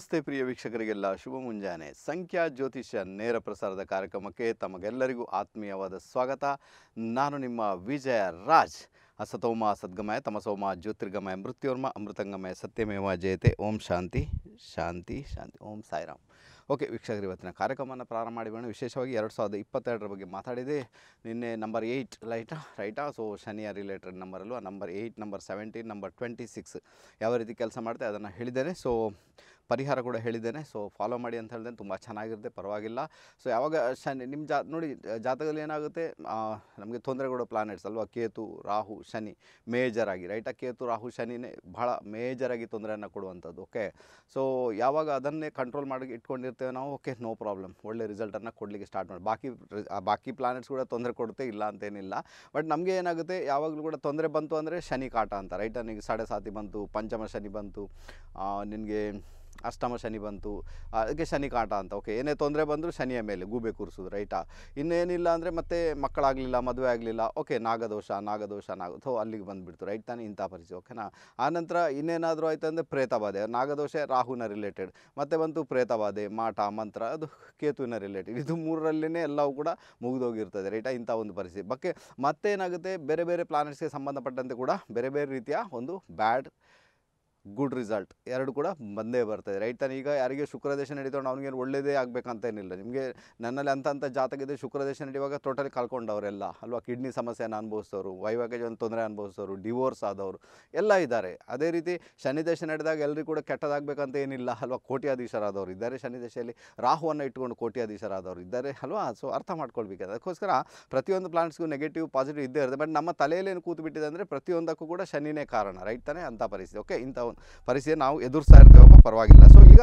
ನಮಸ್ತೆ ಪ್ರಿಯ ವೀಕ್ಷಕರಿಗೆಲ್ಲ ಶುಭ ಮುಂಜಾನೆ ಸಂಖ್ಯಾ ಜ್ಯೋತಿಷ್ಯ ನೇರ ಪ್ರಸಾರದ ಕಾರ್ಯಕ್ರಮಕ್ಕೆ ತಮಗೆಲ್ಲರಿಗೂ ಆತ್ಮೀಯವಾದ ಸ್ವಾಗತ ನಾನು ನಿಮ್ಮ ವಿಜಯ ರಾಜ್ ಅಸತೋಮ ಸದ್ಗಮಯ ತಮಸೋಮ ಜ್ಯೋತಿರ್ಗಮಯ ಮೃತ್ಯೋರ್ಮ ಅಮೃತಂಗಮಯ ಸತ್ಯಮೇವ ಜಯತೆ ಓಂ ಶಾಂತಿ ಶಾಂತಿ ಶಾಂತಿ ಓಂ ಸಾಯಿರಾಮ್ ಓಕೆ ವೀಕ್ಷಕರು ಇವತ್ತಿನ ಕಾರ್ಯಕ್ರಮವನ್ನು ಪ್ರಾರಂಭ ಮಾಡಿಬೋಣ ವಿಶೇಷವಾಗಿ ಎರಡು ಸಾವಿರದ ಇಪ್ಪತ್ತೆರಡರ ಬಗ್ಗೆ ಮಾತಾಡಿದೆ ನಿನ್ನೆ ನಂಬರ್ ಏಯ್ಟ್ ರೈಟಾ ರೈಟಾ ಸೊ ಶನಿಯ ರಿಲೇಟೆಡ್ ನಂಬರಲ್ಲೂ ಆ number eight number seventeen number twenty six ಯಾವ ರೀತಿ ಕೆಲಸ ಮಾಡುತ್ತೆ ಅದನ್ನು ಹೇಳಿದ್ದೇನೆ ಸೊ ಪರಿಹಾರ ಕೂಡ ಹೇಳಿದ್ದೇನೆ ಸೊ ಫಾಲೋ ಮಾಡಿ ಅಂತ ಹೇಳಿದೆ ತುಂಬ ಚೆನ್ನಾಗಿರುತ್ತೆ ಪರವಾಗಿಲ್ಲ ಸೊ ಯಾವಾಗ ಶನಿ ನಿಮ್ಮ ಜಾ ನೋಡಿ ಜಾತಕದಲ್ಲಿ ಏನಾಗುತ್ತೆ ನಮಗೆ ತೊಂದರೆ ಕೊಡೋ ಪ್ಲಾನೆಟ್ಸ್ ಅಲ್ವಾ ಕೇತು ರಾಹು ಶನಿ ಮೇಜರ್ ಆಗಿ ರೈಟಾ ಕೇತು ರಾಹು ಶನಿನೇ ಬಹಳ ಮೇಜರಾಗಿ ತೊಂದರೆಯನ್ನು ಕೊಡುವಂಥದ್ದು ಓಕೆ ಸೊ ಯಾವಾಗ ಅದನ್ನೇ ಕಂಟ್ರೋಲ್ ಮಾಡಿ ಇಟ್ಕೊಂಡಿರ್ತೇವೆ ನಾವು ಓಕೆ ನೋ ಪ್ರಾಬ್ಲಮ್ ಒಳ್ಳೆ ರಿಸಲ್ಟನ್ನು ಕೊಡಲಿಕ್ಕೆ ಸ್ಟಾರ್ಟ್ ಮಾಡಿ ಬಾಕಿ ರಿ- ಆ ಬಾಕಿ ಪ್ಲಾನೆಟ್ಸ್ ಕೂಡ ತೊಂದರೆ ಕೊಡುತ್ತೆ ಇಲ್ಲ ಅಂತೇನಿಲ್ಲ ಬಟ್ ನಮಗೆ ಏನಾಗುತ್ತೆ ಯಾವಾಗಲೂ ಕೂಡ ತೊಂದರೆ ಬಂತು ಅಂದರೆ ಶನಿ ಕಾಟ ಅಂತ ರೈಟ್ ನನಗೆ ಸಾಡೆ ಸಾತಿ ಬಂತು ಪಂಚಮ ಶನಿ ಬಂತು ನಿನಗೆ ಅಷ್ಟಮ ಶನಿ ಬಂತು ಆ, ಅದಕ್ಕೆ ಶನಿ ಕಾಟ ಅಂತ ಓಕೆ ಏನೇ ತೊಂದರೆ ಬಂದರೂ ಶನಿಯ ಮೇಲೆ ಗೂಬೆ ಕೂರಿಸೋದು ರೈಟಾ ಇನ್ನೇನಿಲ್ಲ ಅಂದರೆ ಮತ್ತೆ ಮಕ್ಕಳಾಗಲಿಲ್ಲ ಮದುವೆ ಆಗಲಿಲ್ಲ ಓಕೆ ನಾಗದೋಷ ನಾಗದೋಷ ನಾಗ ಸೊ ಅಲ್ಲಿಗೆ ಬಂದುಬಿಡ್ತು ರೈಟ್ ತಾನೇ ಇಂಥ ಪರಿಸ್ಥಿತಿ ಓಕೆನಾ ಆನಂತರ ಇನ್ನೇನಾದರೂ ಆಯ್ತು ಅಂದರೆ ಪ್ರೇತಬಾಧೆ ನಾಗದೋಷ ರಾಹುನ ರಿಲೇಟೆಡ್ ಮತ್ತೆ ಬಂತು ಪ್ರೇತಬಾಧೆ ಮಾಟ ಮಂತ್ರ ಅದು ಕೇತುವಿನ ರಿಲೇಟೆಡ್ ಇದು ಮೂರರಲ್ಲೇ ಎಲ್ಲವೂ ಕೂಡ ಮುಗಿದೋಗಿರ್ತದೆ ರೈಟಾ ಇಂಥ ಒಂದು ಪರಿಸ್ಥಿತಿ ಬಗ್ಗೆ ಮತ್ತೇನಾಗುತ್ತೆ ಬೇರೆ ಬೇರೆ ಪ್ಲಾನೆಟ್ಸ್ಗೆ ಸಂಬಂಧಪಟ್ಟಂತೆ ಕೂಡ ಬೇರೆ ಬೇರೆ ರೀತಿಯ ಒಂದು ಬ್ಯಾಡ್ ಗುಡ್ ರಿಸಲ್ಟ್ ಎರಡು ಕೂಡ ಬಂದೇ ಬರ್ತದೆ ರೈಟ್ ತಾನೆ ಈಗ ಯಾರಿಗೆ ಶುಕ್ರದೇಶ ನಡೀತಾವೆ ಅವ್ನಿಗೇನು ಒಳ್ಳೇದೇ ಆಗಬೇಕಂತೇನಿಲ್ಲ ನಿಮಗೆ ನನ್ನಲ್ಲಿ ಅಂತ ಅಂತ ಜಾತಕ ಇದೆ ಶುಕ್ರದೇಶ ನಡೆಯುವಾಗ ಟೋಟಲಿ ಕಳ್ಕೊಂಡವರೆಲ್ಲ ಅಲ್ವಾ ಕಿಡ್ನಿ ಸಮಸ್ಯೆನ ಅನುಭವಿಸೋರು ವೈವಾಹಿಕ ಒಂದು ತೊಂದರೆ ಅನುಭವಿಸೋರು ಡಿವೋರ್ಸ್ ಆದವರು ಎಲ್ಲ ಇದ್ದಾರೆ ಅದೇ ರೀತಿ ಶನಿ ದೇಶ ನಡೆದಾಗ ಎಲ್ಲರಿಗೂ ಕೂಡ ಕೆಟ್ಟದಾಗಬೇಕಂತ ಏನಿಲ್ಲ ಅಲ್ವಾ ಕೋಟ್ಯಾಧೀಶರಾದವರು ಇದ್ದಾರೆ ಶನಿ ದೇಶದಲ್ಲಿ ರಾಹುವನ್ನು ಇಟ್ಕೊಂಡು ಕೋಟ್ಯಾಧೀಶರಾದವರು ಇದ್ದಾರೆ ಅಲ್ವಾ ಸೊ ಅರ್ಥ ಮಾಡ್ಕೊಳ್ಬೇಕು ಅದಕ್ಕೋಸ್ಕರ ಪ್ರತಿಯೊಂದು ಪ್ಲಾಂಟ್ಸ್ಗೂ ನೆಗೆಟಿವ್ ಪಾಸಿಟಿವ್ ಇದ್ದೇ ಇರುತ್ತೆ ಬಟ್ ನಮ್ಮ ತಲೆಯಲ್ಲಿ ಏನು ಕೂತು ಬಿಟ್ಟಿದೆ ಅಂದರೆ ಪ್ರತಿಯೊಂದಕ್ಕೂ ಕೂಡ ಶನಿನೇ ಕಾರಣ ರೈಟ್ ತಾನೇ ಅಂಥ ಪರಿಸ್ಥಿತಿ ಓಕೆ ಇಂಥ ಒಂದು ಪರಿಸ್ಥಿತಿ ನಾವು ಎದುರಿಸ್ತಾ ಇರ್ತೇವಪ್ಪ ಪರವಾಗಿಲ್ಲ ಸೊ ಈಗ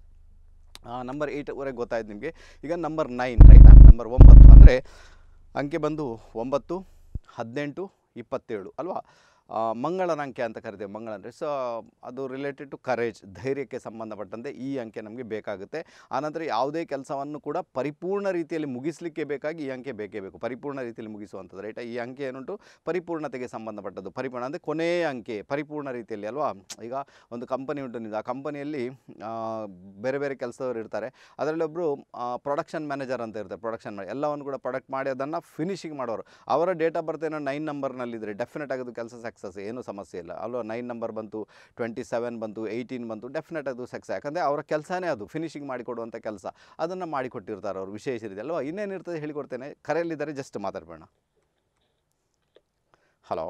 ನಂಬರ್ ಏಯ್ಟ್ವರೆಗೆ ಗೊತ್ತಾಯ್ತು ನಿಮಗೆ ಈಗ ನಂಬರ್ ನೈನ್ ರೈಟ್ ನಂಬರ್ ಒಂಬತ್ತು ಅಂದರೆ ಅಂಕೆ ಬಂದು ಒಂಬತ್ತು ಹದಿನೆಂಟು ಇಪ್ಪತ್ತೇಳು ಅಲ್ವಾ ಆ, ಮಂಗಳನ ಅಂಕೆ ಅಂತ ಕರಿತೇವೆ ಮಂಗಳ ಅಂದರೆ ಸೊ ಅದು ರಿಲೇಟೆಡ್ ಟು ಕರೇಜ್ ಧೈರ್ಯಕ್ಕೆ ಸಂಬಂಧಪಟ್ಟಂತೆ ಈ ಅಂಕೆ ನಮಗೆ ಬೇಕಾಗುತ್ತೆ ಆನಂತರ ಯಾವುದೇ ಕೆಲಸವನ್ನು ಕೂಡ ಪರಿಪೂರ್ಣ ರೀತಿಯಲ್ಲಿ ಮುಗಿಸಲಿಕ್ಕೆ ಬೇಕಾಗಿ ಈ ಅಂಕೆ ಬೇಕೇ ಬೇಕು ಪರಿಪೂರ್ಣ ರೀತಿಯಲ್ಲಿ ಮುಗಿಸುವಂಥದ್ದು ರೈಟ್ ಈ ಅಂಕೆ ಏನುಂಟು ಪರಿಪೂರ್ಣತೆಗೆ ಸಂಬಂಧಪಟ್ಟದ್ದು ಪರಿಪೂರ್ಣ ಅಂದರೆ ಕೊನೆಯ ಅಂಕೆ ಪರಿಪೂರ್ಣ ರೀತಿಯಲ್ಲಿ ಅಲ್ವಾ ಈಗ ಒಂದು ಕಂಪನಿ ಉಂಟು ನಿಮ್ದು ಆ ಕಂಪನಿಯಲ್ಲಿ ಬೇರೆ ಬೇರೆ ಕೆಲಸದವರು ಇರ್ತಾರೆ ಅದರಲ್ಲಿ ಒಬ್ಬರು ಪ್ರೊಡಕ್ಷನ್ ಮ್ಯಾನೇಜರ್ ಅಂತ ಇರ್ತಾರೆ ಪ್ರೊಡಕ್ಷನ್ ಮಾಡಿ ಎಲ್ಲವನ್ನು ಕೂಡ ಪ್ರೊಡಕ್ಟ್ ಮಾಡಿ ಅದನ್ನು ಫಿನಿಶಿಂಗ್ ಮಾಡೋರು ಅವರ ಡೇಟ್ ಆಫ್ ಬರ್ತ್ ಏನೋ ನೈನ್ ನಂಬರ್ನಲ್ಲಿದ್ದರೆ ಡೆಫಿನೆಟ್ ಆಗೋದು ಕೆಲಸ ಸಕ್ಸಸ್ ಏನೂ ಸಮಸ್ಯೆ ಇಲ್ಲ ಅಲ್ವಾ ನೈನ್ ನಂಬರ್ ಬಂತು ಟ್ವೆಂಟಿ ಸೆವೆನ್ ಬಂತು ಏಯ್ಟೀನ್ ಬಂತು ಡೆಫಿನೆಟ್ ಅದು ಸಕ್ಸಸ್ ಯಾಕಂದರೆ ಅವರ ಕೆಲಸನೇ ಅದು ಫಿನಿಶಿಂಗ್ ಮಾಡಿಕೊಡುವಂಥ ಕೆಲಸ ಅದನ್ನು ಮಾಡಿಕೊಟ್ಟಿರ್ತಾರೆ ಅವರು ವಿಶೇಷ ರೀತಿ ಅಲ್ವಾ ಇನ್ನೇನಿರ್ತದೆ ಹೇಳಿಕೊಡ್ತೇನೆ ಕರೆಯಲ್ಲಿದ್ದಾರೆ ಜಸ್ಟ್ ಮಾತಾಡಬೇಡ ಹಲೋ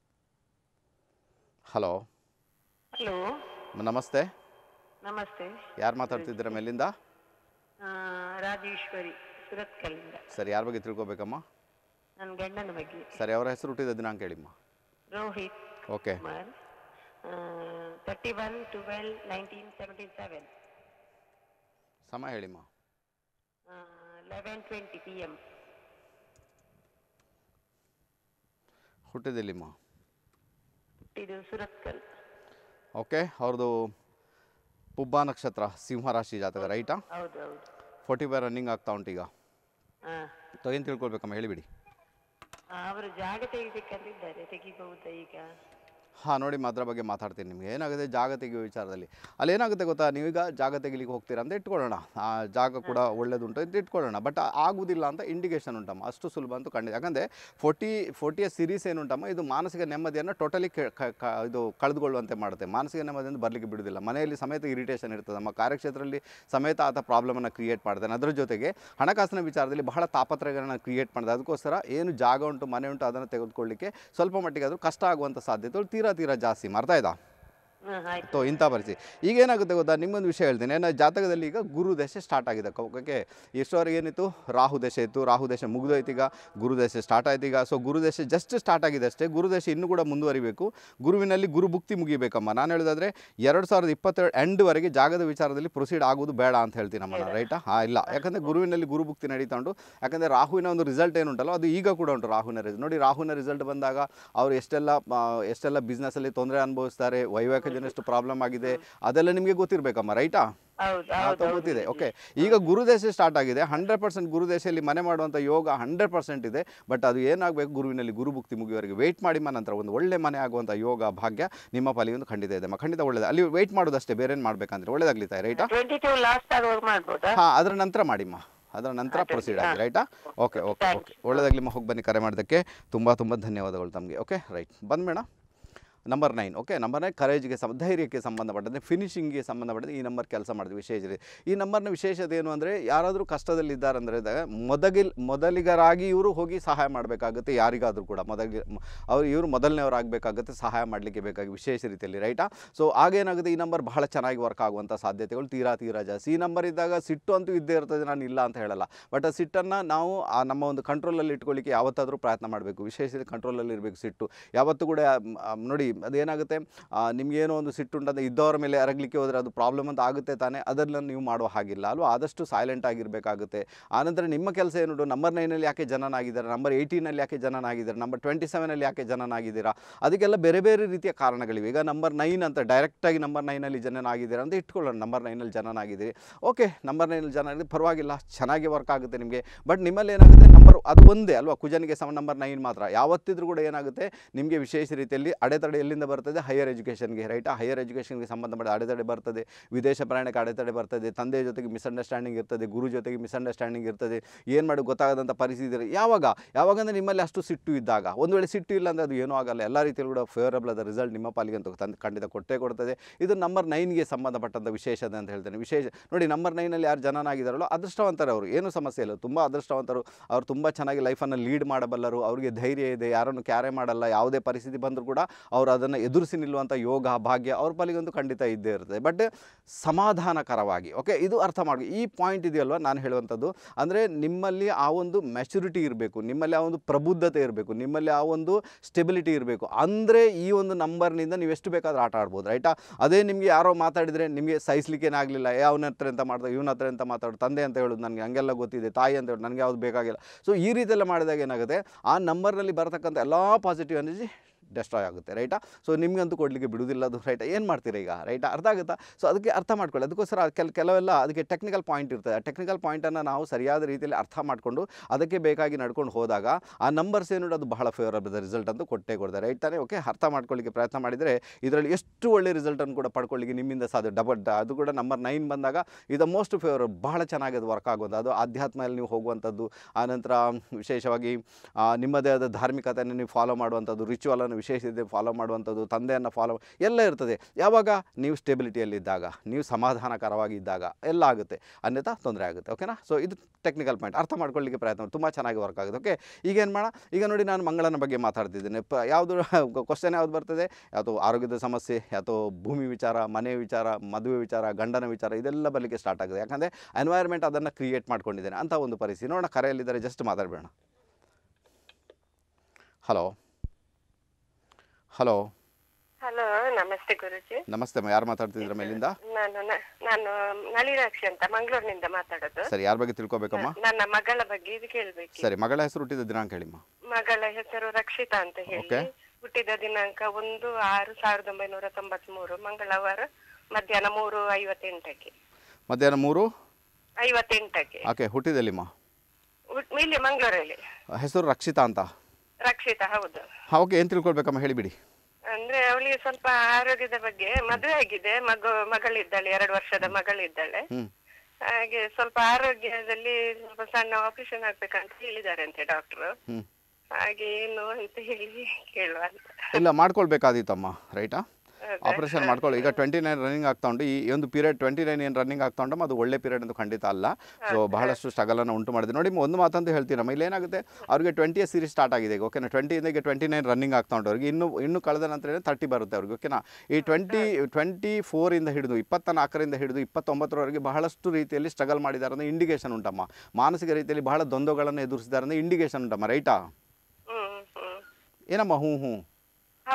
ಹಲೋ ಹಲೋ ನಮಸ್ತೆ ನಮಸ್ತೆ ಯಾರು ಮಾತಾಡ್ತಿದ್ದೀರಾ ಮೇಲಿಂದ ಆ, ರಾಜೇಶ್ವರಿ ಸುರತ್ಕಲ್ಲಿಂದ ಸರಿ ಯಾರ ಬಗ್ಗೆ ತಿಳ್ಕೊಬೇಕಮ್ಮ ನನ್ನ ಗಂಡನ ಬಗ್ಗೆ ಸರಿ ಅವರ ಹೆಸರು ಹುಟ್ಟಿದ ದಿನಾಂಕ ಹೇಳಿಮ್ಮ Rohit okay Kumar thirty one twelve nineteen seventy seven ಸಮಯ ಹೇಳಿಮ್ಮ ಲೆವೆನ್ ಟ್ವೆಂಟಿ ಪಿ ಎಮ್ ಹುಟ್ಟಿದೆಲ್ಲಿಮ್ಮ ಇದು ಸುರತ್ಕಲ್ ಓಕೆ ಅವ್ರದ್ದು ಪುಬ್ಬ ನಕ್ಷತ್ರ ಸಿಂಹರಾಶಿ ಜಾತಕ ರೈಟಾ ಹೌದು ಹೌದು ಫೋರ್ಟಿ ಫೈವ್ ರನ್ನಿಂಗ್ ಆಗ್ತಾ ಉಂಟು ಈಗ ಹಾಂ ಸೊ ಏನು ತಿಳ್ಕೊಳ್ಬೇಕಮ್ಮ ಹೇಳಿಬಿಡಿ ಅವರು ಜಾಗ ತೆಗಿಬೇಕಂತಿದ್ದಾರೆ ತೆಗಿಬಹುದಾ ಈಗ ಹಾಂ ನೋಡಿ ಮ ಅದ್ರ ಬಗ್ಗೆ ಮಾತಾಡ್ತೀನಿ ನಿಮಗೆ ಏನಾಗುತ್ತೆ ಜಾಗ ತೆಗೆಯುವ ವಿಚಾರದಲ್ಲಿ ಅಲ್ಲಿ ಏನಾಗುತ್ತೆ ಗೊತ್ತಾ ನೀವೀಗ ಜಾಗ ತೆಗಿಲಿಕ್ಕೆ ಹೋಗ್ತೀರಾ ಅಂತ ಇಟ್ಕೊಳ್ಳೋಣ ಆ ಜಾಗ ಕೂಡ ಒಳ್ಳೇದುಂಟು ಅಂತ ಇಟ್ಕೊಳ್ಳೋಣ ಬಟ್ ಆಗುವುದಿಲ್ಲ ಅಂತ ಇಂಡಿಕೇಶನ್ ಉಂಟಮ್ಮ ಅಷ್ಟು ಸುಲಭ ಅಂತೂ ಖಂಡಿತ ಯಾಕಂದರೆ ಫೋರ್ಟಿ ಫೋರ್ಟಿಯ ಸಿರೀಸ್ ಏನುಂಟಮ್ಮ ಇದು ಮಾನಸಿಕ ನೆಮ್ಮದಿಯನ್ನು ಟೋಟಲಿ ಇದು ಕಳೆದುಕೊಳ್ಳುವಂತೆ ಮಾಡುತ್ತೆ ಮಾನಸಿಕ ನೆಮ್ಮದಿಯನ್ನು ಬರಲಿಕ್ಕೆ ಬಿಡುವುದಿಲ್ಲ ಮನೆಯಲ್ಲಿ ಸಮೇತ ಇರಿಟೇಷನ್ ಇರ್ತದೆ ನಮ್ಮ ಕಾರ್ಯಕ್ಷೇತ್ರದಲ್ಲಿ ಸಮೇತ ಆತ ಪ್ರಾಬ್ಲಮನ್ನು ಕ್ರಿಯೇಟ್ ಮಾಡ್ತಾನೆ ಅದರ ಜೊತೆಗೆ ಹಣಕಾಸಿನ ವಿಚಾರದಲ್ಲಿ ಬಹಳ ತಾಪತ್ರಯಗಳನ್ನು ಕ್ರಿಯೇಟ್ ಮಾಡಿದೆ ಅದಕ್ಕೋಸ್ಕರ ಏನು ಜಾಗ ಉಂಟು ಮನೆ ಉಂಟು ಅದನ್ನು ತೆಗೆದುಕೊಳ್ಳಿಕ್ಕೆ ಸ್ವಲ್ಪ ಮಟ್ಟಿಗೆ ಆದರೂ ಕಷ್ಟ ಆಗುವಂಥ ಸಾಧ್ಯತೆಗಳು ತೀರಾ ತೀರಾ ಜಾಸ್ತಿ ಅರ್ಥ ಆಯ್ತಾ ಹಾಂ ಆಯ್ತು ತೋ ಇಂಥ ಪರಿಸ್ಥಿತಿ ಈಗ ಏನಾಗುತ್ತೆ ಗೊತ್ತಾ ನಿಮ್ಮೊಂದು ವಿಷಯ ಹೇಳ್ತೀನಿ ಏನೋ ಜಾತಕದಲ್ಲಿ ಈಗ ಗುರು ದಶೆ ಸ್ಟಾರ್ಟ್ ಆಗಿದೆ ಓಕೆ ಎಷ್ಟೋವರೆಗೆ ಏನಿತ್ತು ರಾಹು ದಶೆ ಇತ್ತು ರಾಹು ದಶೆ ಮುಗಿದೋಯ್ತು ಈಗ ಗುರು ದಶೆ ಸ್ಟಾರ್ಟ್ ಆಯ್ತು ಈಗ ಸೊ ಗುರು ದಶೆ ಜಸ್ಟ್ ಸ್ಟಾರ್ಟ್ ಆಗಿದೆ ಅಷ್ಟೇ ಗುರು ದಶೆ ಇನ್ನೂ ಕೂಡ ಮುಂದುವರಿಬೇಕು ಗುರುವಿನಲ್ಲಿ ಗುರು ಭುಕ್ತಿ ಮುಗಿಬೇಕಮ್ಮ ನಾನು ಹೇಳೋದಾದ್ರೆ ಎರಡು ಸಾವಿರದ ಇಪ್ಪತ್ತೆರಡು ಎಂಡ್ವರೆಗೆ ಜಾಗದ ವಿಚಾರದಲ್ಲಿ ಪ್ರೊಸೀಡ್ ಆಗೋದು ಬೇಡ ಅಂತ ಹೇಳ್ತೀನಮ್ಮ ನಾನು ರೈಟಾ ಹಾಂ ಇಲ್ಲ ಯಾಕಂದರೆ ಗುರುವಿನಲ್ಲಿ ಗುರು ಭುಕ್ತಿ ನಡೀತಾ ಉಂಟು ಯಾಕಂದರೆ ರಾಹುವಿನ ಒಂದು ರಿಸಲ್ಟ್ ಏನುಂಟಲ್ಲ ಅದು ಈಗ ಕೂಡ ಉಂಟು ರಾಹುವಿನ ರಿಸಲ್ಟ್ ನೋಡಿ ರಾಹುವಿನ ರಿಸಲ್ಟ್ ಬಂದಾಗ ಅವರು ಎಷ್ಟೆಲ್ಲ ಆ, ಎಷ್ಟೆಲ್ಲ ಬಿಸ್ನೆಸ್ಸಲ್ಲಿ ತೊಂದರೆ ಅನುಭವಿಸ್ತಾರೆ ವೈವಾಹಿಕ ಜನಷ್ಟು ಪ್ರಾಬ್ಲಮ್ ಆಗಿದೆ ಅದೆಲ್ಲ ನಿಮಗೆ ಗೊತ್ತಿರಬೇಕಮ್ಮ ರೈಟಾ ಹೌದು ಆ, ಹೌದು ತ- ಗೊತ್ತಿದೆ ಓಕೆ ಈಗ ಗುರುದೇಶ ಸ್ಟಾರ್ಟ್ ಆಗಿದೆ ಹಂಡ್ರೆಡ್ ಪರ್ಸೆಂಟ್ ಗುರುದೇಶದಲ್ಲಿ ಮನೆ ಮಾಡುವಂಥ ಯೋಗ ಹಂಡ್ರೆಡ್ ಪರ್ಸೆಂಟ್ ಇದೆ ಬಟ್ ಅದು ಏನಾಗಬೇಕು ಗುರುವಿನಲ್ಲಿ ಗುರುಭುಕ್ತಿ ಮುಗಿಯುವವರೆಗೆ ವೆಯ್ಟ್ ಮಾಡಿ ಮ ನಂತರ ಒಂದು ಒಳ್ಳೆ ಮನೆ ಆಗುವಂಥ ಯೋಗ ಭಾಗ್ಯ ನಿಮ್ಮ ಪಾಲಿಗೆ ಒಂದು ಖಂಡಿತ ಇದೆ ಅಮ್ಮ ಖಂಡಿತ ಒಳ್ಳೇದು ಅಲ್ಲಿ ವೆಯ್ಟ್ ಮಾಡೋದಷ್ಟೇ ಬೇರೆ ಏನು ಮಾಡ್ಬೇಕಂದ್ರೆ ಒಳ್ಳೇದಾಗ್ಲಿ ತಾಯಿ ರೈಟಾ ಟ್ವೆಂಟಿ ಟೂ ಲಾಸ್ಟ್ ಆಗುವಾಗ ಮಾಡ್ಬೋದಾ ಹಾಂ ಅದರ ನಂತರ ಮಾಡಿಮ್ಮ ಅದರ ನಂತರ ಪ್ರೊಸೀಡ್ ಆಗಿ ರೈಟಾ ಓಕೆ ಓಕೆ ಓಕೆ ಒಳ್ಳೆದಾಗಲಿ ಹೋಗಿ ಬನ್ನಿ ಕರೆ ಮಾಡೋದಕ್ಕೆ ತುಂಬ ತುಂಬ ಧನ್ಯವಾದಗಳು ತಮಗೆ ಓಕೆ ರೈಟ್ ಬಂದ madam number nine okay number nine ಕರೇಜ್ಗೆ ಸಂ ಧೈರ್ಯಕ್ಕೆ ಸಂಬಂಧಪಟ್ಟಂತೆ ಫಿನಿಶಿಂಗ್ಗೆ ಸಂಬಂಧಪಟ್ಟಂತೆ ಈ ನಂಬರ್ ಕೆಲಸ ಮಾಡಿದ ವಿಶೇಷ ಇದೆ ಈ ನಂಬರ್ನ ವಿಶೇಷತೆ ಏನು ಅಂದರೆ ಯಾರಾದರೂ ಕಷ್ಟದಲ್ಲಿದ್ದಾರಂದರೆ ಮೊದಗಿಲ್ ಮೊದಲಿಗರಾಗಿ ಇವರು ಹೋಗಿ ಸಹಾಯ ಮಾಡಬೇಕಾಗುತ್ತೆ ಯಾರಿಗಾದರೂ ಕೂಡ ಮೊದಲಿಗೆ ಅವ್ರು ಇವರು ಮೊದಲನೇವರಾಗಬೇಕಾಗುತ್ತೆ ಸಹಾಯ ಮಾಡಲಿಕ್ಕೆ ಬೇಕಾಗಿ ವಿಶೇಷ ರೀತಿಯಲ್ಲಿ ರೈಟಾ ಸೊ ಆಗೇನಾಗುತ್ತೆ ಈ ನಂಬರ್ ಬಹಳ ಚೆನ್ನಾಗಿ ವರ್ಕ್ ಆಗುವಂಥ ಸಾಧ್ಯತೆಗಳು ತೀರಾ ತೀರಾ ಜಾಸ್ತಿ ಈ ನಂಬರ್ ಇದ್ದಾಗ ಸಿಟ್ಟು ಅಂತೂ ಇದ್ದೇ ಇರ್ತದೆ ನಾನು ಇಲ್ಲ ಅಂತ ಹೇಳಲ್ಲ ಬಟ್ ಆ ಸಿಟ್ಟನ್ನು ನಾವು ಆ ನಮ್ಮ ಒಂದು ಕಂಟ್ರೋಲಲ್ಲಿ ಇಟ್ಕೊಳ್ಳಿಕ್ಕೆ ಯಾವತ್ತಾದರೂ ಪ್ರಯತ್ನ ಮಾಡಬೇಕು ವಿಶೇಷ ಕಂಟ್ರೋಲಲ್ಲಿ ಇರಬೇಕು ಸಿಟ್ಟು ಯಾವತ್ತೂ ಕೂಡ ಮ್, ಆ, ನೋಡಿ ಅದೇನಾಗುತ್ತೆ ಆ, ನಿಮ್ಗೇನೋ ಒಂದು ಸಿಟ್ಟು ಉಂಟಂದ್ರೆ ಇದ್ದವರ ಮೇಲೆ ಎರಗಲಿಕ್ಕೆ ಹೋದರೆ ಅದು ಪ್ರಾಬ್ಲಮ್ ಅಂತ ಆಗುತ್ತೆ ತಾನೇ ಅದನ್ನು ನೀವು ಮಾಡುವ ಹಾಗಿಲ್ಲ ಅಲ್ವಾ ಆದಷ್ಟು ಸೈಲೆಂಟ್ ಆಗಿರಬೇಕಾಗುತ್ತೆ ಆನಂತರ ನಿಮ್ಮ ಕೆಲಸ ಏನು ನಂಬರ್ ನೈನಲ್ಲಿ ಯಾಕೆ ಜನನಾಗಿದ್ದಾರೆ ನಂಬರ್ ಏಯ್ಟೀನಲ್ಲಿ ಯಾಕೆ ಜನನಾಗಿದ್ದಾರೆ ನಂಬರ್ ಟ್ವೆಂಟಿ ಸೆವೆನಲ್ಲಿ ಯಾಕೆ ಜನನಾಗಿದ್ದೀರಾ ಅದಕ್ಕೆಲ್ಲ ಬೇರೆ ಬೇರೆ ರೀತಿಯ ಕಾರಣಗಳಿವೆ ಈಗ ನಂಬರ್ ನೈನ್ ಅಂತ ಡೈರೆಕ್ಟಾಗಿ ನಂಬರ್ ನೈನಲ್ಲಿ ಜನನಾಗಿದ್ದೀರಾ ಅಂತ ಇಟ್ಕೊಳ್ಳೋಣ ನಂಬರ್ ನೈನಲ್ಲಿ ಜನನಾಗಿದ್ದೀರಿ ಓಕೆ ನಂಬರ್ ನೈನಲ್ಲಿ ಜನ ಇದ್ರೆ ಪರವಾಗಿಲ್ಲ ಚೆನ್ನಾಗಿ ವರ್ಕ್ ಆಗುತ್ತೆ ನಿಮಗೆ ಬಟ್ ನಿಮ್ಮಲ್ಲಿ ಏನಾಗುತ್ತೆ ನಂಬರ್ ಅದು ಒಂದೇ ಅಲ್ವಾ ಕುಜನಿಗೆ ಸಮ ನಂಬರ್ ನೈನ್ ಮಾತ್ರ ಯಾವತ್ತಿದ್ರೂ ಕೂಡ ಏನಾಗುತ್ತೆ ನಿಮಗೆ ವಿಶೇಷ ರೀತಿಯಲ್ಲಿ ಅಡೆತಡೆ ಎಲ್ಲಿಂದ ಬರ್ತದೆ ಹೈಯರ್ ಎಜುಕೇಷನ್ಗೆ ರೈಟಾ ಹೈಯರ್ ಎಜುಕೇಷನ್ಗೆ ಸಂಬಂಧಪಟ್ಟ ಅಡೆತಡೆ ಬರ್ತದೆ ವಿದೇಶ ಪ್ರಯಾಣಕ್ಕೆ ಅಡೆತಡೆ ಬರ್ತದೆ ತಂದೆ ಜೊತೆಗೆ ಮಿಸ್ಅಂಡರ್ಸ್ಟ್ಯಾಂಡಿಂಗ್ ಇರ್ತದೆ ಗುರು ಜೊತೆಗೆ ಮಿಸ್ಅಂಡರ್ಸ್ಟ್ಯಾಂಡಿಂಗ್ ಇರ್ತದೆ ಏನು ಮಾಡಿ ಗೊತ್ತಾಗದಂಥ ಪರಿಸ್ಥಿತಿ ಇರುತ್ತೆ ಯಾವಾಗ ಯಾವಾಗ ಅಂದರೆ ನಿಮ್ಮಲ್ಲಿ ಅಷ್ಟು ಸಿಟ್ಟು ಇದ್ದಾಗ ಒಂದು ವೇಳೆ ಸಿಟ್ಟು ಇಲ್ಲ ಅಂದರೆ ಅದು ಏನೂ ಆಗಲ್ಲ ಎಲ್ಲ ರೀತಿಯಲ್ಲೂ ಕೂಡ ಫೇವರಬಲ್ ಆದ ರಿಸಲ್ಟ್ ನಿಮ್ಮ ಪಾಲಿಗೆ ಅಂತ ತಂದು ಖಂಡಿತ ಕೊಟ್ಟೇ ಕೊಡ್ತದೆ ಇದು ನಂಬರ್ ನೈನ್ಗೆ ಸಂಬಂಧಪಟ್ಟಂಥ ವಿಶೇಷತೆ ಅಂತ ಹೇಳ್ತೇನೆ ವಿಶೇಷ ನೋಡಿ ನಂಬರ್ ನೈನಲ್ಲಿ ಯಾರು ಜನನಾಗಿದ್ದಾರಲ್ಲ ಅದೃಷ್ಟವಂತರು ಅವರು ಏನು ಸಮಸ್ಯೆ ಇಲ್ಲ ತುಂಬ ಅದೃಷ್ಟವಂತರು ಅವ್ರು ತುಂಬ ಚೆನ್ನಾಗಿ ಲೈಫನ್ನು ಲೀಡ್ ಮಾಡಬಲ್ಲರು ಅವರಿಗೆ ಧೈರ್ಯ ಇದೆ ಯಾರನ್ನು ಕ್ಯಾರೆ ಮಾಡಲ್ಲ ಯಾವುದೇ ಪರಿಸ್ಥಿತಿ ಬಂದರೂ ಕೂಡ ಅವರು ಅದನ್ನು ಎದುರಿಸಿ ನಿಲ್ಲುವಂಥ ಯೋಗ ಭಾಗ್ಯ ಅವ್ರ ಪಾಲಿಗಂತೂ ಖಂಡಿತ ಇದ್ದೇ ಇರ್ತದೆ ಬಟ್ ಸಮಾಧಾನಕರವಾಗಿ ಓಕೆ ಇದು ಅರ್ಥ ಮಾಡಿ ಈ ಪಾಯಿಂಟ್ ಇದೆಯಲ್ವ ನಾನು ಹೇಳುವಂಥದ್ದು ಅಂದರೆ ನಿಮ್ಮಲ್ಲಿ ಆ ಒಂದು ಮೆಚುರಿಟಿ ಇರಬೇಕು ನಿಮ್ಮಲ್ಲಿ ಆ ಒಂದು ಪ್ರಬುದ್ಧತೆ ಇರಬೇಕು ನಿಮ್ಮಲ್ಲಿ ಆ ಒಂದು ಸ್ಟೆಬಿಲಿಟಿ ಇರಬೇಕು ಅಂದರೆ ಈ ಒಂದು ನಂಬರ್ನಿಂದ ನೀವು ಎಷ್ಟು ಬೇಕಾದ್ರೂ ಆಟ ಆಡ್ಬೋದು ರೈಟಾ ಅದೇ ನಿಮಗೆ ಯಾರೋ ಮಾತಾಡಿದರೆ ನಿಮಗೆ ಸಹಿಸ್ಲಿಕ್ಕೇನೆ ಆಗಲಿಲ್ಲ ಅವನ ಹತ್ರ ಅಂತ ಮಾಡ್ತಾರೆ ಇವನ ಹತ್ರ ಅಂತ ಮಾತಾಡೋದು ತಂದೆ ಅಂತ ಹೇಳೋದು ನನಗೆ ಹಂಗೆಲ್ಲ ಗೊತ್ತಿದೆ ತಾಯಿ ಅಂತ ಹೇಳೋದು ನನಗೆ ಯಾವುದು ಬೇಕಾಗಿಲ್ಲ ಸೊ ಈ ರೀತಿಯೆಲ್ಲ ಮಾಡಿದಾಗ ಏನಾಗುತ್ತೆ ಆ ನಂಬರ್ನಲ್ಲಿ ಬರ್ತಕ್ಕಂಥ ಎಲ್ಲ ಪಾಸಿಟಿವ್ ಎನರ್ಜಿ ಡೆಸ್ಟ್ರಾಯ್ ಆಗುತ್ತೆ ರೈಟಾ ಸೊ ನಿಮಗಂತೂ ಕೊಡಲಿಕ್ಕೆ ಬಿಡುವುದಿಲ್ಲ ಅದು ರೈಟಾ ಏನು ಮಾಡ್ತೀರಾ ಈಗ ರೈಟಾ ಅರ್ಥ ಆಗುತ್ತಾ ಸೊ ಅದಕ್ಕೆ ಅರ್ಥ ಮಾಡ್ಕೊಳ್ಳಿ ಅದಕ್ಕೋಸ್ಕರ ಕೆಲ ಕೆಲವೆಲ್ಲ ಅದಕ್ಕೆ ಟೆಕ್ನಿಕಲ್ ಪಾಯಿಂಟ್ ಇರ್ತದೆ ಆ ಟೆಕ್ನಿಕಲ್ ಪಾಯಿಂಟನ್ನು ನಾವು ಸರಿಯಾದ ರೀತಿಯಲ್ಲಿ ಅರ್ಥ ಮಾಡಿಕೊಂಡು ಅದಕ್ಕೆ ಬೇಕಾಗಿ ನಡ್ಕೊಂಡು ಹೋದಾಗ ಆ ನಂಬರ್ಸ್ ಏನು ಅದು ಬಹಳ ಫೇವರಬಲ್ ರಿಸಲ್ಟ್ ಅಂತೂ ಕೊಟ್ಟೇ ಕೊಡ್ತಾರೆ ರೈಟ್ ತಾನೇ ಓಕೆ ಅರ್ಥ ಮಾಡ್ಕೊಳ್ಳಿಕ್ಕೆ ಪ್ರಯತ್ನ ಮಾಡಿದರೆ ಇದರಲ್ಲಿ ಎಷ್ಟು ಒಳ್ಳೆ ರಿಸಲ್ಟನ್ನು ಕೂಡ ಪಡ್ಕೊಳ್ಳಿಕ್ಕೆ ನಿಮ್ಮಿಂದ ಸಾಧ್ಯ ಡಬಲ್ ಅದು ಕೂಡ ನಂಬರ್ ನೈನ್ ಬಂದಾಗ ಇದು ಮೋಸ್ಟ್ ಫೇವರಬಲ್ ಬಹಳ ಚೆನ್ನಾಗಿ ಅದು ವರ್ಕ್ ಆಗೋದು ಅದು ಆಧ್ಯಾತ್ಮದಲ್ಲಿ ನೀವು ಹೋಗುವಂಥದ್ದು ಆನಂತರ ವಿಶೇಷವಾಗಿ ಆ, ನಿಮ್ಮದೇ ಆದ ಧಾರ್ಮಿಕತೆಯನ್ನು ನೀವು ಫಾಲೋ ಮಾಡುವಂಥದ್ದು ರಿಚುವಲನ್ನು ವಿಶೇಷ ಇದೆ ಫಾಲೋ ಮಾಡುವಂಥದ್ದು ತಂದೆಯನ್ನು ಫಾಲೋ ಎಲ್ಲ ಇರ್ತದೆ ಯಾವಾಗ ನೀವು ಸ್ಟೆಬಿಲಿಟಿಯಲ್ಲಿದ್ದಾಗ ನೀವು ಸಮಾಧಾನಕರವಾಗಿದ್ದಾಗ ಎಲ್ಲ ಆಗುತ್ತೆ ಅನ್ಯಥಾ ತೊಂದರೆ ಆಗುತ್ತೆ ಓಕೆನಾ ಸೊ ಇದು ಟೆಕ್ನಿಕಲ್ ಪಾಯಿಂಟ್ ಅರ್ಥ ಮಾಡ್ಕೊಳ್ಳಿಕ್ಕೆ ಪ್ರಯತ್ನ ತುಂಬ ಚೆನ್ನಾಗಿ ವರ್ಕ್ ಆಗುತ್ತೆ ಓಕೆ ಈಗ ಏನು ಮಾಡೋಣ ಈಗ ನೋಡಿ ನಾನು ಮಂಗಳನ ಬಗ್ಗೆ ಮಾತಾಡ್ತಿದ್ದೇನೆ ಪ ಯಾವುದು ಕ್ವಶನ್ ಯಾವ್ದು ಬರ್ತದೆ ಯಾವುದು ಆರೋಗ್ಯದ ಸಮಸ್ಯೆ ಅಥವಾ ಭೂಮಿ ವಿಚಾರ ಮನೆ ವಿಚಾರ ಮದುವೆ ವಿಚಾರ ಗಂಡನ ವಿಚಾರ ಇದೆಲ್ಲ ಬರಲಿಕ್ಕೆ ಸ್ಟಾರ್ಟ್ ಆಗಿದೆ ಯಾಕಂದರೆ ಎನ್ವೈರ್ಮೆಂಟ್ ಅದನ್ನು ಕ್ರಿಯೇಟ್ ಮಾಡ್ಕೊಂಡಿದ್ದೇನೆ ಅಂತ ಒಂದು ಪರಿಸ್ಥಿತಿ ನೋಡೋಣ ಕರೆಯಲ್ಲಿದ್ದಾರೆ ಜಸ್ಟ್ ಮಾತಾಡಬೇಡ ಹಲೋ ಹಲೋ ಹಲೋ ನಮಸ್ತೆ ಗುರುಜಿ ನಮಸ್ತೆ ಅಮ್ಮ ಯಾರು ಮಾತಾಡ್ತಿದ್ರ ಮೇಲಿಂದ ನಾನು ನ- ನಾನು ನಳಿನಾಕ್ಷಿ ಅಂತ ಮಂಗಳೂರಿನಿಂದ ಮಾತಾಡೋದು ಸರಿ ಯಾರ ಬಗ್ಗೆ ತಿಳ್ಕೊಬೇಕಮ್ಮ ನನ್ನ ಮಗಳ ಬಗ್ಗೆ ಇದು ಕೇಳ್ಬೇಕು ಸರಿ ಮಗಳ ಹೆಸರು ಹುಟ್ಟಿದ ದಿನಾಂಕ ಹೇಳಿಮ್ಮ ಮಗಳ ಹೆಸರು ರಕ್ಷಿತಾ ಅಂತ ಹೇಳಿ Okay. ಹುಟ್ಟಿದ ದಿನಾಂಕ ಒಂದು ಆರು ಸಾವಿರದ ಒಂಬೈನೂರ ತೊಂಬತ್ ಮೂರು ಮಂಗಳವಾರ ಮಧ್ಯಾಹ್ನ ಮೂರು ಐವತ್ತೆಂಟಕ್ಕೆ ಮಧ್ಯಾಹ್ನ ಮೂರು ಐವತ್ತೆಂಟಕ್ಕೆ ಆಕೆ ಹುಟ್ಟಿದೆಲ್ಲಿಮ್ಮ ಹುಟ್- ಇಲ್ಲಿ ಮಂಗಳೂರಲ್ಲಿ ಹೆಸರು ರಕ್ಷಿತಾ ಅಂತ ರಕ್ಷಿತಾ ಹೌದು ಹಾಂ ಓಕೆ ಏನು ತಿಳ್ಕೊಳ್ಬೇಕಮ್ಮ ಹೇಳಿಬಿಡಿ ಅಂದ್ರೆ ಅವಳಿಗೆ ಸ್ವಲ್ಪ ಆರೋಗ್ಯದ ಬಗ್ಗೆ ಮದುವೆ ಆಗಿದೆ ಮಗು ಮಗಳಿದ್ದಾಳೆ ಎರಡು ವರ್ಷದ ಮಗಳಿದ್ದಾಳೆ ಹ್ಞೂ ಹಾಗೆ ಸ್ವಲ್ಪ ಆರೋಗ್ಯದಲ್ಲಿ ಸ್ವಲ್ಪ ಸಣ್ಣ ಆಪರೇಷನ್ ಆಗ್ಬೇಕಂತ ಹೇಳಿದ್ದಾರೆ ಅಂತೆ ಡಾಕ್ಟ್ರು ಹ್ಞೂ ಹಾಗೆ ಏನು ಅಂತ ಹೇಳಿ ಕೇಳುವ ಅಂತ ಇಲ್ಲ ಮಾಡ್ಕೊಳ್ಬೇಕಾದಿತ್ತಮ್ಮ ರೈಟಾ ಹೌದಾ? ಆಪರೇಷನ್ ಮಾಡ್ಕೊಳ್ಳಿ ಈಗ ಟ್ವೆಂಟಿ ನೈನ್ ರನ್ನಿಂಗ್ ಆಗ್ತಾ ಉಂಟು ಈ ಒಂದು ಪೀರಿಯಡ್ ಟ್ವೆಂಟಿ ನೈನ್ ಏನು ರನ್ನಿಂಗ್ ಆಗ್ತಾ ಉಂಟಮ್ಮ ಅದು ಒಳ್ಳೆ ಪೀರಿಯಡ್ ಅಂತ ಖಂಡಿತ ಅಲ್ಲ ಸೊ ಬಹಳಷ್ಟು ಸ್ಟ್ರಗಲನ್ನು ಉಂಟು ಮಾಡಿದೆ ನೋಡಿ ಒಂದು ಮಾತಂತ ಹೇಳ್ತೀರಮ್ಮ ಇಲ್ಲಿ ಏನಾಗುತ್ತೆ ಅವ್ರಿಗೆ ಟ್ವೆಂಟಿಯ ಸೀರೀಸ್ ಸ್ಟಾರ್ಟ್ ಆಗಿದೆ ಈಗ ಓಕೆನಾ ಟ್ವೆಂಟಿಯಿಂದ ಈಗ ಟ್ವೆಂಟಿ ನೈನ್ ರನ್ನಿಂಗ್ ಆಗ್ತಾ ಉಂಟು ಅವ್ರಿಗೆ ಇನ್ನು ಇನ್ನು ಕಳೆದ ನಂತರ ತರ್ಟಿ ಬರುತ್ತೆ ಅವ್ರಿಗೆ ಓಕೆನಾ ಈ ಟ್ವೆಂಟಿ ಟ್ವೆಂಟಿ ಫೋರಿಂದ ಹಿಡಿದು ಇಪ್ಪತ್ತ ನಾಲ್ಕರಿಂದ ಹಿಡಿದು ಇಪ್ಪತ್ತೊಂಬತ್ತರವರೆಗೆ ಬಹಳಷ್ಟು ರೀತಿಯಲ್ಲಿ ಸ್ಟ್ರಗಲ್ ಮಾಡಿದ್ದಾರೆ ಅನ್ನೋ ಇಂಡಿಕೇಶನ್ ಉಂಟಮ್ಮ ಮಾನಸಿಕ ರೀತಿಯಲ್ಲಿ ಬಹಳ ದ್ವಂದ್ವಗಳನ್ನು ಎದುರಿಸಿದ್ದಾರೆ ಅನ್ನೋ ಇಂಡಿಕೇಶನ್ ಉಂಟಮ್ಮ ರೈಟಾ ಹ್ಮ್ ಹ್ಮ್ ಏನಮ್ಮ ಹ್ಞೂ ಹ್ಞೂ ಹೌದು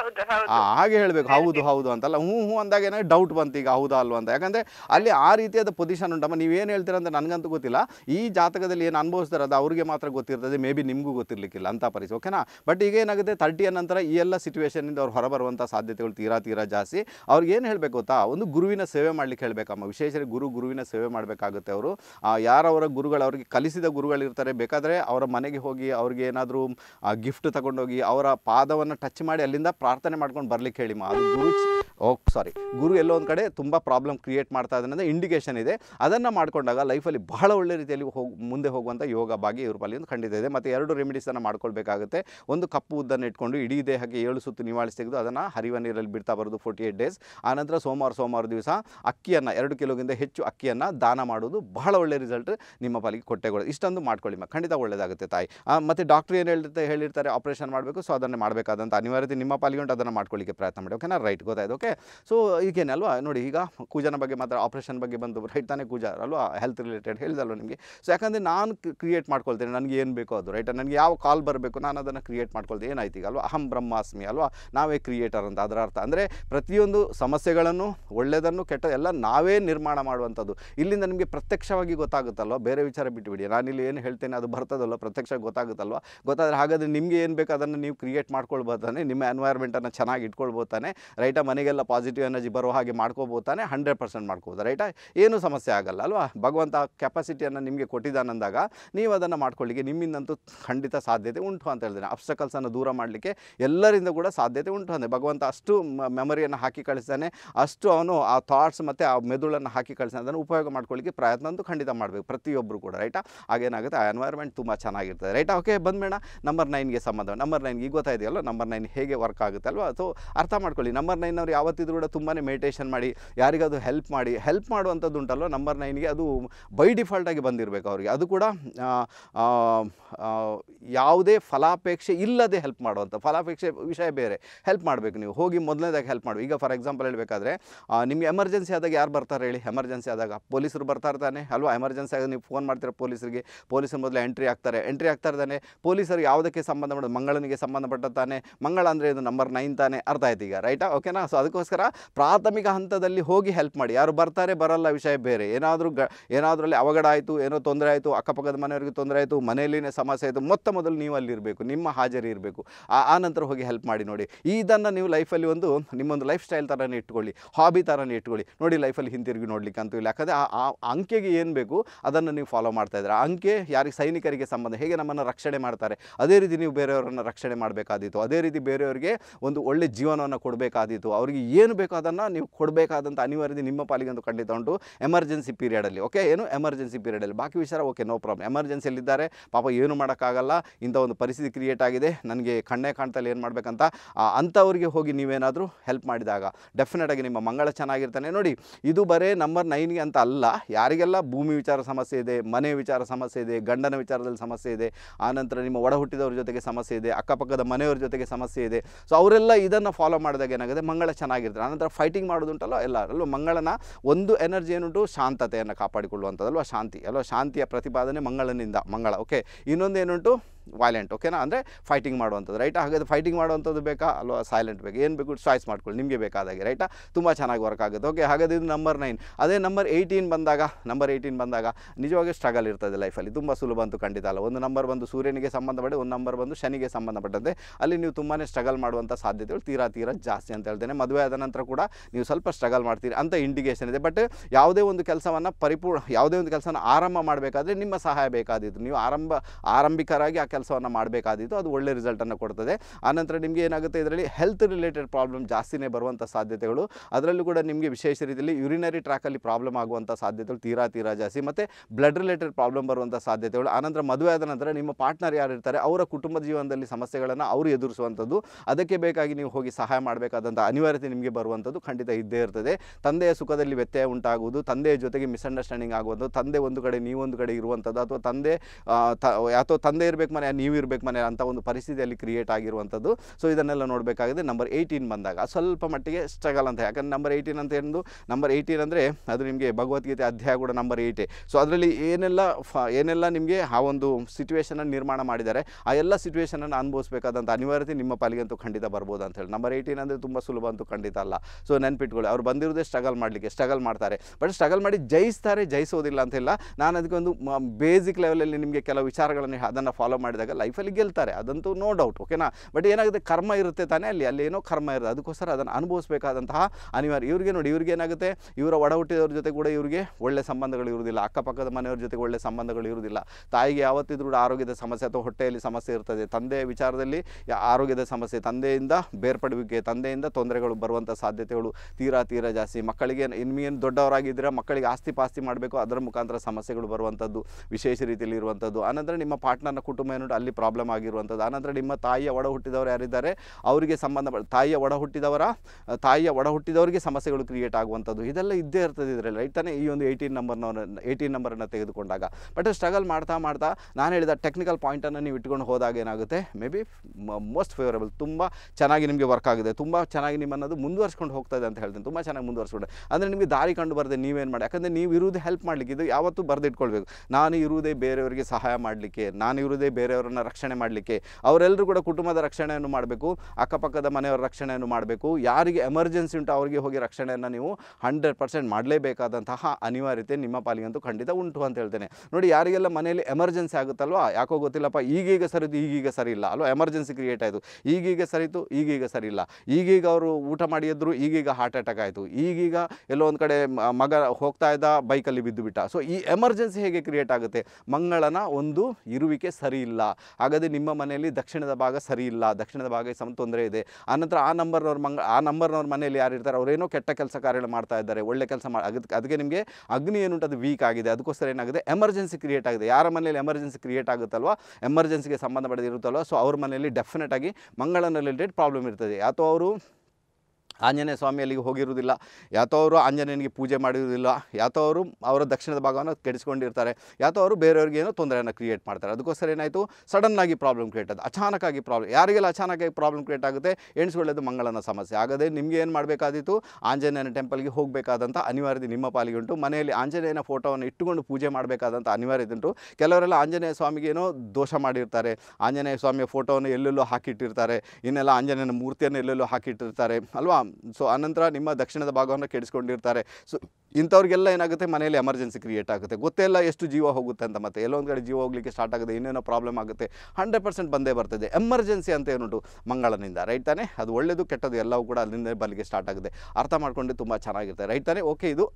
ಹೌದು ಹೌದು ಆ, ಹಾಗೆ ಹೇಳಬೇಕು ಹೌದು ಹೌದು ಅಂತಲ್ಲ ಹ್ಞೂ ಹ್ಞೂ ಅಂದಾಗ ಏನಾಗ ಡೌಟ್ ಬಂತು ಈಗ ಹೌದಾ ಅಲ್ವಾ ಅಂತ ಯಾಕಂದರೆ ಅಲ್ಲಿ ಆ ರೀತಿಯಾದ ಪೊಸಿಷನ್ ಉಂಟಮ್ಮ ನೀವೇನು ಹೇಳ್ತೀರ ಅಂತ ನನಗಂತೂ ಗೊತ್ತಿಲ್ಲ ಈ ಜಾತಕದಲ್ಲಿ ಏನು ಅನುಭವಿಸ್ತಾರೆ ಅದು ಅವ್ರಿಗೆ ಮಾತ್ರ ಗೊತ್ತಿರ್ತದೆ ಮೇ ಬಿ ನಿಮಗೂ ಗೊತ್ತಿರಲಿಕ್ಕಿಲ್ಲ ಅಂತ ಪರಿಸ್ಥಿತಿ ಓಕೆನಾ ಬಟ್ ಈಗ ಏನಾಗುತ್ತೆ ತರ್ಟಿಯ ನಂತರ ಈ ಎಲ್ಲ ಸಿಚುವೇಶನಿಂದ ಅವ್ರು ಹೊರಬರುವಂಥ ಸಾಧ್ಯತೆಗಳು ತೀರಾ ತೀರಾ ಜಾಸ್ತಿ ಅವ್ರಿಗೆ ಏನು ಹೇಳಬೇಕು ಗೊತ್ತಾ ಒಂದು ಗುರುವಿನ ಸೇವೆ ಮಾಡ್ಲಿಕ್ಕೆ ಹೇಳಬೇಕಮ್ಮ ವಿಶೇಷವಾಗಿ ಗುರು ಗುರುವಿನ ಸೇವೆ ಮಾಡಬೇಕಾಗುತ್ತೆ ಅವರು ಯಾರವರ ಗುರುಗಳು ಅವ್ರಿಗೆ ಕಲಿಸಿದ ಗುರುಗಳಿರ್ತಾರೆ ಬೇಕಾದರೆ ಅವರ ಮನೆಗೆ ಹೋಗಿ ಅವ್ರಿಗೆ ಏನಾದರೂ ಗಿಫ್ಟ್ ತಗೊಂಡೋಗಿ ಅವರ ಪಾದವನ್ನು ಟಚ್ ಮಾಡಿ ಅಲ್ಲಿಂದ ಪ್ರಾರ್ಥನೆ ಮಾಡ್ಕೊಂಡು ಬರ್ಲಿಕ್ಕೆ ಹೇಳಿ ಮಾ ಅದು ಗುರು ಓ ಸಾರಿ ಗುರು ಎಲ್ಲೋ ಒಂದು ಕಡೆ ತುಂಬ ಪ್ರಾಬ್ಲಮ್ ಕ್ರಿಯೇಟ್ ಮಾಡ್ತಾ ಇದ್ದಾನೆ ಅಂದರೆ ಇಂಡಿಕೇಶನ್ ಇದೆ ಅದನ್ನು ಮಾಡ್ಕೊಂಡಾಗ ಲೈಫಲ್ಲಿ ಬಹಳ ಒಳ್ಳೆ ರೀತಿಯಲ್ಲಿ ಹೋಗಿ ಮುಂದೆ ಹೋಗುವಂಥ ಯೋಗ ಭಾಗ್ಯ ಇವ್ರ ಬಳಿ ಒಂದು ಖಂಡಿತ ಇದೆ ಮತ್ತು ಎರಡು ರೆಮಿಡೀಸನ್ನು ಮಾಡ್ಕೊಳ್ಬೇಕಾಗುತ್ತೆ ಒಂದು ಕಪ್ಪು ಉದ್ದನ್ನು ಇಟ್ಕೊಂಡು ಇಡೀ ದೇಹಕ್ಕೆ ಏಳು ಸುತ್ತು ನಿವಾಳಿಸಿ ತೆಗೆದು ಅದನ್ನು ಹರಿವ ನೀರಲ್ಲಿ ಬಿಡ್ತಾ ಬರೋದು ಫೋರ್ಟಿ ಏಟ್ ಡೇಸ್ ಆನಂತರ ಸೋಮವಾರ ಸೋಮವಾರ ದಿವಸ ಅಕ್ಕಿಯನ್ನು ಎರಡು ಕಿಲೋಗಿಂತ ಹೆಚ್ಚು ಅಕ್ಕಿಯನ್ನು ದಾನ ಮಾಡೋದು ಬಹಳ ಒಳ್ಳೆ ರಿಸಲ್ಟ್ ನಿಮ್ಮ ಪಾಲಿಗೆ ಕೊಟ್ಟೆ ಕೊಡೋದು ಇಷ್ಟೊಂದು ಮಾಡ್ಕೊಳ್ಳಿ ಮ- ಖಂಡಿತ ಒಳ್ಳೆಯದಾಗುತ್ತೆ ತಾಯಿ ಆ, ಮತ್ತು ಡಾಕ್ಟ್ರ್ ಏನು ಹೇಳಿರ್ತಾರೆ ಹೇಳಿರ್ತಾರೆ ಆಪರೇಷನ್ ಮಾಡಬೇಕು ಸೊ ಅದನ್ನೇ ಮಾಡಬೇಕಾದಂಥ ಅನಿವಾರ್ಯತೆ ನಿಮ್ಮ ಪಾಲಿಗೆ ಉಂಟು ಅದನ್ನು ಮಾಡ್ಕೊಳ್ಳಿಕ್ಕೆ ಪ್ರಯತ್ನ ಮಾಡಿ ಓಕೆನಾ ರೈಟ್ ಗೊತ್ತಾಯ್ತು ಓಕೆ ಸೊ ಈಗೇನೆ ಅಲ್ವಾ ನೋಡಿ ಈಗ ಕೂಜನ ಬಗ್ಗೆ ಮಾತ್ರ ಆಪರೇಷನ್ ಬಗ್ಗೆ ಬಂದು ರೈಟ್ ತಾನೇ ಕೂಜ ಅಲ್ವಾ ಹೆಲ್ತ್ ರಿಲೇಟೆಡ್ ಹೇಳಿದಲ್ವ ನಿಮಗೆ ಸೊ ಯಾಕಂದರೆ ನಾನು ಕ್ರಿಯೇಟ್ ಮಾಡ್ಕೊಳ್ತೇನೆ ನನಗೆ ಏನು ಬೇಕೋ ಅದು ರೈಟ್ ನನಗೆ ಯಾವ ಕಾಲ್ ಬರಬೇಕು ನಾನು ಅದನ್ನು ಕ್ರಿಯೇಟ್ ಮಾಡ್ಕೊಳ್ತೀನಿ ಏನಾಯ್ತು ಈಗ ಅಲ್ವಾ ಅಹಂ ಬ್ರಹ್ಮಾಸ್ಮಿ ಅಲ್ವಾ ನಾವೇ ಕ್ರಿಯೇಟರ್ ಅಂತ ಅದರ ಅರ್ಥ ಅಂದರೆ ಪ್ರತಿಯೊಂದು ಸಮಸ್ಯೆಗಳನ್ನು ಒಳ್ಳೆಯದನ್ನು ಕೆಟ್ಟ ಎಲ್ಲ ನಾವೇ ನಿರ್ಮಾಣ ಮಾಡುವಂಥದ್ದು ಇಲ್ಲಿಂದ ನಿಮಗೆ ಪ್ರತ್ಯಕ್ಷವಾಗಿ ಗೊತ್ತಾಗುತ್ತಲ್ವ ಬೇರೆ ವಿಚಾರ ಬಿಟ್ಟುಬಿಡಿ ನಾನಿಲ್ಲಿ ಏನು ಹೇಳ್ತೇನೆ ಅದು ಬರ್ತದಲ್ವ ಪ್ರತ್ಯಕ್ಷ ಗೊತ್ತಾಗುತ್ತಲ್ವ ಗೊತ್ತಾದರೆ ಹಾಗಾದರೆ ನಿಮಗೆ ಏನು ಬೇಕು ಅದನ್ನು ನೀವು ಕ್ರಿಯೇಟ್ ಮಾಡ್ಕೊಳ್ಬೋದು ತಾನೆ ನಿಮ್ಮ ಎನ್ವೈರ್ಮೆಂಟನ್ನು ಚೆನ್ನಾಗಿ ಇಟ್ಕೊಳ್ಬೋದು ತಾನೆ ರೈಟಾ ಮನೆಗೆಲ್ಲ ಪಾಸಿಟಿವ್ ಎನರ್ಜಿ ಬರೋ ಹಾಗೆ ಮಾಡ್ಕೋಬೋದು ತಾನೆ ಹಂಡ್ರೆಡ್ ಪರ್ಸೆಂಟ್ ಮಾಡ್ಕೋಬೋದು ರೈಟಾ ಏನೂ ಸಮಸ್ಯೆ ಆಗಲ್ಲ ಅಲ್ವಾ ಭಗವಂತ ಕೆಪಾಸಿಟಿಯನ್ನು ನಿಮಗೆ ಕೊಟ್ಟಿದ್ದಾನಂದಾಗ ನೀವು ಅದನ್ನು ಮಾಡ್ಕೊಳ್ಳಿಕ್ಕೆ ನಿಮ್ಮಿಂದಂತೂ ಖಂಡಿತ ಸಾಧ್ಯತೆ ಉಂಟು ಅಂತ ಹೇಳ್ತೇನೆ ಅಬ್ಸ್ಟಕಲ್ಸನ್ನು ದೂರ ಮಾಡಲಿಕ್ಕೆ ಎಲ್ಲರಿಂದ ಕೂಡ ಸಾಧ್ಯತೆ ಉಂಟು ಅಂದರೆ ಭಗವಂತ ಅಷ್ಟು ಮೆಮರಿಯನ್ನು ಹಾಕಿ ಕಳಿಸ್ತಾನೆ ಅಷ್ಟು ಅವನು ಆ ಥಾಟ್ಸ್ ಮತ್ತು ಆ ಮೆದುಳನ್ನು ಹಾಕಿ ಕಳಿಸ್ತಾನೆ ಅದನ್ನು ಉಪಯೋಗ ಮಾಡ್ಕೊಳ್ಳಿಕ್ಕೆ ಪ್ರಯತ್ನ ಅಂತೂ ಖಂಡಿತ ಮಾಡಬೇಕು ಪ್ರತಿಯೊಬ್ಬರು ಕೂಡ ರೈಟಾ ಹಾಗೇನಾಗುತ್ತೆ ಆ ಎನ್ವೈರ್ಮೆಂಟ್ ತುಂಬ ಚೆನ್ನಾಗಿರ್ತದೆ ರೈಟಾ ಓಕೆ ಬಂದ್ಬೇಡ ನಂಬರ್ ನೈನ್ಗೆ ಸಂಬಂಧ ನಂಬರ್ ನೈನ್ಗೆ ಈಗ ಗೊತ್ತಾಇದೆಯಲ್ಲ ನಂಬರ್ ನೈನ್ ಹೇಗೆ ವರ್ಕ್ ಆಗುತ್ತೆ ಅಲ್ವಾ ಸೊ ಅರ್ಥ ಮಾಡ್ಕೊಳ್ಳಿ ನಂಬರ್ ನೈನ್ ಅವ್ರು ಯಾವತ್ತಿದ್ರು ಕೂಡ ತುಂಬಾ ಮೆಡಿಟೇಷನ್ ಮಾಡಿ ಯಾರಿಗಾದ್ರು ಹೆಲ್ಪ್ ಮಾಡಿ ಹೆಲ್ಪ್ ಮಾಡುವಂಥದ್ದು ಉಂಟಲ್ವ ನಂಬರ್ ನೈನ್ಗೆ ಅದು ಬೈ ಡಿಫಾಲ್ಟಾಗಿ ಬಂದಿರಬೇಕು ಅವರಿಗೆ ಅದು ಕೂಡ ಆ, ಆ, ಆ, ಯಾವುದೇ ಫಲಾಪೇಕ್ಷೆ ಇಲ್ಲದೆ ಹೆಲ್ಪ್ ಮಾಡುವಂಥ ಫಲಾಪೇಕ್ಷೆ ವಿಷಯ ಬೇರೆ ಹೆಲ್ಪ್ ಮಾಡಬೇಕು ನೀವು ಹೋಗಿ ಮೊದಲನೇದಾಗಿ ಹೆಲ್ಪ್ ಮಾಡಿ ಈಗ ಫಾರ್ ಎಕ್ಸಾಂಪಲ್ ಹೇಳಬೇಕಾದ್ರೆ ನಿಮಗೆ ಎಮರ್ಜೆನ್ಸಿ ಆದಾಗ ಯಾರು ಬರ್ತಾರೆ ಹೇಳಿ ಎಮರ್ಜೆನ್ಸಿ ಆದಾಗ ಪೊಲೀಸರು ಬರ್ತಾ ಇರ್ತಾನೆ ಅಲ್ವಾ ಎಮರ್ಜೆನ್ಸಿ ಆಗ ನೀವು ಫೋನ್ ಮಾಡ್ತೀರ ಪೊಲೀಸರಿಗೆ ಪೊಲೀಸರು ಮೊದಲು ಎಂಟ್ರಿ ಆಗ್ತಾರೆ ಎಂಟ್ರಿ ಆಗ್ತಾ ಇರ್ತಾನೆ ಪೊಲೀಸರು ಯಾವುದಕ್ಕೆ ಸಂಬಂಧಪಟ್ಟ ಮಂಗಳನಿಗೆ ಸಂಬಂಧಪಟ್ಟ ತಾನೆ ಮಂಗಳ ಅಂದರೆ ಇದು ನಂಬರ್ ನೈನ್ ತಾನೆ ಅರ್ಥ ಆಯ್ತು ಈಗ ರೈಟಾ ಓಕೆನಾ ಸೊ ಅದಕ್ಕೋಸ್ಕರ ಪ್ರಾಥಮಿಕ ಹಂತದಲ್ಲಿ ಹೋಗಿ ಹೆಲ್ಪ್ ಮಾಡಿ ಯಾರು ಬರ್ತಾರೆ ಬರಲ್ಲ ವಿಷಯ ಬೇರೆ ಏನಾದರೂ ಗ ಏನಾದ್ರಲ್ಲಿ ಅವಘಡ ಆಯಿತು ಏನೋ ತೊಂದರೆ ಆಯಿತು ಅಕ್ಕಪಕ್ಕದ ಮನೆಯವರಿಗೆ ತೊಂದರೆ ಆಯಿತು ಮನೆಯಲ್ಲಿನೇ ಸಮಸ್ಯೆ ಆಯಿತು ಮೊತ್ತ ಮೊದಲು ನೀವು ಅಲ್ಲಿರಬೇಕು ನಿಮ್ಮ ಹಾಜರಿ ಇರಬೇಕು ಆ ಆ ನಂತರ ಹೋಗಿ ಹೆಲ್ಪ್ ಮಾಡಿ ನೋಡಿ ಇದನ್ನು ನೀವು ಲೈಫಲ್ಲಿ ಒಂದು ನಿಮ್ಮೊಂದು ಲೈಫ್ ಸ್ಟೈಲ್ ಥರನೇ ಇಟ್ಕೊಳ್ಳಿ ಹಾಬಿ ಥರನೇ ಇಟ್ಕೊಳ್ಳಿ ನೋಡಿ ಲೈಫಲ್ಲಿ ಹಿಂತಿರುಗಿ ನೋಡ್ಲಿಕ್ಕೆ ಅಂತೂ ಇಲ್ಲ ಯಾಕಂದರೆ ಆ ಆ ಅಂಕೆಗೆ ಏನು ಬೇಕು ಅದನ್ನು ನೀವು ಫಾಲೋ ಮಾಡ್ತಾ ಇದ್ದೀರಾ ಆ ಅಂಕೆ ಯಾರಿಗೆ ಸೈನಿಕರಿಗೆ ಸಂಬಂಧ ಹೇಗೆ ನಮ್ಮನ್ನು ರಕ್ಷಣೆ ಮಾಡ್ತಾರೆ ಅದೇ ರೀತಿ ನೀವು ಬೇರೆಯವರನ್ನು ರಕ್ಷಣೆ ಮಾಡಬೇಕಾದೀತು ಅದೇ ರೀತಿ ಬೇರೆಯವರಿಗೆ ಒಂದು ಒಳ್ಳೆ ಜೀವನವನ್ನು ಕೊಡಬೇಕಾದೀತು ಅವರಿಗೆ ಏನು ಬೇಕೋ ಅದನ್ನು ನೀವು ಕೊಡಬೇಕಾದಂಥ ಅನಿವಾರ್ಯತೆ ನಿಮ್ಮ ಪಾಲಿಗೆ ಅಂತೂ ಖಂಡಿತ ಉಂಟು ಎಮರ್ಜೆನ್ಸಿ ಪೀರಿಯಡಲ್ಲಿ ಓಕೆ ಏನು ಎಮರ್ಜೆನ್ಸಿ ಪೀರಿಯಡಲ್ಲಿ ಬಾಕಿ ವಿಚಾರ ಓಕೆ ನೋ ಪ್ರಾಬ್ಲಮ್ ಎಮರ್ಜೆನ್ಸಿಯಲ್ಲಿದ್ದಾರೆ ಪಾಪ ಏನು ಮಾಡೋಕ್ಕಾಗಲ್ಲ ಇಂಥ ಒಂದು ಪರಿಸ್ಥಿತಿ ಕ್ರಿಯೇಟ್ ಆಗಿದೆ ನನಗೆ ಕಣ್ಣೇ ಕಾಣ್ತಲ್ಲ ಏನು ಮಾಡಬೇಕಂತ ಅಂಥವ್ರಿಗೆ ಹೋಗಿ ನೀವೇನಾದರೂ ಹೆಲ್ಪ್ ಮಾಡಿದಾಗ ಡೆಫಿನೆಟಾಗಿ ನಿಮ್ಮ ಮಂಗಳ ಚೆನ್ನಾಗಿರ್ತಾನೆ ನೋಡಿ ಇದು ಬರೇ ನಂಬರ್ ನೈನ್ಗೆ ಅಂತ ಅಲ್ಲ ಯಾರಿಗೆಲ್ಲ ಭೂಮಿ ವಿಚಾರ ಸಮಸ್ಯೆ ಇದೆ ಮನೆ ವಿಚಾರ ಸಮಸ್ಯೆ ಇದೆ ಗಂಡನ ವಿಚಾರದಲ್ಲಿ ಸಮಸ್ಯೆ ಇದೆ ಆನಂತರ ನಿಮ್ಮ ಒಡ ಹುಟ್ಟಿದವ್ರ ಜೊತೆಗೆ ಸಮಸ್ಯೆ ಇದೆ ಅಕ್ಕಪಕ್ಕದ ಮನೆಯವ್ರ ಜೊತೆಗೆ ಸಮಸ್ಯೆ ಇದೆ ಸೊ ಅವರೆಲ್ಲ ಇದನ್ನು ಫಾಲೋ ಮಾಡಿದಾಗ ಏನಾಗುತ್ತೆ ಮಂಗಳ ಚೆನ್ನಾಗಿರ್ತಾರೆ ಆನಂತರ ಫೈಟಿಂಗ್ ಮಾಡೋದುಂಟಲ್ಲ ಎಲ್ಲ ಅಲ್ವ ಮಂಗಳನ ಒಂದು ಎನರ್ಜಿ ಏನುಂಟು ಶಾಂತತೆಯನ್ನು ಕಾಪಾಡಿಕೊಳ್ಳುವಂಥದ್ದು ಅಲ್ವಾ ಶಾಂತಿ ಅಲ್ವಾ ಶಾಂತಿಯ ಪ್ರತಿಪಾದನೆ ಮಂಗಳನಿಂದ ಮಂಗಳ ಓಕೆ ಇನ್ನೊಂದು ಏನುಂಟು ವೈಲೆಂಟ್ ಓಕೆನಾ ಅಂದರೆ ಫೈಟಿಂಗ್ ಮಾಡುವಂಥದ್ದು ರೈಟಾ ಹಾಗಾದ್ರೆ ಫೈಟಿಂಗ್ ಮಾಡುವಂಥದ್ದು ಬೇಕಾ ಅಲ್ವಾ ಸೈಲೆಂಟ್ ಬೇಕು ಏನು ಬೇಕು ಚಾಯ್ಸ್ ಮಾಡ್ಕೊಳ್ಳಿ ನಿಮಗೆ ಬೇಕಾದಾಗೆ ರೈಟಾ ತುಂಬ ಚೆನ್ನಾಗಿ ವರ್ಕ್ ಆಗುತ್ತೆ ಓಕೆ ಹಾಗಾದ್ರೆ ಇದು ನಂಬರ್ ನೈನ್ ಅದೇ ನಂಬರ್ ಏಯ್ಟೀನ್ ಬಂದಾಗ ನಂಬರ್ ಏಯ್ಟೀನ್ ಬಂದಾಗ ನಿಜವಾಗಿ ಸ್ಟ್ರಗಲ್ ಇರ್ತದೆ ಲೈಫಲ್ಲಿ ತುಂಬ ಸುಲಭ ಅಂತೂ ಖಂಡಿತ ಅಲ್ಲ ಒಂದು ನಂಬರ್ ಬಂದು ಸೂರ್ಯನಿಗೆ ಸಂಬಂಧಪಟ್ಟ ಒಂದು ನಂಬರ್ ಬಂದು ಶನಿಗೆ ಸಂಬಂಧಪಟ್ಟಂತೆ ಅಲ್ಲಿ ನೀವು ತುಂಬಾ ಸ್ಟ್ರಗಲ್ ಮಾಡುವಂಥ ಸಾಧ್ಯತೆಗಳು ತೀರಾ ತೀರಾ ಜಾಸ್ತಿ ಅಂತ ಹೇಳ್ತೇನೆ ಮದುವೆ ಆದ ನಂತರ ಕೂಡ ನೀವು ಸ್ವಲ್ಪ ಸ್ಟ್ರಗಲ್ ಮಾಡ್ತೀರಿ ಅಂತ ಇಂಡಿಕೇಶನ್ ಇದೆ ಬಟ್ ಯಾವುದೇ ಒಂದು ಕೆಲಸವನ್ನು ಪರಿಪೂರ್ಣ ಯಾವುದೇ ಒಂದು ಕೆಲಸನ ಆರಂಭ ಮಾಡಬೇಕಾದ್ರೆ ನಿಮ್ಮ ಸಹಾಯ ಬೇಕಾದಿತ್ತು ನೀವು ಆರಂಭ ಆರಂಭಿಕರಾಗಿ ಆ ಕೆಲಸವನ್ನು ಮಾಡಬೇಕಾದಿತ್ತು ಅದು ಒಳ್ಳೆ ರಿಸಲ್ಟನ್ನು ಕೊಡ್ತದೆ ಆನಂತರ ನಿಮಗೆ ಏನಾಗುತ್ತೆ ಇದರಲ್ಲಿ ಹೆಲ್ತ್ ರಿಲೇಟೆಡ್ ಪ್ರಾಬ್ಲಮ್ ಜಾಸ್ತಿನೇ ಬರುವಂಥ ಸಾಧ್ಯತೆಗಳು ಅದರಲ್ಲೂ ಕೂಡ ನಿಮಗೆ ವಿಶೇಷ ರೀತಿಯಲ್ಲಿ ಯುರಿನರಿ ಟ್ರ್ಯಾಕಲ್ಲಿ ಪ್ರಾಬ್ಲಮ್ ಆಗುವಂಥ ಸಾಧ್ಯತೆಗಳು ತೀರಾ ತೀರಾ ಜಾಸ್ತಿ ಮತ್ತು ಬ್ಲಡ್ ರಿಲೇಟೆಡ್ ಪ್ರಾಬ್ಲಮ್ ಬರುವಂಥ ಸಾಧ್ಯತೆಗಳು ಆನಂತರ ಮದುವೆ ಆದ ನಂತರ ನಿಮ್ಮ ಪಾರ್ಟ್ನರ್ ಯಾರು ಇರ್ತಾರೆ ಅವರ ಕುಟುಂಬದ ಜೀವನದಲ್ಲಿ ಸಮಸ್ಯೆಗಳನ್ನು ಅವರು ಎದುರಿಸುವಂಥದ್ದು ಅದಕ್ಕೆ ಬೇಕಾಗಿ ನೀವು ಹೋಗಿ ಸಹಾಯ ಮಾಡಬೇಕಾದಂಥ ಅನಿವಾರ್ಯತೆ ನಿಮಗೆ ಬರುವಂಥದ್ದು ಖಂಡಿತ ಇದ್ದೇ ಇರ್ತದೆ ತಂದೆಯ ಸುಖದಲ್ಲಿ ವ್ಯತ್ಯಯ ಉಂಟಾಗುವುದು ತಂದೆಯ ಜೊತೆಗೆ ಮಿಸ್ಅಂಡರ್ಸ್ಟ್ಯಾಂಡಿಂಗ್ ಆಗುವಂಥದ್ದು ತಂದೆ ಒಂದು ಕಡೆ ನೀವೊಂದು ಕಡೆ ಇರುವಂಥದ್ದು ಅಥವಾ ತಂದೆ ಆ, ತ ಅಥವಾ ತಂದೆ ಇರಬೇಕು ಮನೆ ಮನೆ ನೀವು ಇರಬೇಕು ಮನೆ ಅಂತ ಒಂದು ಪರಿಸ್ಥಿತಿಯಲ್ಲಿ ಕ್ರಿಯೇಟ್ ಆಗಿರುವಂಥದ್ದು ಸೊ ಇದನ್ನೆಲ್ಲ ನೋಡಬೇಕಾಗಿದೆ ನಂಬರ್ ಏಯ್ಟೀನ್ ಬಂದಾಗ ಸ್ವಲ್ಪ ಮಟ್ಟಿಗೆ ಸ್ಟ್ರಗಲ್ ಅಂತ ಯಾಕಂದ್ರೆ ನಂಬರ್ ಏಯ್ಟೀನ್ ಅಂತ ಎಂದು ನಂಬರ್ ಏಯ್ಟೀನ್ ಅಂದರೆ ಅದು ನಿಮಗೆ ಭಗವದ್ಗೀತೆ ಅಧ್ಯಾಯ ಕೂಡ ನಂಬರ್ ಏಯ್ಟೇ ಸೊ ಅದರಲ್ಲಿ ಏನೆಲ್ಲ ಫ ಏನೆಲ್ಲ ನಿಮಗೆ ಆ ಒಂದು ಸಿಚುವೇಶನನ್ನು ನಿರ್ಮಾಣ ಮಾಡಿದ್ದಾರೆ ಆ ಎಲ್ಲ ಸಿಚುವೇಶನನ್ನು ಅನುಭವಿಸಬೇಕಾದಂಥ ಅನಿವಾರ್ಯತೆ ನಿಮ್ಮ ಪಾಲಿಗಂತೂ ಖಂಡಿತ ಬರ್ಬೋದು ಅಂತ ಹೇಳಿ ನಂಬರ್ ಏಯ್ಟೀನ್ ಅಂದರೆ ತುಂಬ ಸುಲಭ ಅಂತೂ ಖಂಡಿತ ಅಲ್ಲ ಸೊ ನೆನ್ಪಿಟ್ಕೊಳ್ಳಿ ಅವ್ರು ಬಂದಿರೋದೇ ಸ್ಟ್ರಗಲ್ ಮಾಡಲಿಕ್ಕೆ ಸ್ಟ್ರಗಲ್ ಮಾಡ್ತಾರೆ ಬಟ್ ಸ್ಟ್ರಗಲ್ ಮಾಡಿ ಜಯಿಸ್ತಾರೆ ಜಯಿಸೋದಿಲ್ಲ ಅಂತಿಲ್ಲ ನಾನು ಅದಕ್ಕೆ ಒಂದು ಬೇಸಿಕ್ ಲೆವೆಲಲ್ಲಿ ನಿಮಗೆ ಕೆಲವು ವಿಚಾರಗಳನ್ನು ಅದನ್ನು ಫಾಲೋ ಮಾಡಿದಾಗ ಲೈಫಲ್ಲಿ ಗೆಲ್ತಾರೆ ಅದಂತೂ ನೋ ಡೌಟ್ ಓಕೆನಾ ಬಟ್ ಏನಾಗುತ್ತೆ ಕರ್ಮ ಇರುತ್ತೆ ತಾನೇ ಅಲ್ಲಿ ಅಲ್ಲಿ ಏನೋ ಕರ್ಮ ಇರುತ್ತೆ ಅದಕ್ಕೋಸ್ಕರ ಅದನ್ನು ಅನುಭವಿಸಬೇಕಾದಂತಹ ಅನಿವಾರ್ಯ ಇವ್ರಿಗೆ ನೋಡಿ ಇವ್ರಿಗೆ ಏನಾಗುತ್ತೆ ಇವರ ಒಡ ಹುಟ್ಟಿದವ್ರ ಜೊತೆ ಕೂಡ ಇವರಿಗೆ ಒಳ್ಳೆ ಸಂಬಂಧಗಳು ಇರುವುದಿಲ್ಲ ಅಕ್ಕಪಕ್ಕದ ಮನೆಯವ್ರ ಜೊತೆ ಒಳ್ಳೆ ಸಂಬಂಧಗಳು ಇರುವುದಿಲ್ಲ ತಾಯಿಗೆ ಯಾವತ್ತಿದ್ರೂ ಕೂಡ ಆರೋಗ್ಯದ ಸಮಸ್ಯೆ ಅಥವಾ ಹೊಟ್ಟೆಯಲ್ಲಿ ಸಮಸ್ಯೆ ಇರ್ತದೆ ತಂದೆಯ ವಿಚಾರದಲ್ಲಿ ಯಾ- ಆರೋಗ್ಯದ ಸಮಸ್ಯೆ ತಂದೆಯಿಂದ ಬೇರ್ಪಡುವಿಕೆ ತಂದೆಯಿಂದ ತೊಂದರೆಗಳು ಬರುವಂಥ ಸಾಧ್ಯತೆಗಳು ತೀರಾ ತೀರಾ ಜಾಸ್ತಿ ಮಕ್ಕಳಿಗೆ ಇನ್ನೇನು ದೊಡ್ಡವರಾಗಿದ್ದರೆ ಮಕ್ಕಳಿಗೆ ಆಸ್ತಿ ಪಾಸ್ತಿ ಮಾಡಬೇಕು ಅದರ ಮುಖಾಂತರ ಸಮಸ್ಯೆಗಳು ಬರುವಂಥದ್ದು ವಿಶೇಷ ರೀತಿಯಲ್ಲಿ ಇರುವಂಥದ್ದು ಆನಂತರ ನಿಮ್ಮ ಪಾರ್ಟ್ನರ್ನ ಕುಟುಂಬ ಏನುಂಟು ಅಲ್ಲಿ ಪ್ರಾಬ್ಲಮ್ ಆಗಿರುವಂಥದ್ದು ಆನಂತರ ನಿಮ್ಮ ತಾಯಿಯ ಒಡ ಹುಟ್ಟಿದವರು ಯಾರಿದ್ದಾರೆ ಅವರಿಗೆ ಸಂಬಂಧ ತಾಯಿಯ ಒಡ ಹುಟ್ಟಿದವರ ತಾಯಿಯ ಒಡ ಹುಟ್ಟಿದವರಿಗೆ ಸಮಸ್ಯೆಗಳು ಕ್ರಿಯೇಟ್ ಆಗುವಂಥದ್ದು ಇದೆಲ್ಲ ಇದ್ದೇ ಇರ್ತದೆ ಇದರಲ್ಲಿ ರೈಟ್ ತಾನೇ ಈ ಒಂದು ಏಯ್ಟೀನ್ ನಂಬರ್ನವರನ್ನು ಏಯ್ಟೀನ್ ನಂಬರನ್ನು ತೆಗೆದುಕೊಂಡಾಗ ಬಟ್ ಸ್ಟ್ರಗಲ್ ಮಾಡ್ತಾ ಮಾಡ್ತಾ ನಾನು ಹೇಳಿದ ಟೆಕ್ನಿಕಲ್ ಪಾಯಿಂಟನ್ನು ನೀವು ಇಟ್ಕೊಂಡು ಹೋದಾಗ ಏನಾಗುತ್ತೆ ಮೇ ಬಿ ಮೋಸ್ಟ್ ಫೇವರಬಲ್ ತುಂಬ ಚೆನ್ನಾಗಿ ನಿಮಗೆ ವರ್ಕ್ ಆಗಿದೆ ತುಂಬ ಚೆನ್ನಾಗಿ ನಿಮ್ಮನ್ನದು ಮುಂದುವರ್ಸ್ಕೊಂಡು ಹೋಗ್ತಾ ಇದೆ ಅಂತ ಹೇಳ್ತೀನಿ ತುಂಬ ಚೆನ್ನಾಗಿ ಮುಂದುವರ್ಸ್ಕೊಂಡು ಅಂದರೆ ನಿಮಗೆ ದಾರಿ ಕಂಡು ಬರದೆ ನೀವೇನು ಮಾಡಿ ಯಾಕಂದರೆ ನೀವು ಇರುವುದು ಹೆಲ್ಪ್ ಮಾಡಲಿಕ್ಕೆ ಇದು ಯಾವತ್ತೂ ಬರೆದಿಟ್ಕೊಳ್ಬೇಕು ನಾನು ಇರುವುದೇ ಬೇರೆಯವರಿಗೆ ಸಹಾಯ ಮಾಡಲಿಕ್ಕೆ ನಾನು ಇರುವುದೇ ಬೇರೆಯವರನ್ನು ರಕ್ಷಣೆ ಮಾಡಲಿಕ್ಕೆ ಅವರೆಲ್ಲರೂ ಕೂಡ ಕುಟುಂಬದ ರಕ್ಷಣೆಯನ್ನು ಮಾಡಬೇಕು ಅಕ್ಕಪಕ್ಕದ ಮನೆಯವರ ರಕ್ಷಣೆಯನ್ನು ಮಾಡಬೇಕು ಯಾರಿಗೆ ಎಮರ್ಜೆನ್ಸಿ ಉಂಟು ಅವರಿಗೆ ಹೋಗಿ ರಕ್ಷಣೆಯನ್ನು ನೀವು ಹಂಡ್ರೆಡ್ ಪರ್ಸೆಂಟ್ ಮಾಡಲೇಬೇಕಾದಂತಹ ಅನಿವಾರ್ಯತೆ ನಿಮ್ಮ ಪಾಲಿಗಂತೂ ಖಂಡಿತ ಉಂಟು ಅಂತ ಹೇಳ್ತೇನೆ ನೋಡಿ ಯಾರಿಗೆಲ್ಲ ಮನೆಯಲ್ಲಿ ಎಮರ್ಜೆನ್ಸಿ ಆಗುತ್ತಲ್ವಾ ಯಾಕೋ ಗೊತ್ತಿಲ್ಲಪ್ಪ ಈಗೀಗ ಸರಿದು ಈಗೀಗ ಸರಿ ಇಲ್ಲ ಅಲ್ವಾ ಎಮರ್ಜೆನ್ಸಿ ಕ್ರಿಯೇಟ್ ಆಯಿತು ಈಗೀಗ ಸರಿತು ಈಗೀಗ ಸರಿ ಇಲ್ಲ ಈಗೀಗ ಅವರು ಊಟ ಮಾಡಿ ಎದ್ರು ಈಗೀಗ ಹಾರ್ಟ್ ಅಟ್ಯಾಕ್ ಆಯಿತು ಈಗೀಗ ಎಲ್ಲೋ ಒಂದು ಕಡೆ ಮ- ಮಗ ಹೋಗ್ತಾ ಇದ್ದ ಬೈಕಲ್ಲಿ ಬಿದ್ದು ಬಿಟ್ಟ ಸೊ ಈ ಎಮರ್ಜೆನ್ಸಿ ಹೇಗೆ ಕ್ರಿಯೇಟ್ ಆಗುತ್ತೆ ಮಂಗಳನ ಒಂದು ಇರುವಿಕೆ ಸರಿ ಇಲ್ಲ ಹಾಗಾದರೆ ನಿಮ್ಮ ಮನೆಯಲ್ಲಿ ದಕ್ಷಿಣದ ಭಾಗ ಸರಿ ಇಲ್ಲ ದಕ್ಷಿಣದ ಭಾಗ ಸಮ ತೊಂದರೆ ಇದೆ ಆನಂತರ ಆ ನಂಬರ್ನವ್ರ ಮಂಗ ಆ ನಂಬರ್ನವ್ರ ಮನೆಯಲ್ಲಿ ಯಾರು ಇರ್ತಾರೆ ಅವರೇನೋ ಕೆಟ್ಟ ಕೆಲಸ ಕಾರ್ಯಗಳು ಮಾಡ್ತಾ ಇದ್ದಾರೆ ಒಳ್ಳೆ ಕೆಲಸ ಮಾಡಿ ಅದಕ್ಕೆ ಅದಕ್ಕೆ ನಿಮಗೆ ಅಗ್ನಿ ಏನುಂಟು ಅದು ವೀಕ್ ಆಗಿದೆ ಅದಕ್ಕೋಸ್ಕರ ಏನಾಗಿದೆ ಎಮರ್ಜೆನ್ಸಿ ಕ್ರಿಯೇಟ್ ಆಗಿದೆ ಯಾರ ಮನೆಯಲ್ಲಿ ಎಮರ್ಜೆನ್ಸಿ ಕ್ರಿಯೇಟ್ ಆಗುತ್ತಲ್ವ ಎಮರ್ಜೆನ್ಸಿಗೆ ಸಂಬಂಧಪಟ್ಟಿರುತ್ತಲ್ವ ಸೊ ಅವ್ರ ಮನೆಯಲ್ಲಿ ಡೆಫಿನೆಟ್ ಆಗಿ ಮಂಗಳನ ರಿಲೇಟೆಡ್ ಪ್ರಾಬ್ಲಮ್ ಇರ್ತದೆ ಅಥವಾ ಅವರು ಆಂಜನೇಯ ಸ್ವಾಮಿ ಅಲ್ಲಿಗೆ ಹೋಗಿರುವುದಿಲ್ಲ ಯಾತೋ ಅವರು ಆಂಜನೇಯನಿಗೆ ಪೂಜೆ ಮಾಡಿರುವುದಿಲ್ಲ ಯಾತೋ ಅವರು ಅವರ ದಕ್ಷಿಣದ ಭಾಗವನ್ನು ಕೆಡಿಸ್ಕೊಂಡಿರ್ತಾರೆ ಯಾತೋ ಅವರು ಬೇರೆಯವ್ರಿಗೆ ಏನೋ ತೊಂದರೆಯನ್ನು ಕ್ರಿಯೇಟ್ ಮಾಡ್ತಾರೆ ಅದಕ್ಕೋಸ್ಕರ ಏನಾಯಿತು ಸಡನ್ನಾಗಿ ಪ್ರಾಬ್ಲಮ್ ಕ್ರಿಯೇಟ್ ಆದ ಅಚಾನಕ್ಕಾಗಿ ಪ್ರಾಬ್ಲಮ್ ಯಾರಿಗೆಲ್ಲ ಅಚಾನಕ್ಕಾಗಿ ಪ್ರಾಬ್ಲಮ್ ಕ್ರಿಯೇಟ್ ಆಗುತ್ತೆ ಎಣಿಸ್ಕೊಳ್ಳೋದು ಮಂಗಳನ ಸಮಸ್ಯೆ ಆಗದೆ ನಿಮಗೆ ಏನು ಮಾಡಬೇಕಾದಿತ್ತು ಆಂಜನೇಯನ ಟೆಂಪಲ್ಗೆ ಹೋಗಬೇಕಾದಂಥ ಅನಿವಾರ್ಯತೆ ನಿಮ್ಮ ಪಾಲಿಗೆ ಉಂಟು ಮನೆಯಲ್ಲಿ ಆಂಜನೇಯನ ಫೋಟೋವನ್ನು ಇಟ್ಟುಕೊಂಡು ಪೂಜೆ ಮಾಡಬೇಕಾದಂಥ ಅನಿವಾರ್ಯತೆ ಉಂಟು ಕೆಲವರೆಲ್ಲ ಆಂಜನೇಯ ಸ್ವಾಮಿಗೆ ಏನೋ ದೋಷ ಮಾಡಿರ್ತಾರೆ ಆಂಜನೇಯ ಸ್ವಾಮಿಯ ಫೋಟೋವನ್ನು ಎಲ್ಲೆಲ್ಲೋ ಹಾಕಿಟ್ಟಿರ್ತಾರೆ ಇನ್ನೆಲ್ಲ ಆಂಜನೇಯನ ಮೂರ್ತಿಯನ್ನು ಎಲ್ಲೆಲ್ಲೋ ಹಾಕಿಟ್ಟಿರ್ತಾರೆ ಅಲ್ವಾ ಸೊ ಅನಂತರ ನಿಮ್ಮ ದಕ್ಷಿಣದ ಭಾಗವನ್ನು ಕೆಡಿಸ್ಕೊಂಡಿರ್ತಾರೆ ಸೊ ಇಂಥವ್ರಿಗೆಲ್ಲ ಏನಾಗುತ್ತೆ ಮನೆಯಲ್ಲಿ ಎಮರ್ಜೆನ್ಸಿ ಕ್ರಿಯೇಟ್ ಆಗುತ್ತೆ ಗೊತ್ತೇ ಇಲ್ಲ ಎಷ್ಟು ಜೀವ ಹೋಗುತ್ತೆ ಅಂತ ಮತ್ತೆ ಎಲ್ಲೋ ಒಂದು ಕಡೆ ಜೀವ ಹೋಗಲಿಕ್ಕೆ ಸ್ಟಾರ್ಟ್ ಆಗುತ್ತೆ ಇನ್ನೇನೋ ಪ್ರಾಬ್ಲಮ್ ಆಗುತ್ತೆ ಹಂಡ್ರೆಡ್ ಪರ್ಸೆಂಟ್ ಬಂದೇ ಬರ್ತದೆ ಎಮರ್ಜೆನ್ಸಿ ಅಂತ ಏನುಂಟು ಮಂಗಳನಿಂದ ರೈಟ್ ತಾನೇ ಅದು ಒಳ್ಳೆಯದು ಕೆಟ್ಟದ್ದು ಎಲ್ಲವೂ ಕೂಡ ಅಲ್ಲಿಂದ ಬರಲಿಕ್ಕೆ ಸ್ಟಾರ್ಟ್ ಆಗುತ್ತೆ ಅರ್ಥ ಮಾಡ್ಕೊಂಡು ತುಂಬ ಚೆನ್ನಾಗಿರುತ್ತೆ ರೈಟ್ ತಾನೇ ಓಕೆ ಇದು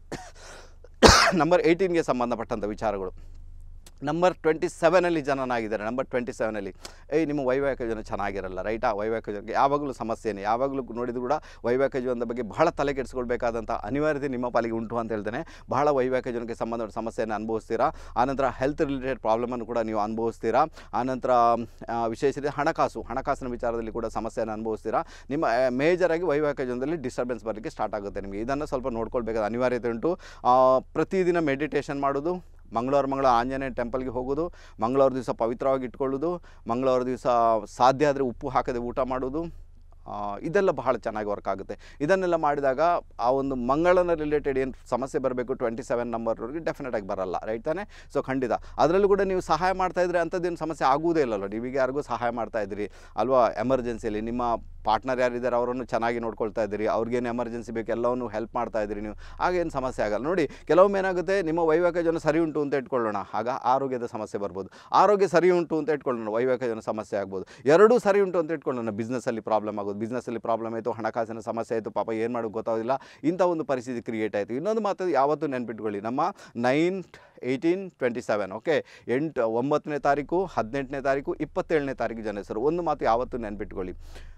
ನಂಬರ್ ಏಯ್ಟೀನ್ಗೆ ಸಂಬಂಧಪಟ್ಟಂಥ ವಿಚಾರಗಳು ನಂಬರ್ ಟ್ವೆಂಟಿ ಸೆವೆನಲ್ಲಿ ಜನನಾಗಿದ್ದಾರೆ ನಂಬರ್ ಟ್ವೆಂಟಿ ಸೆವೆನಲ್ಲಿ ಏಯ್ ನಿಮ್ಮ ವೈವಾಹಿಕ ಜೀವನ ಚೆನ್ನಾಗಿರಲ್ಲ ರೈಟಾ ವೈವಾಹಿಕ ಜೀವನಕ್ಕೆ ಯಾವಾಗಲೂ ಸಮಸ್ಯೆನೇ ಯಾವಾಗಲೂ ನೋಡಿದ್ರು ಕೂಡ ವೈವಾಹಿಕ ಜೀವನದ ಬಗ್ಗೆ ಬಹಳ ತಲೆ ಕೆಡಿಸ್ಕೊಳ್ಬೇಕಾದಂಥ ಅನಿವಾರ್ಯತೆ ನಿಮ್ಮ ಪಾಲಿಗೆ ಉಂಟು ಅಂತ ಹೇಳ್ತೇನೆ ಬಹಳ ವೈವಾಹಿಕ ಜೀವನಕ್ಕೆ ಸಂಬಂಧಪಟ್ಟ ಸಮಸ್ಯೆಯನ್ನು ಅನುಭವಿಸ್ತೀರಾ ಆನಂತರ ಹೆಲ್ತ್ ರಿಲೇಟೆಡ್ ಪ್ರಾಬ್ಲಮನ್ನು ಕೂಡ ನೀವು ಅನುಭವಿಸ್ತೀರಾ ಆನಂತರ ಆ, ವಿಶೇಷ ರೀತಿ ಹಣಕಾಸು ಹಣಕಾಸಿನ ವಿಚಾರದಲ್ಲಿ ಕೂಡ ಸಮಸ್ಯೆಯನ್ನು ಅನುಭವಿಸ್ತೀರಾ ನಿಮ್ಮ ಮೇಜರಾಗಿ ವೈವಾಹಿಕ ಜೀವನದಲ್ಲಿ ಡಿಸ್ಟರ್ಬೆನ್ಸ್ ಬರಲಿಕ್ಕೆ ಸ್ಟಾರ್ಟ್ ಆಗುತ್ತೆ ನಿಮಗೆ ಇದನ್ನು ಸ್ವಲ್ಪ ನೋಡ್ಕೊಳ್ಬೇಕಾದ ಅನಿವಾರ್ಯತೆ ಉಂಟು ಆ, ಪ್ರತಿದಿನ ಮೆಡಿಟೇಷನ್ ಮಾಡೋದು ಮಂಗಳವಾರ ಮಂಗಳ ಆಂಜನೇಯ ಟೆಂಪಲ್ಗೆ ಹೋಗೋದು ಮಂಗಳವಾರ ದಿವಸ ಪವಿತ್ರವಾಗಿ ಇಟ್ಕೊಳ್ಳೋದು ಮಂಗಳವಾರ ದಿವಸ ಸಾಧ್ಯ ಆದರೆ ಉಪ್ಪು ಹಾಕದೆ ಊಟ ಮಾಡೋದು ಆ, ಇದೆಲ್ಲ ಬಹಳ ಚೆನ್ನಾಗಿ ವರ್ಕ್ ಆಗುತ್ತೆ ಇದನ್ನೆಲ್ಲ ಮಾಡಿದಾಗ ಆ ಒಂದು ಮಂಗಳನ ರಿಲೇಟೆಡ್ ಏನು ಸಮಸ್ಯೆ ಬರಬೇಕು ಟ್ವೆಂಟಿ ಸೆವೆನ್ ನಂಬರ್ವರೆಗೆ ಡೆಫಿನೆಟ್ ಆಗಿ ಬರಲ್ಲ ರೈಟ್ ತಾನೇ ಸೊ ಖಂಡಿತ ಅದರಲ್ಲೂ ಕೂಡ ನೀವು ಸಹಾಯ ಮಾಡ್ತಾ ಇದ್ರೆ ಅಂಥದ್ದೇನು ಸಮಸ್ಯೆ ಆಗುವುದೇ ಇಲ್ಲಲ್ಲ ನೀವೀಗ ಯಾರಿಗೂ ಸಹಾಯ ಮಾಡ್ತಾ ಇದ್ದೀರಿ ಅಲ್ವಾ ಎಮರ್ಜೆನ್ಸಿಯಲ್ಲಿ ನಿಮ್ಮ ಪಾರ್ಟ್ನರ್ ಯಾರಿದ್ದಾರೆ ಅವರನ್ನು ಚೆನ್ನಾಗಿ ನೋಡ್ಕೊಳ್ತಾ ಇದ್ದೀರಿ ಅವ್ರಿಗೇನು ಎಮರ್ಜೆನ್ಸಿ ಬೇಕು ಎಲ್ಲವನ್ನು ಹೆಲ್ಪ್ ಮಾಡ್ತಾ ಇದ್ದೀರಿ ನೀವು ಆಗೇನು ಸಮಸ್ಯೆ ಆಗಲ್ಲ ನೋಡಿ ಕೆಲವೊಮ್ಮೆ ಏನಾಗುತ್ತೆ ನಿಮ್ಮ ವೈವಾಹಿಕ ಜೀವನ ಸರಿ ಉಂಟು ಅಂತ ಇಟ್ಕೊಳ್ಳೋಣ ಆಗ ಆರೋಗ್ಯದ ಸಮಸ್ಯೆ ಬರ್ಬೋದು ಆರೋಗ್ಯ ಸರಿ ಉಂಟು ಅಂತ ಇಟ್ಕೊಳ್ಳೋಣ ವೈವಾಹಿಕ ಜೀವನ ಸಮಸ್ಯೆ ಆಗ್ಬೋದು ಎರಡೂ ಸರಿ ಉಂಟು ಅಂತ ಇಟ್ಕೊಳ್ಳೋಣ ಬಿಸ್ನೆಸ್ಸಲ್ಲಿ ಪ್ರಾಬ್ಲಮ್ ಆಗೋದು ಬಿಸ್ನೆಸ್ಸಲ್ಲಿ ಪ್ರಾಬ್ಲಮ್ ಆಯಿತು ಹಣಕಾಸಿನ ಸಮಸ್ಯೆ ಆಯಿತು ಪಾಪ ಏನು ಮಾಡೋದು ಗೊತ್ತಾಗೋದಿಲ್ಲ ಇಂಥ ಒಂದು ಪರಿಸ್ಥಿತಿ ಕ್ರಿಯೇಟ್ ಆಯಿತು ಇನ್ನೊಂದು ಮಾತು ಯಾವತ್ತೂ ನೆನ್ಪಿಟ್ಕೊಳ್ಳಿ ನಮ್ಮ nine eighteen twenty seven okay ಎಂಟು ಒಂಬತ್ತನೇ ತಾರೀಕು ಹದಿನೆಂಟನೇ ತಾರೀಕು ಇಪ್ಪತ್ತೇಳನೇ ತಾರೀಕು ಜನ ಹೆಸರು ಒಂದು ಮಾತು ಯಾವತ್ತೂ ನೆನ್ಪಿಟ್ಕೊಳ್ಳಿ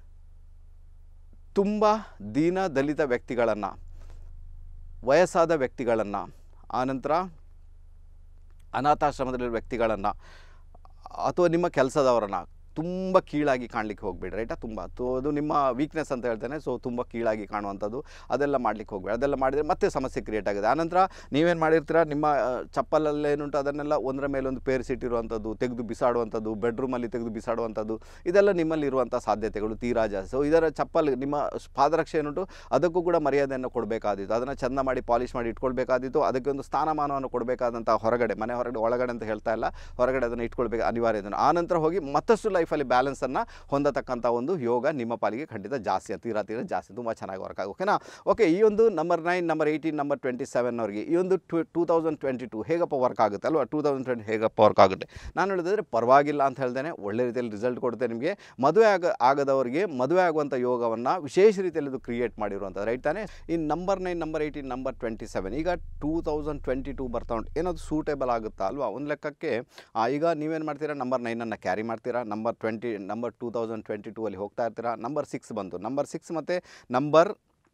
ತುಂಬ ದೀನ ದಲಿತ ವ್ಯಕ್ತಿಗಳನ್ನು ವಯಸ್ಸಾದ ವ್ಯಕ್ತಿಗಳನ್ನು ಆನಂತರ ಅನಾಥಾಶ್ರಮದಲ್ಲಿರೋ ವ್ಯಕ್ತಿಗಳನ್ನು ಅಥವಾ ನಿಮ್ಮ ಕೆಲಸದವರನ್ನು ತುಂಬ ಕೀಳಾಗಿ ಕಾಣಲಿಕ್ಕೆ ಹೋಗ್ಬೇಡಿ ರೈಟಾ ತುಂಬ ಸೊ ಅದು ನಿಮ್ಮ ವೀಕ್ನೆಸ್ ಅಂತ ಹೇಳ್ತೇನೆ ಸೊ ತುಂಬ ಕೀಳಾಗಿ ಕಾಣುವಂಥದ್ದು ಅದೆಲ್ಲ ಮಾಡಲಿಕ್ಕೆ ಹೋಗ್ಬೇಡಿ ಅದೆಲ್ಲ ಮಾಡಿದರೆ ಮತ್ತೆ ಸಮಸ್ಯೆ ಕ್ರಿಯೇಟ್ ಆಗಿದೆ ಆನಂತರ ನೀವೇನು ಮಾಡಿರ್ತೀರ ನಿಮ್ಮ ಆ, ಚಪ್ಪಲಲ್ಲಿ ಏನುಂಟು ಅದನ್ನೆಲ್ಲ ಒಂದರ ಮೇಲೆ ಒಂದು ಪೇರಿಸಿಟ್ಟಿರುವಂಥದ್ದು ತೆಗೆದು ಬಿಸಾಡುವಂಥದ್ದು ಬೆಡ್ರೂಮಲ್ಲಿ ತೆಗೆದು ಬಿಸಾಡುವಂಥದ್ದು ಇದೆಲ್ಲ ನಿಮ್ಮಲ್ಲಿ ಇರುವಂಥ ಸಾಧ್ಯತೆಗಳು ತೀರಾ ಜಾಸ್ತಿ ಸೊ ಇದರ ಚಪ್ಪಲ್ ನಿಮ್ಮ ಪಾದರಕ್ಷೆ ಏನುಂಟು ಅದಕ್ಕೂ ಕೂಡ ಮರ್ಯಾದೆಯನ್ನು ಕೊಡಬೇಕಾದಿತ್ತು ಅದನ್ನು ಚೆಂದ ಮಾಡಿ ಪಾಲಿಷ್ ಮಾಡಿ ಇಟ್ಕೊಳ್ಬೇಕಾದಿತ್ತು ಅದಕ್ಕೆ ಒಂದು ಸ್ಥಾನಮಾನವನ್ನು ಕೊಡಬೇಕಾದಂಥ ಹೊರಗಡೆ ಮನೆ ಹೊರಗಡೆ ಒಳಗಡೆ ಅಂತ ಹೇಳ್ತಾ ಇಲ್ಲ ಹೊರಗಡೆ ಅದನ್ನು ಇಟ್ಕೊಳ್ಬೇಕು ಅನಿವಾರ್ಯ ಇದೆ ಆ ನಂತರ ಹೋಗಿ ಮತ್ತಷ್ಟು ಲೈಫಲ್ಲಿ ಬ್ಯಾಲೆನ್ಸನ್ನು ಹೊಂದತಕ್ಕಂಥ ಒಂದು ಯೋಗ ನಿಮ್ಮ ಪಾಲಿಗೆ ಖಂಡಿತ ಜಾಸ್ತಿ ತೀರಾ ತೀರಾ ಜಾಸ್ತಿ ತುಂಬ ಚೆನ್ನಾಗಿ ವರ್ಕ್ ಆಗಿ ಓಕೆನಾ ಓಕೆ ಈ ಒಂದು number nine number eighteen number twenty seven ಅವರಿಗೆ ಈ ಒಂದು two two thousand twenty two ಹೇಗಪ್ಪ ವರ್ಕ್ ಆಗುತ್ತೆ ಅಲ್ವಾ ಟೂ ತೌಸಂಡ್ ಟ್ವೆಂಟಿ ಹೇಗಪ್ಪ ವರ್ಕ್ ಆಗುತ್ತೆ ನಾನು ಹೇಳಿದ್ರೆ ಪರವಾಗಿಲ್ಲ ಅಂತ ಹೇಳ್ತೇನೆ ಒಳ್ಳೆ ರೀತಿಯಲ್ಲಿ ರಿಸಲ್ಟ್ ಕೊಡುತ್ತೆ ನಿಮಗೆ ಮದುವೆ ಆಗ ಆಗದವರಿಗೆ ಮದುವೆ ಆಗುವಂಥ ಯೋಗವನ್ನು ವಿಶೇಷ ರೀತಿಯಲ್ಲಿ ಇದು ಕ್ರಿಯೇಟ್ ಮಾಡಿರುವಂಥದ್ದು ರೈಟ್ ತಾನೇ ಈ number nine number eighteen number twenty seven ಈಗ ಟೂ ತೌಸಂಡ್ ಟ್ವೆಂಟಿ ಟೂ ಬರ್ತಾ ಉಂಟು ಏನಾದ್ರು ಸೂಟೇಬಲ್ ಆಗುತ್ತಾ ಅಲ್ವಾ ಒಂದು ಲೆಕ್ಕಕ್ಕೆ ಆ, ಈಗ ನೀವೇನು ಮಾಡ್ತೀರಾ ನಂಬರ್ ನೈನನ್ನು ಕ್ಯಾರಿ ಮಾಡ್ತೀರಾ number twenty number two thousand twenty two ಅಲ್ಲಿ ಹೋಗ್ತಾ ಇರ್ತೀರಾ ನಂಬರ್ ಸಿಕ್ಸ್ ಬಂತು ನಂಬರ್ ಸಿಕ್ಸ್ ಮತ್ತು number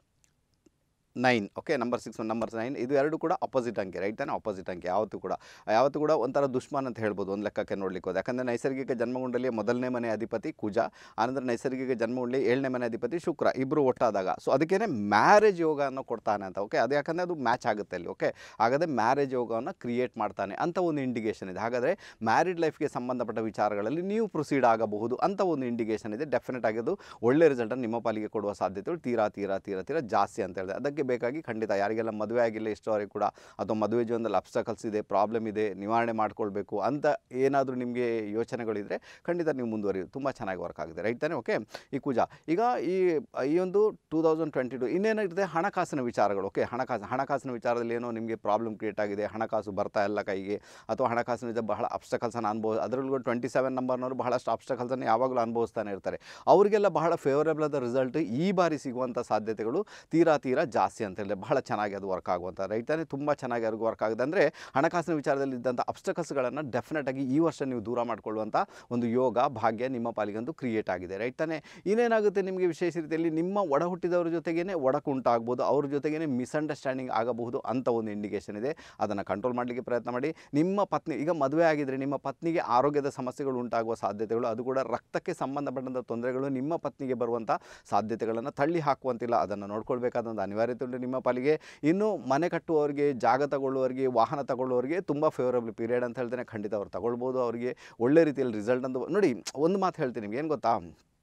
nine okay number six number nine ಇದು ಎರಡು ಕೂಡ ಅಪೋಸಿಟ್ ಅಂಕೆ ರೈಟ್ ತಾನೆ ಅಪೋಸಿಟ್ ಅಂಕೆ ಯಾವತ್ತೂ ಕೂಡ ಯಾವತ್ತೂ ಕೂಡ ಒಂಥರ ದುಶ್ಮನ್ ಅಂತ ಹೇಳ್ಬೋದು ಒಂದು ಲೆಕ್ಕಕ್ಕೆ ನೋಡ್ಲಿಕ್ಕೆ ಹೋದ ಯಾಕಂದರೆ ನೈಸರ್ಗಿಕ ಜನ್ಮಗುಂಡಲಿಯ ಮೊದಲನೇ ಮನೆ ಅಧಿಪತಿ ಕುಜ ಆನಂತರ ನೈಸರ್ಗಿಕ ಜನ್ಮಗುಂಡಲಿ ಏಳನೇ ಮನೆ ಅಧಿಪತಿ ಶುಕ್ರ ಇಬ್ಬರು ಒಟ್ಟಾದಾಗ ಸೊ ಅದಕ್ಕೇ ಮ್ಯಾರೇಜ್ ಯೋಗವನ್ನು ಕೊಡ್ತಾನೆ ಅಂತ ಓಕೆ ಅದು ಯಾಕಂದರೆ ಅದು ಮ್ಯಾಚ್ ಆಗುತ್ತೆ ಅಲ್ಲಿ ಓಕೆ ಹಾಗಾದರೆ ಮ್ಯಾರೇಜ್ ಯೋಗವನ್ನು ಕ್ರಿಯೇಟ್ ಮಾಡ್ತಾನೆ ಅಂತ ಒಂದು ಇಂಡಿಕೇಷನ್ ಇದೆ ಹಾಗಾದರೆ ಮ್ಯಾರಿಡ್ ಲೈಫ್ಗೆ ಸಂಬಂಧಪಟ್ಟ ವಿಚಾರಗಳಲ್ಲಿ ನೀವು ಪ್ರೊಸೀಡ್ ಆಗಬಹುದು ಅಂತ ಒಂದು ಇಂಡಿಕೇಷನ್ ಇದೆ ಡೆಫಿನೆಟ್ ಆಗಿ ಅದು ಒಳ್ಳೆ ರಿಸಲ್ಟನ್ನು ನಿಮ್ಮ ಪಾಲಿಗೆ ಕೊಡುವ ಸಾಧ್ಯತೆಗಳು ತೀರಾ ತೀರಾ ತೀರಾ ತೀರಾ ಜಾಸ್ತಿ ಅಂತ ಹೇಳಿದೆ ಅದಕ್ಕೆ ಬೇಕಾಗಿ ಖಂಡಿತ ಯಾರಿಗೆಲ್ಲ ಮದುವೆ ಆಗಿಲ್ಲ ಇಷ್ಟವರೆಗೆ ಕೂಡ ಅಥವಾ ಮದುವೆ ಜೀವನದಲ್ಲಿ ಅಬ್ಸ್ಟಕಲ್ಸ್ ಇದೆ ಪ್ರಾಬ್ಲಮ್ ಇದೆ ನಿವಾರಣೆ ಮಾಡ್ಕೊಳ್ಬೇಕು ಅಂತ ಏನಾದರೂ ನಿಮಗೆ ಯೋಚನೆಗಳಿದ್ರೆ ಖಂಡಿತ ನೀವು ಮುಂದುವರಿಯೋದು ತುಂಬ ಚೆನ್ನಾಗಿ ವರ್ಕ್ ಆಗಿದೆ ರೈಟ್ ತಾನೇ ಓಕೆ ಈ ಕೂಜಾ ಈಗ ಈ ಈ ಒಂದು ಟೂ ತೌಸಂಡ್ ಟ್ವೆಂಟಿ ಟು ಇನ್ನೇನಿರುತ್ತೆ ಹಣಕಾಸಿನ ವಿಚಾರಗಳು ಓಕೆ ಹಣಕಾಸು ಹಣಕಾಸಿನ ವಿಚಾರದಲ್ಲಿ ಏನೋ ನಿಮಗೆ ಪ್ರಾಬ್ಲಮ್ ಕ್ರಿಯೇಟ್ ಆಗಿದೆ ಹಣಕಾಸು ಬರ್ತಾ ಇಲ್ಲ ಕೈಗೆ ಅಥವಾ ಹಣಕಾಸಿನ ಬಹಳ ಅಬ್ಸ್ಟಕಲ್ಸನ್ನು ಅನುಭವ ಅದರಲ್ಲೂ ಟ್ವೆಂಟಿ ಸೆವೆನ್ ನಂಬರ್ನವರು ಬಹಳಷ್ಟು ಅಬ್ಸ್ಟಕಲ್ಸನ್ನು ಯಾವಾಗಲೂ ಅನುಭವಿಸ್ತಾನೆ ಇರ್ತಾರೆ ಅವರಿಗೆಲ್ಲ ಬಹಳ ಫೇವರೇಬಲ್ ಆದ ರಿಸಲ್ಟ್ ಈ ಬಾರಿ ಸಿಗುವಂಥ ಸಾಧ್ಯತೆಗಳು ತೀರಾ ತೀರಾ ಜಾಸ್ತಿ ಅಂತ ಹೇಳಿದ್ರೆ ಬಹಳ ಚೆನ್ನಾಗಿ ಅದು ವರ್ಕ್ ಆಗುವಂಥ ರೈಟ್ ತಾನೇ ತುಂಬ ಚೆನ್ನಾಗಿ ಅವ್ರಿಗೆ ವರ್ಕ್ ಆಗಿದೆ ಅಂದರೆ ಹಣಕಾಸಿನ ವಿಚಾರದಲ್ಲಿ ಇದ್ದಂಥ ಅಬ್ಸ್ಟಕಲ್ಸ್ಗಳನ್ನು ಡೆಫಿನೆಟಾಗಿ ಈ ವರ್ಷ ನೀವು ದೂರ ಮಾಡಿಕೊಳ್ಳುವಂಥ ಒಂದು ಯೋಗ ಭಾಗ್ಯ ನಿಮ್ಮ ಪಾಲಿಗಂತೂ ಕ್ರಿಯೇಟ್ ಆಗಿದೆ ರೈಟ್ ತಾನೇ ಇನ್ನೇನಾಗುತ್ತೆ ನಿಮಗೆ ವಿಶೇಷ ರೀತಿಯಲ್ಲಿ ನಿಮ್ಮ ಒಡ ಹುಟ್ಟಿದವ್ರ ಜೊತೆಗೇನೆ ಒಡಕು ಉಂಟಾಗ್ಬೋದು ಅವ್ರ ಜೊತೆಗೇನೆ ಮಿಸ್ಅಂಡರ್ಸ್ಟ್ಯಾಂಡಿಂಗ್ ಆಗಬಹುದು ಅಂತ ಒಂದು ಇಂಡಿಕೇಷನ್ ಇದೆ ಅದನ್ನು ಕಂಟ್ರೋಲ್ ಮಾಡಲಿಕ್ಕೆ ಪ್ರಯತ್ನ ಮಾಡಿ ನಿಮ್ಮ ಪತ್ನಿ ಈಗ ಮದುವೆ ಆಗಿದ್ದರೆ ನಿಮ್ಮ ಪತ್ನಿಗೆ ಆರೋಗ್ಯದ ಸಮಸ್ಯೆಗಳು ಉಂಟಾಗುವ ಸಾಧ್ಯತೆಗಳು ಅದು ಕೂಡ ರಕ್ತಕ್ಕೆ ಸಂಬಂಧಪಟ್ಟಂಥ ತೊಂದರೆಗಳು ನಿಮ್ಮ ಪತ್ನಿಗೆ ಬರುವಂಥ ಸಾಧ್ಯತೆಗಳನ್ನು ತಳ್ಳಿ ಹಾಕುವಂತಿಲ್ಲ ಅದನ್ನು ನೋಡ್ಕೊಳ್ಬೇಕಾದ ಒಂದು ಅನಿವಾರ್ಯತೆ ಉಂಟು ನಿಮ್ಮ ಪಾಲಿಗೆ ಇನ್ನು ಮನೆ ಕಟ್ಟುವವರಿಗೆ ಜಾಗ ತಗೊಳ್ಳುವವರಿಗೆ ವಾಹನ ತಗೊಳ್ಳುವವರಿಗೆ ತುಂಬ ಫೇವರಬಲ್ ಪೀರಿಯಡ್ ಅಂತ ಹೇಳ್ತೇನೆ ಖಂಡಿತ ಅವ್ರು ತಗೊಳ್ಬೋದು ಅವರಿಗೆ ಒಳ್ಳೆ ರೀತಿಯಲ್ಲಿ ರಿಸಲ್ಟ್ ಅಂತ ನೋಡಿ ಒಂದು ಮಾತು ಹೇಳ್ತೀನಿ ನಿಮ್ಗೆ ಏನು ಗೊತ್ತಾ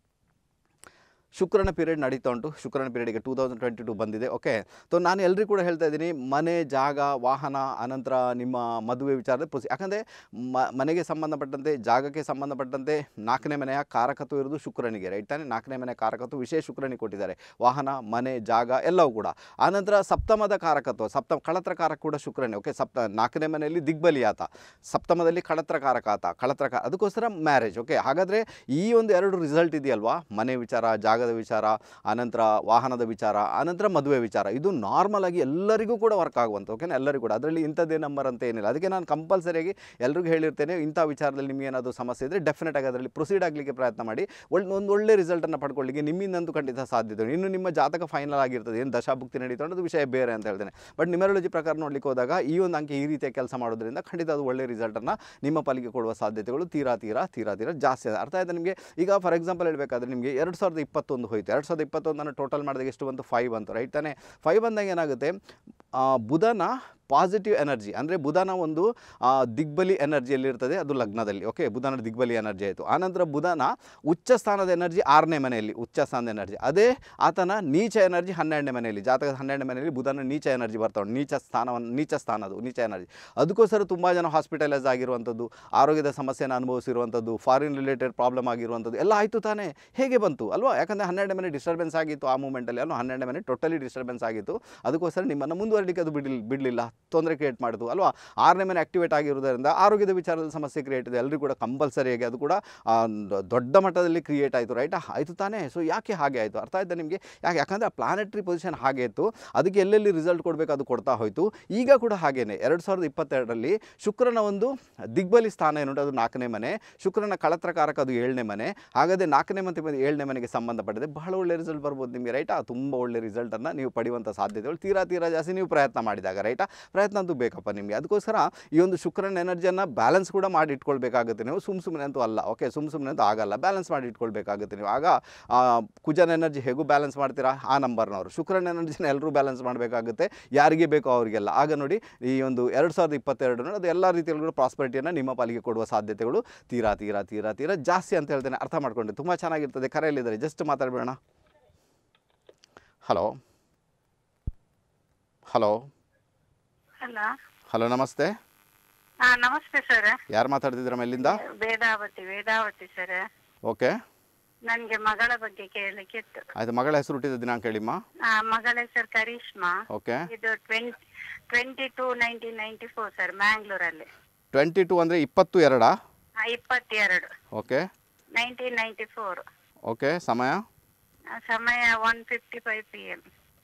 ಶುಕ್ರನ ಪೀರಿಯಡ್ ನಡೀತಾ ಉಂಟು ಶುಕ್ರನ ಪೀರಿಯಡ್ಗೆ ಟೂ ತೌಸಂಡ್ ಟ್ವೆಂಟಿ ಟು ಬಂದಿದೆ ಓಕೆ ಸೊ ನಾನು ಎಲ್ರಿಗೂ ಕೂಡ ಹೇಳ್ತಾ ಇದ್ದೀನಿ ಮನೆ ಜಾಗ ವಾಹನ ಅನಂತರ ನಿಮ್ಮ ಮದುವೆ ವಿಚಾರದ ಪ್ರೊಸಿ ಯಾಕಂದರೆ ಮ ಮನೆಗೆ ಸಂಬಂಧಪಟ್ಟಂತೆ ಜಾಗಕ್ಕೆ ಸಂಬಂಧಪಟ್ಟಂತೆ ನಾಲ್ಕನೇ ಮನೆಯ ಕಾರಕತ್ವ ಇರೋದು ಶುಕ್ರನಿಗೆ ರೈಟ್ ತಾನೇ ನಾಲ್ಕನೇ ಮನೆ ಕಾರಕತ್ವ ವಿಶೇಷ ಶುಕ್ರನಿಗೆ ಕೊಟ್ಟಿದ್ದಾರೆ ವಾಹನ ಮನೆ ಜಾಗ ಎಲ್ಲವೂ ಕೂಡ ಆನಂತರ ಸಪ್ತಮದ ಕಾರಕತ್ವ ಸಪ್ತಮ ಕಳತ್ರ ಕಾರಕ ಕೂಡ ಶುಕ್ರನೇ ಓಕೆ ಸಪ್ತ ನಾಲ್ಕನೇ ಮನೆಯಲ್ಲಿ ದಿಗ್ಬಲಿ ಆತ ಸಪ್ತಮದಲ್ಲಿ ಕಳತ್ರ ಕಾರಕ ಆತ ಕಳತ್ರ ಕಾ ಅದಕ್ಕೋಸ್ಕರ ಮ್ಯಾರೇಜ್ ಓಕೆ ಹಾಗಾದರೆ ಈ ಒಂದು ಎರಡು ರಿಸಲ್ಟ್ ಇದೆಯಲ್ವಾ ಮನೆ ವಿಚಾರ ಜಾಗದ ವಿಚಾರ ಆನಂತರ ವಾಹನದ ವಿಚಾರ ಆನಂತರ ಮದುವೆ ವಿಚಾರ ಇದು ನಾರ್ಮಲ್ ಆಗಿ ಎಲ್ಲರಿಗೂ ಕೂಡ ವರ್ಕ್ ಆಗುವಂಥ ಓಕೆನಾ ಎಲ್ಲರಿಗೂ ಕೂಡ ಅದರಲ್ಲಿ ಇಂಥದ್ದೇ ನಂಬರ್ ಅಂತ ಏನಿಲ್ಲ ಅದಕ್ಕೆ ನಾನು ಕಂಪಲ್ಸರಿಯಾಗಿ ಎಲ್ರಿಗೂ ಹೇಳಿರ್ತೇನೆ ಇಂಥ ವಿಚಾರದಲ್ಲಿ ನಿಮಗೆ ಏನಾದರೂ ಸಮಸ್ಯೆ ಇದ್ದರೆ ಡೆಫಿನೆಟ್ ಆಗಿ ಅದರಲ್ಲಿ ಪ್ರೊಸೀಡ್ ಆಗಲಿಕ್ಕೆ ಪ್ರಯತ್ನ ಮಾಡಿ ಒಳ್ಳೆ ಒಂದು ಒಳ್ಳೆ ರಿಸಲ್ಟನ್ನು ಪಡ್ಕೊಳ್ಳಿಕ್ಕೆ ನಿಮ್ಮಿಂದಂತೂ ಖಂಡಿತ ಸಾಧ್ಯತೆ ಉಂಟು. ಇನ್ನು ನಿಮ್ಮ ಜಾತಕ ಫೈನಲ್ ಆಗಿರ್ತದೆ ಏನು ದಶಾಭುಕ್ತಿ ನಡೀತು ಅನ್ನೋದು ವಿಷಯ ಬೇರೆ ಅಂತ ಹೇಳ್ತೇನೆ ಬಟ್ ನ್ಯೂಮರಾಲಜಿ ಪ್ರಕಾರ ನೋಡ್ಲಿಕ್ಕೆ ಹೋದಾಗ ಈ ಒಂದು ಅಂಕೆ ಈ ರೀತಿಯ ಕೆಲಸ ಮಾಡೋದ್ರಿಂದ ಖಂಡಿತ ಅದು ಒಳ್ಳೆ ರಿಸಲ್ಟನ್ನು ನಿಮ್ಮ ಪಾಲಿಗೆ ಕೊಡುವ ಸಾಧ್ಯತೆಗಳು ತೀರಾ ತೀರಾ ತೀರಾ ತೀರಾ ಜಾಸ್ತಿ ಇದೆ ಅರ್ಥ ಆಯ್ತಾ ನಿಮಗೆ ಈಗ ಫಾರ್ ಎಕ್ಸಾಂಪಲ್ ಹೇಳಬೇಕಾದ್ರೆ ನಿಮಗೆ ಎರಡು ಸಾವಿರದ ಇಪ್ಪತ್ತೊಂದು ಹೋಯ್ತು ಎರಡು ಸಾವಿರದ ಇಪ್ಪತ್ತೊಂದನ್ನು ಟೋಟಲ್ ಮಾಡಿದಾಗ ಎಷ್ಟು ಬಂತು ಫೈವ್ ಬಂತು ರೈಟ್ ತಾನೇ ಫೈವ್ ಬಂದಾಗ ಏನಾಗುತ್ತೆ ಆ, ಬುಧನ ಪಾಸಿಟಿವ್ ಎನರ್ಜಿ ಅಂದರೆ ಬುಧನ ಒಂದು ಆ, ದಿಗ್ಬಲಿ ಎನರ್ಜಿಯಲ್ಲಿರ್ತದೆ ಅದು ಲಗ್ನದಲ್ಲಿ ಓಕೆ ಬುಧನ ದಿಗ್ಬಲಿ ಎನರ್ಜಿ ಆಯಿತು ಆನಂತರ ಬುಧನ ಉಚ್ಚ ಸ್ಥಾನದ ಎನರ್ಜಿ ಆರನೇ ಮನೆಯಲ್ಲಿ ಉಚ್ಚ ಸ್ಥಾನದ ಎನರ್ಜಿ ಅದೇ ಆತನ ನೀಚ ಎನರ್ಜಿ ಹನ್ನೆರಡನೇ ಮನೆಯಲ್ಲಿ ಜಾತಕದ ಹನ್ನೆರಡನೇ ಮನೆಯಲ್ಲಿ ಬುಧನ ನೀಚ ಎನರ್ಜಿ ಬರ್ತಾ ಉಂಟು ನೀಚ ಸ್ಥಾನವನ್ನು ನೀಚ ಸ್ಥಾನ ಅದು ನೀಚ ಎನರ್ಜಿ ಅದಕ್ಕೋಸ್ಕರ ತುಂಬ ಜನ ಹಾಸ್ಪಿಟಲೈಸ್ ಆಗಿರುವಂಥದ್ದು ಆರೋಗ್ಯದ ಸಮಸ್ಯೆಯನ್ನು ಅನುಭವಿಸಿರುವಂಥದ್ದು ಫಾರಿನ್ ರಿಲೇಟೆಡ್ ಪ್ರಾಬ್ಲಮ್ ಆಗಿರುವಂಥದ್ದು ಎಲ್ಲ ಆಯಿತು ತಾನೇ ಹೇಗೆ ಬಂತು ಅಲ್ವಾ ಯಾಕಂದರೆ ಹನ್ನೆರಡನೇ ಮನೆ ಡಿಸ್ಟರ್ಬೆನ್ಸ್ ಆಗಿತ್ತು ಆ ಮೂಮೆಂಟಲ್ಲಿ ಅಲ್ವಾ ಹನ್ನೆರಡನೇ ಮನೆ ಟೋಟಲಿ ಡಿಸ್ಟರ್ಬೆನ್ಸ್ ಆಗಿತ್ತು ಅದಕ್ಕೋಸ್ಕರ ನಿಮ್ಮನ್ನು ಮುಂದುವರಲಿಕ್ಕೆ ಅದು ಬಿಡಲಿ ಬಿಡಲಿಲ್ಲ ತೊಂದರೆ ಕ್ರಿಯೇಟ್ ಮಾಡಿತು ಅಲ್ವಾ ಆರನೇ ಮನೆ ಆಕ್ಟಿವೇಟ್ ಆಗಿರೋದರಿಂದ ಆರೋಗ್ಯದ ವಿಚಾರದ ಸಮಸ್ಯೆ ಕ್ರಿಯೇಟ್ ಇದೆ ಎಲ್ಲರಿಗೂ ಕೂಡ ಕಂಪಲ್ಸರಿಯಾಗಿ ಅದು ಕೂಡ ಆ, ದೊ- ದೊಡ್ಡ ಮಟ್ಟದಲ್ಲಿ ಕ್ರಿಯೇಟ್ ಆಯಿತು ರೈಟ್ ಆಯಿತು ತಾನೇ ಸೊ ಯಾಕೆ ಹಾಗೆ ಆಯಿತು ಅರ್ಥ ಆಯ್ತಾ ನಿಮಗೆ ಯಾಕೆ ಯಾಕಂದರೆ ಆ ಪ್ಲಾನೆಟ್ರಿ ಪೊಸಿಷನ್ ಹಾಗೆ ಇತ್ತು ಅದಕ್ಕೆ ಎಲ್ಲೆಲ್ಲಿ ರಿಸಲ್ಟ್ ಕೊಡಬೇಕು ಅದು ಕೊಡ್ತಾ ಹೋಯಿತು ಈಗ ಕೂಡ ಹಾಗೇನೆ ಎರಡು ಸಾವಿರದ ಇಪ್ಪತ್ತೆರಡರಲ್ಲಿ ಶುಕ್ರನ ಒಂದು ದಿಗ್ಬಲಿ ಸ್ಥಾನ ಏನುಂಟು ಅದು ನಾಲ್ಕನೇ ಮನೆ ಶುಕ್ರನ ಕಳತ್ರಕಾರಕ ಅದು ಏಳನೇ ಮನೆ ಹಾಗಾದರೆ ನಾಲ್ಕನೇ ಮತ್ತು ಮತ್ತು ಏಳನೇ ಮನೆಗೆ ಸಂಬಂಧಪಟ್ಟಿದೆ ಬಹಳ ಒಳ್ಳೆ ರಿಸಲ್ಟ್ ಬರ್ಬೋದು ನಿಮಗೆ ರೈಟಾ ತುಂಬ ಒಳ್ಳೆ ರಿಸಲ್ಟನ್ನು ನೀವು ಪಡೆಯುವಂಥ ಸಾಧ್ಯತೆಗಳು ತೀರಾ ತೀರಾ ಜಾಸ್ತಿ ನೀವು ಪ್ರಯತ್ನ ಮಾಡಿದಾಗ ರೈಟಾ ಪ್ರಯತ್ನ ಅಂತೂ ಬೇಕಪ್ಪ ನಿಮಗೆ ಅದಕ್ಕೋಸ್ಕರ ಈ ಒಂದು ಶುಕ್ರನ ಎನರ್ಜಿಯನ್ನು ಬ್ಯಾಲೆನ್ಸ್ ಕೂಡ ಮಾಡಿ ಇಟ್ಕೊಳ್ಬೇಕಾಗುತ್ತೆ ನೀವು ಸುಮ್ಮ ಸುಮ್ಮನೆ ಅಂತೂ ಅಲ್ಲ ಓಕೆ ಸುಮ್ಮ ಸುಮ್ಮನೆ ಅಂತೂ ಆಗಲ್ಲ ಬ್ಯಾಲೆನ್ಸ್ ಮಾಡಿ ಇಟ್ಕೊಳ್ಬೇಕಾಗುತ್ತೆ ನೀವು ಆಗ ಆ, ಕುಜನ ಎನರ್ಜಿ ಹೇಗೂ ಬ್ಯಾಲೆನ್ಸ್ ಮಾಡ್ತೀರಾ ಆ ನಂಬರ್ನವರು ಶುಕ್ರನ ಎನರ್ಜಿನ ಎಲ್ಲರೂ ಬ್ಯಾಲೆನ್ಸ್ ಮಾಡಬೇಕಾಗುತ್ತೆ ಯಾರಿಗೆ ಬೇಕೋ ಅವರಿಗೆಲ್ಲ ಆಗ ನೋಡಿ ಈ ಒಂದು ಎರಡು ಸಾವಿರದ ಇಪ್ಪತ್ತೆರಡು ಅದು ಎಲ್ಲ ರೀತಿಯಲ್ಲೂ ಪ್ರಾಸ್ಪರಿಟಿಯನ್ನು ನಿಮ್ಮ ಪಾಲಿಗೆ ಕೊಡುವ ಸಾಧ್ಯತೆಗಳು ತೀರಾ ತೀರಾ ತೀರಾ ತೀರಾ ಜಾಸ್ತಿ ಅಂತ ಹೇಳ್ತೇನೆ ಅರ್ಥ ಮಾಡ್ಕೊಂಡೆ ತುಂಬ ಚೆನ್ನಾಗಿರ್ತದೆ ಕರೆಯಲ್ಲಿದ್ದಾರೆ ಜಸ್ಟ್ ಮಾತಾಡಬೇಡ ಹಲೋ ಹಲೋ ಹಲೋ ಹಲೋ ನಮಸ್ತೆ ಹಾ ನಮಸ್ತೆ ಸರ್ ಯಾರು ಮಾತಾಡ್ತಿದ್ದೀರಮ್ಮ ಎಲ್ಲಿಂದ ವೇದಾವತಿ ವೇದಾವತಿ ಸರ್ ಓಕೆ ನನ್ಗೆ ಮಗಳ ಬಗ್ಗೆ ಕೇಳಲಿಕ್ಕಿತ್ತು ಆಯಿತು ಮಗಳ ಹೆಸರು ಹುಟ್ಟಿದ ದಿನಾಂಕ ಹೇಳಿಮ್ಮ ಆ, ಮಗಳ ಹೆಸರು ಕರಿಷ್ಮಾ ಓಕೆ ಇದು twenty twenty two nineteen ninety four sir ಮ್ಯಾಂಗ್ಳೂರಲ್ಲಿ ಟ್ವೆಂಟಿ ಟು ಅಂದರೆ ಇಪ್ಪತ್ತು ಎರಡಾ ಆ, ಇಪ್ಪತ್ತೆರಡು okay nineteen ninety four okay ಸಮಯ ಸಮಯ one fifty five P M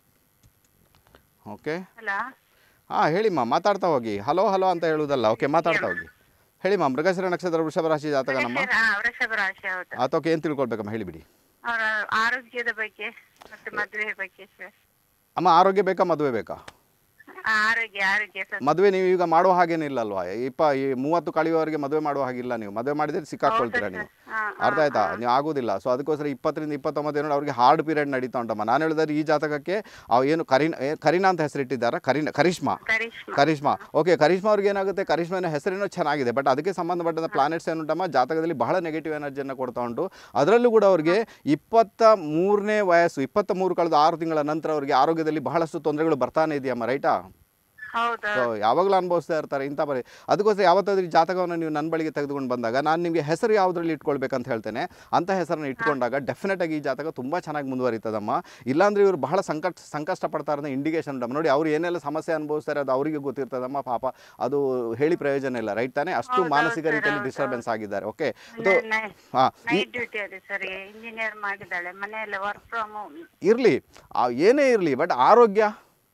okay hello ಹಾಂ ಹೇಳಿಮ್ಮ ಮಾತಾಡ್ತಾ ಹೋಗಿ ಹಲೋ ಹಲೋ ಅಂತ ಹೇಳುವುದಲ್ಲ ಓಕೆ ಮಾತಾಡ್ತಾ ಹೋಗಿ ಹೇಳಿಮ್ಮ ಮೃಗಶಿರ ನಕ್ಷತ್ರ ವೃಷಭ ರಾಶಿ ಜಾತಕ ನಮ್ಮ ಹಾ ವೃಷಭ ರಾಶಿ ಹೌದು ಆತೋಕೆ ಏನು ತಿಳ್ಕೊಳ್ಬೇಕಮ್ಮ ಹೇಳಿಬಿಡಿ ಅವರ ಆರೋಗ್ಯದ ಬಗ್ಗೆ ಮತ್ತು ಮದುವೆ ಬಗ್ಗೆ ಸರ್ ಅಮ್ಮ ಆರೋಗ್ಯ ಬೇಕಾ ಮದುವೆ ಬೇಕಾ ಆರೋಗ್ಯ ಆರೋಗ್ಯ ಸರ್ ಮದುವೆ ನೀವು ಈಗ ಮಾಡುವ ಹಾಗೇನಿಲ್ಲ ಅಲ್ವಾ ಇಪ್ಪ ಈ ಮೂವತ್ತು ಕಳೆಯುವವರೆಗೆ ಮದುವೆ ಮಾಡುವ ಹಾಗಿಲ್ಲ ನೀವು ಮದುವೆ ಮಾಡಿದ್ರೆ ಸಿಕ್ಕಾಕೊಳ್ತೀರಾ ನೀವು ಹಾ ಅರ್ಥ ಆಯ್ತಾ ನೀವು ಆಗೋದಿಲ್ಲ ಸೊ ಅದಕ್ಕೋಸ್ಕರ ಇಪ್ಪತ್ತರಿಂದ ಇಪ್ಪತ್ತೊಂಬತ್ತು ಏನೋ ಅವ್ರಿಗೆ ಹಾರ್ಡ್ ಪೀರಿಯಡ್ ನಡೀತಾ ಉಂಟಮ್ಮ ನಾನು ಹೇಳಿದ್ರೆ ಈ ಜಾತಕಕ್ಕೆ ಅವು ಏನು ಕರೀನ್ ಏ- ಕರೀನಾ ಅಂತ ಹೆಸರಿಟ್ಟಿದ್ದಾರೆ ಕರೀನ್ ಕರಿಷ್ಮಾ ಕರಿಷ್ಮಾ ಕರಿಷ್ಮಾ ಓಕೆ ಕರಿಷ್ಮಾ ಅವ್ರಿಗೆ ಏನಾಗುತ್ತೆ ಕರಿಷ್ಮಾನ ಹೆಸರೇನೋ ಚೆನ್ನಾಗಿದೆ ಬಟ್ ಅದಕ್ಕೆ ಸಂಬಂಧಪಟ್ಟಂಥ ಪ್ಲಾನೆಟ್ಸ್ ಏನುಂಟಮ್ಮ ಜಾತಕದಲ್ಲಿ ಬಹಳ ನೆಗೆಟಿವ್ ಎನರ್ಜಿಯನ್ನು ಕೊಡ್ತಾ ಉಂಟು ಅದರಲ್ಲೂ ಕೂಡ ಅವ್ರಿಗೆ ಇಪ್ಪತ್ತ ಮೂರನೇ ವಯಸ್ಸು ಇಪ್ಪತ್ತ ಮೂರು ಕಳೆದ ಆರು ತಿಂಗಳ ನಂತರ ಅವರಿಗೆ ಆರೋಗ್ಯದಲ್ಲಿ ಬಹಳಷ್ಟು ತೊಂದರೆಗಳು ಬರ್ತಾನೆ ಇದೆಯಮ್ಮ ರೈಟಾ ಹೌದು ಸೊ ಯಾವಾಗಲೂ ಅನುಭವಿಸ್ತಾ ಇರ್ತಾರೆ ಇಂಥ ಬರೀ ಅದಕ್ಕೋಸ್ಕರ ಯಾವತ್ತಾದ್ರೂ ಈ ಜಾತಕವನ್ನು ನೀವು ನನ್ನ ಬಳಿಗೆ ತೆಗೆದುಕೊಂಡು ಬಂದಾಗ ನಾನು ನಿಮಗೆ ಹೆಸರು ಯಾವುದರಲ್ಲಿ ಇಟ್ಕೊಳ್ಬೇಕಂತ ಹೇಳ್ತೇನೆ ಅಂಥ ಹೆಸರನ್ನು ಇಟ್ಕೊಂಡಾಗ ಡೆಫಿನೆಟ್ ಆಗಿ ಈ ಜಾತಕ ತುಂಬ ಚೆನ್ನಾಗಿ ಮುಂದುವರಿತದಮ್ಮ ಇಲ್ಲಾಂದ್ರೆ ಇವರು ಬಹಳ ಸಂಕಟ ಸಂಕಷ್ಟ ಪಡ್ತಾ ಇರೋ ಇಂಡಿಕೇಶನ್ ಉಂಟಮ್ಮ ನೋಡಿ ಅವ್ರು ಏನೆಲ್ಲ ಸಮಸ್ಯೆ ಅನುಭವಿಸ್ತಾರೆ ಅದು ಅವರಿಗೆ ಗೊತ್ತಿರ್ತದಮ್ಮ ಪಾಪ ಅದು ಹೇಳಿ ಪ್ರಯೋಜನ ಇಲ್ಲ ರೈಟ್ ತಾನೇ ಅಷ್ಟು ಹೌದು, ಮಾನಸಿಕ ಹೌದು, ರೀತಿಯಲ್ಲಿ ಹೌದು. ಡಿಸ್ಟರ್ಬೆನ್ಸ್ ಆಗಿದ್ದಾರೆ ಓಕೆ ಇದು ನೈ- ಹಾಂ ನೈಟ್ ಡ್ಯೂಟಿ ಅದು ಸರ್ ಇಂಜಿನಿಯರ್ ಮಾಡಿದ್ದಾಳೆ ಮನೆಯಲ್ಲಿ ವರ್ಕ್ ಫ್ರಮ್ ಹೋಮ್ ಇರಲಿ ಏನೇ ಇರಲಿ ಬಟ್ ಆರೋಗ್ಯ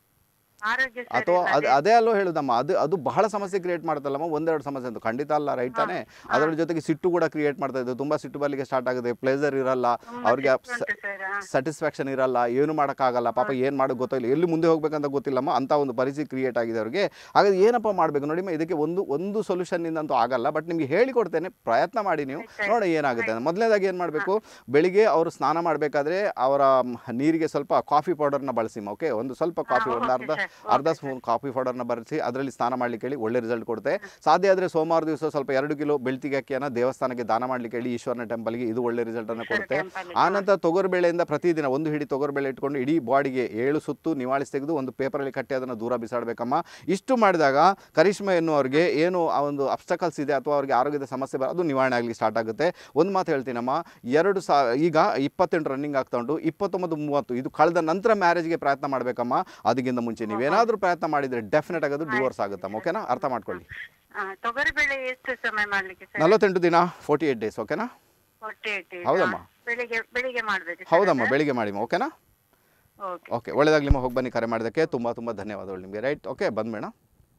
ಆರೋಗ್ಯ ಸರಿ ಅಥವಾ ಇಲ್ಲ. ಅದು ಅದೇ ಅಲ್ಲೋ ಹೇಳುದಮ್ಮ ಅದು ಅದು ಬಹಳ ಸಮಸ್ಯೆ ಕ್ರಿಯೇಟ್ ಮಾಡ್ತಲ್ಲಮ್ಮ ಒಂದೆರಡು ಸಮಸ್ಯೆ ಅಂತ ಖಂಡಿತ ಅಲ್ಲ ರೈಟ್ ತಾನೇ ಅದರ ಜೊತೆಗೆ ಸಿಟ್ಟು ಕೂಡ ಕ್ರಿಯೇಟ್ ಮಾಡ್ತಾ ಇದೆ ತುಂಬ ಸಿಟ್ಟು ಬರಲಿಕ್ಕೆ ಸ್ಟಾರ್ಟ್ ಆಗುತ್ತೆ ಪ್ಲೇಸರ್ ಇರಲ್ಲ ತುಂಬಾ ಅವ್ರಿಗೆ ಸಿಟ್ಟು ಉಂಟು ಸರ್ ಹಾ. ಸ್ಯಾಟಿಸ್ಫ್ಯಾಕ್ಷನ್ ಇರಲ್ಲ ಏನು ಮಾಡೋಕ್ಕಾಗಲ್ಲ ಪಾಪ ಏನು ಮಾಡೋದು ಗೊತ್ತಿಲ್ಲ ಎಲ್ಲಿ ಮುಂದೆ ಹೋಗ್ಬೇಕಂತ ಗೊತ್ತಿಲ್ಲಮ್ಮ ಅಂತ ಒಂದು ಪರಿಸ್ಥಿತಿ ಕ್ರಿಯೇಟ್ ಆಗಿದೆ ಅವ್ರಿಗೆ ಹಾಗಾದ್ರೆ ಏನಪ್ಪ ಮಾಡಬೇಕು ನೋಡಿಮ್ಮ ಇದಕ್ಕೆ ಒಂದು ಒಂದು ಸೊಲ್ಯೂಷನ್ನಿಂದ ಅಂತೂ ಆಗಲ್ಲ ಬಟ್ ನಿಮಗೆ ಹೇಳಿಕೊಡ್ತೇನೆ ಪ್ರಯತ್ನ ಮಾಡಿ ನೀವು ನೋಡಿ ಏನಾಗುತ್ತೆ ಅಂತ. ಮೊದಲನೇದಾಗಿ ಏನು ಮಾಡಬೇಕು ಬೆಳಿಗ್ಗೆ ಅವರು ಸ್ನಾನ ಮಾಡಬೇಕಾದ್ರೆ ಅವರ ಮ್, ನೀರಿಗೆ ಸ್ವಲ್ಪ ಕಾಫಿ ಪೌಡರ್ನ ಬಳಸಿ ಓಕೆ ಒಂದು ಸ್ವಲ್ಪ ಕಾಫಿ ಒಂದು ಅರ್ಧ sir. ಅರ್ಧ ಸ್ಪೂನ್ ಕಾಫಿ ಪೌಡರ್ನ ಬರೆಸಿ ಅದರಲ್ಲಿ ಸ್ನಾನ ಮಾಡ್ಲಿಕ್ಕೆ ಹೇಳಿ ಒಳ್ಳೆ ರಿಸಲ್ಟ್ ಕೊಡುತ್ತೆ ಸಾಧ್ಯ ಆದರೆ ಸೋಮವಾರ ದಿವಸ ಸ್ವಲ್ಪ ಎರಡು ಕಿಲೋ ಬೆಳ್ತಿಗೆ ಅಕ್ಕಿಯನ್ನು ದೇವಸ್ಥಾನಕ್ಕೆ ದಾನ ಮಾಡ್ಲಿಕ್ಕೆ ಹೇಳಿ ಈಶ್ವರನ ಟೆಂಪಲ್ಗೆ ಇದು ಒಳ್ಳೆ ರಿಸಲ್ಟನ್ನು ಕೊಡುತ್ತೆ temple ಗೆ. ಆನಂತರ ತೊಗರುಬೇಳೆಯಿಂದ ಪ್ರತಿದಿನ ಒಂದು ಹಿಡಿ ತೊಗರುಬೇಳೆ ಇಟ್ಕೊಂಡು ಇಡೀ ಬಾಡಿಗೆ ಏಳು ಸುತ್ತು ನಿವಾಳಿಸಿ ತೆಗೆದು ಒಂದು ಪೇಪರಲ್ಲಿ ಕಟ್ಟಿ ಅದನ್ನು ದೂರ ಬಿಸಾಡಬೇಕಮ್ಮ ಇಷ್ಟು ಮಾಡಿದಾಗ ಕರಿಷ್ಮಾ ಎನ್ನುವರಿಗೆ ಏನು ಆ ಒಂದು ಅಬ್ಸ್ಟಕಲ್ಸ್ ಇದೆ ಅಥವಾ ಅವ್ರಿಗೆ ಆರೋಗ್ಯದ ಸಮಸ್ಯೆ ಬರ ಅದು ನಿವಾರಣೆ ಆಗಲಿಕ್ಕೆ ಸ್ಟಾರ್ಟ್ ಆಗುತ್ತೆ ಒಂದು ಮಾತು ಹೇಳ್ತೀನಮ್ಮ ಎರಡು ಸಾ ಈಗ ಇಪ್ಪತ್ತೆಂಟು ರನ್ನಿಂಗ್ ಆಗ್ತಾ ಉಂಟು ಇಪ್ಪತ್ತೊಂಬತ್ತು ಮೂವತ್ತು ಇದು ಕಳೆದ ನಂತರ ಮ್ಯಾರೇಜ್ಗೆ ಪ್ರಯತ್ನ ಮಾಡಬೇಕಮ್ಮ ಅದಕ್ಕಿಂತ ಮುಂಚೆ ನೀವೇನಾದರೂ ಪ್ರಯತ್ನ ಮಾಡಿದರೆ ಡೆಫಿನೆಟ್ ಆಗೋದು ಡಿವೋರ್ಸ್ ಆಗುತ್ತಮ್ಮ ಓಕೆನಾ ಅರ್ಥ ಮಾಡ್ಕೊಳ್ಳಿ ಆ, ತೊಗರಿ ಬೇಳೆ ಎಷ್ಟು ಸಮಯ ಮಾಡ್ಲಿಕ್ಕೆ ಸರ್ ನಲವತ್ತೆಂಟು ದಿನ ಫೋರ್ಟಿ ಏಯ್ಟ್ ಡೇಸ್ ಓಕೆನಾ ಹೊಟ್ಟೆ ಇಟ್ಟು ಹೌದಮ್ಮ. ಬೆಳಿಗ್ಗೆ ಬೆಳಿಗ್ಗೆ ಮಾಡ್ಬೇಕು sir ಹೌದಮ್ಮ ಅದು? ಬೆಳಿಗ್ಗೆ ಮಾಡಿ ಓಕೆನಾ ಓಕೆ ಓಕೆ ಒಳ್ಳೆದಾಗಲಿ ಹೋಗಿ ಬನ್ನಿ ಕರೆ ಮಾಡೋದಕ್ಕೆ ತುಂಬ ತುಂಬ ಧನ್ಯವಾದಗಳು ನಿಮಗೆ ರೈಟ್ ಓಕೆ ಬಂದ ಮೇಡಮ್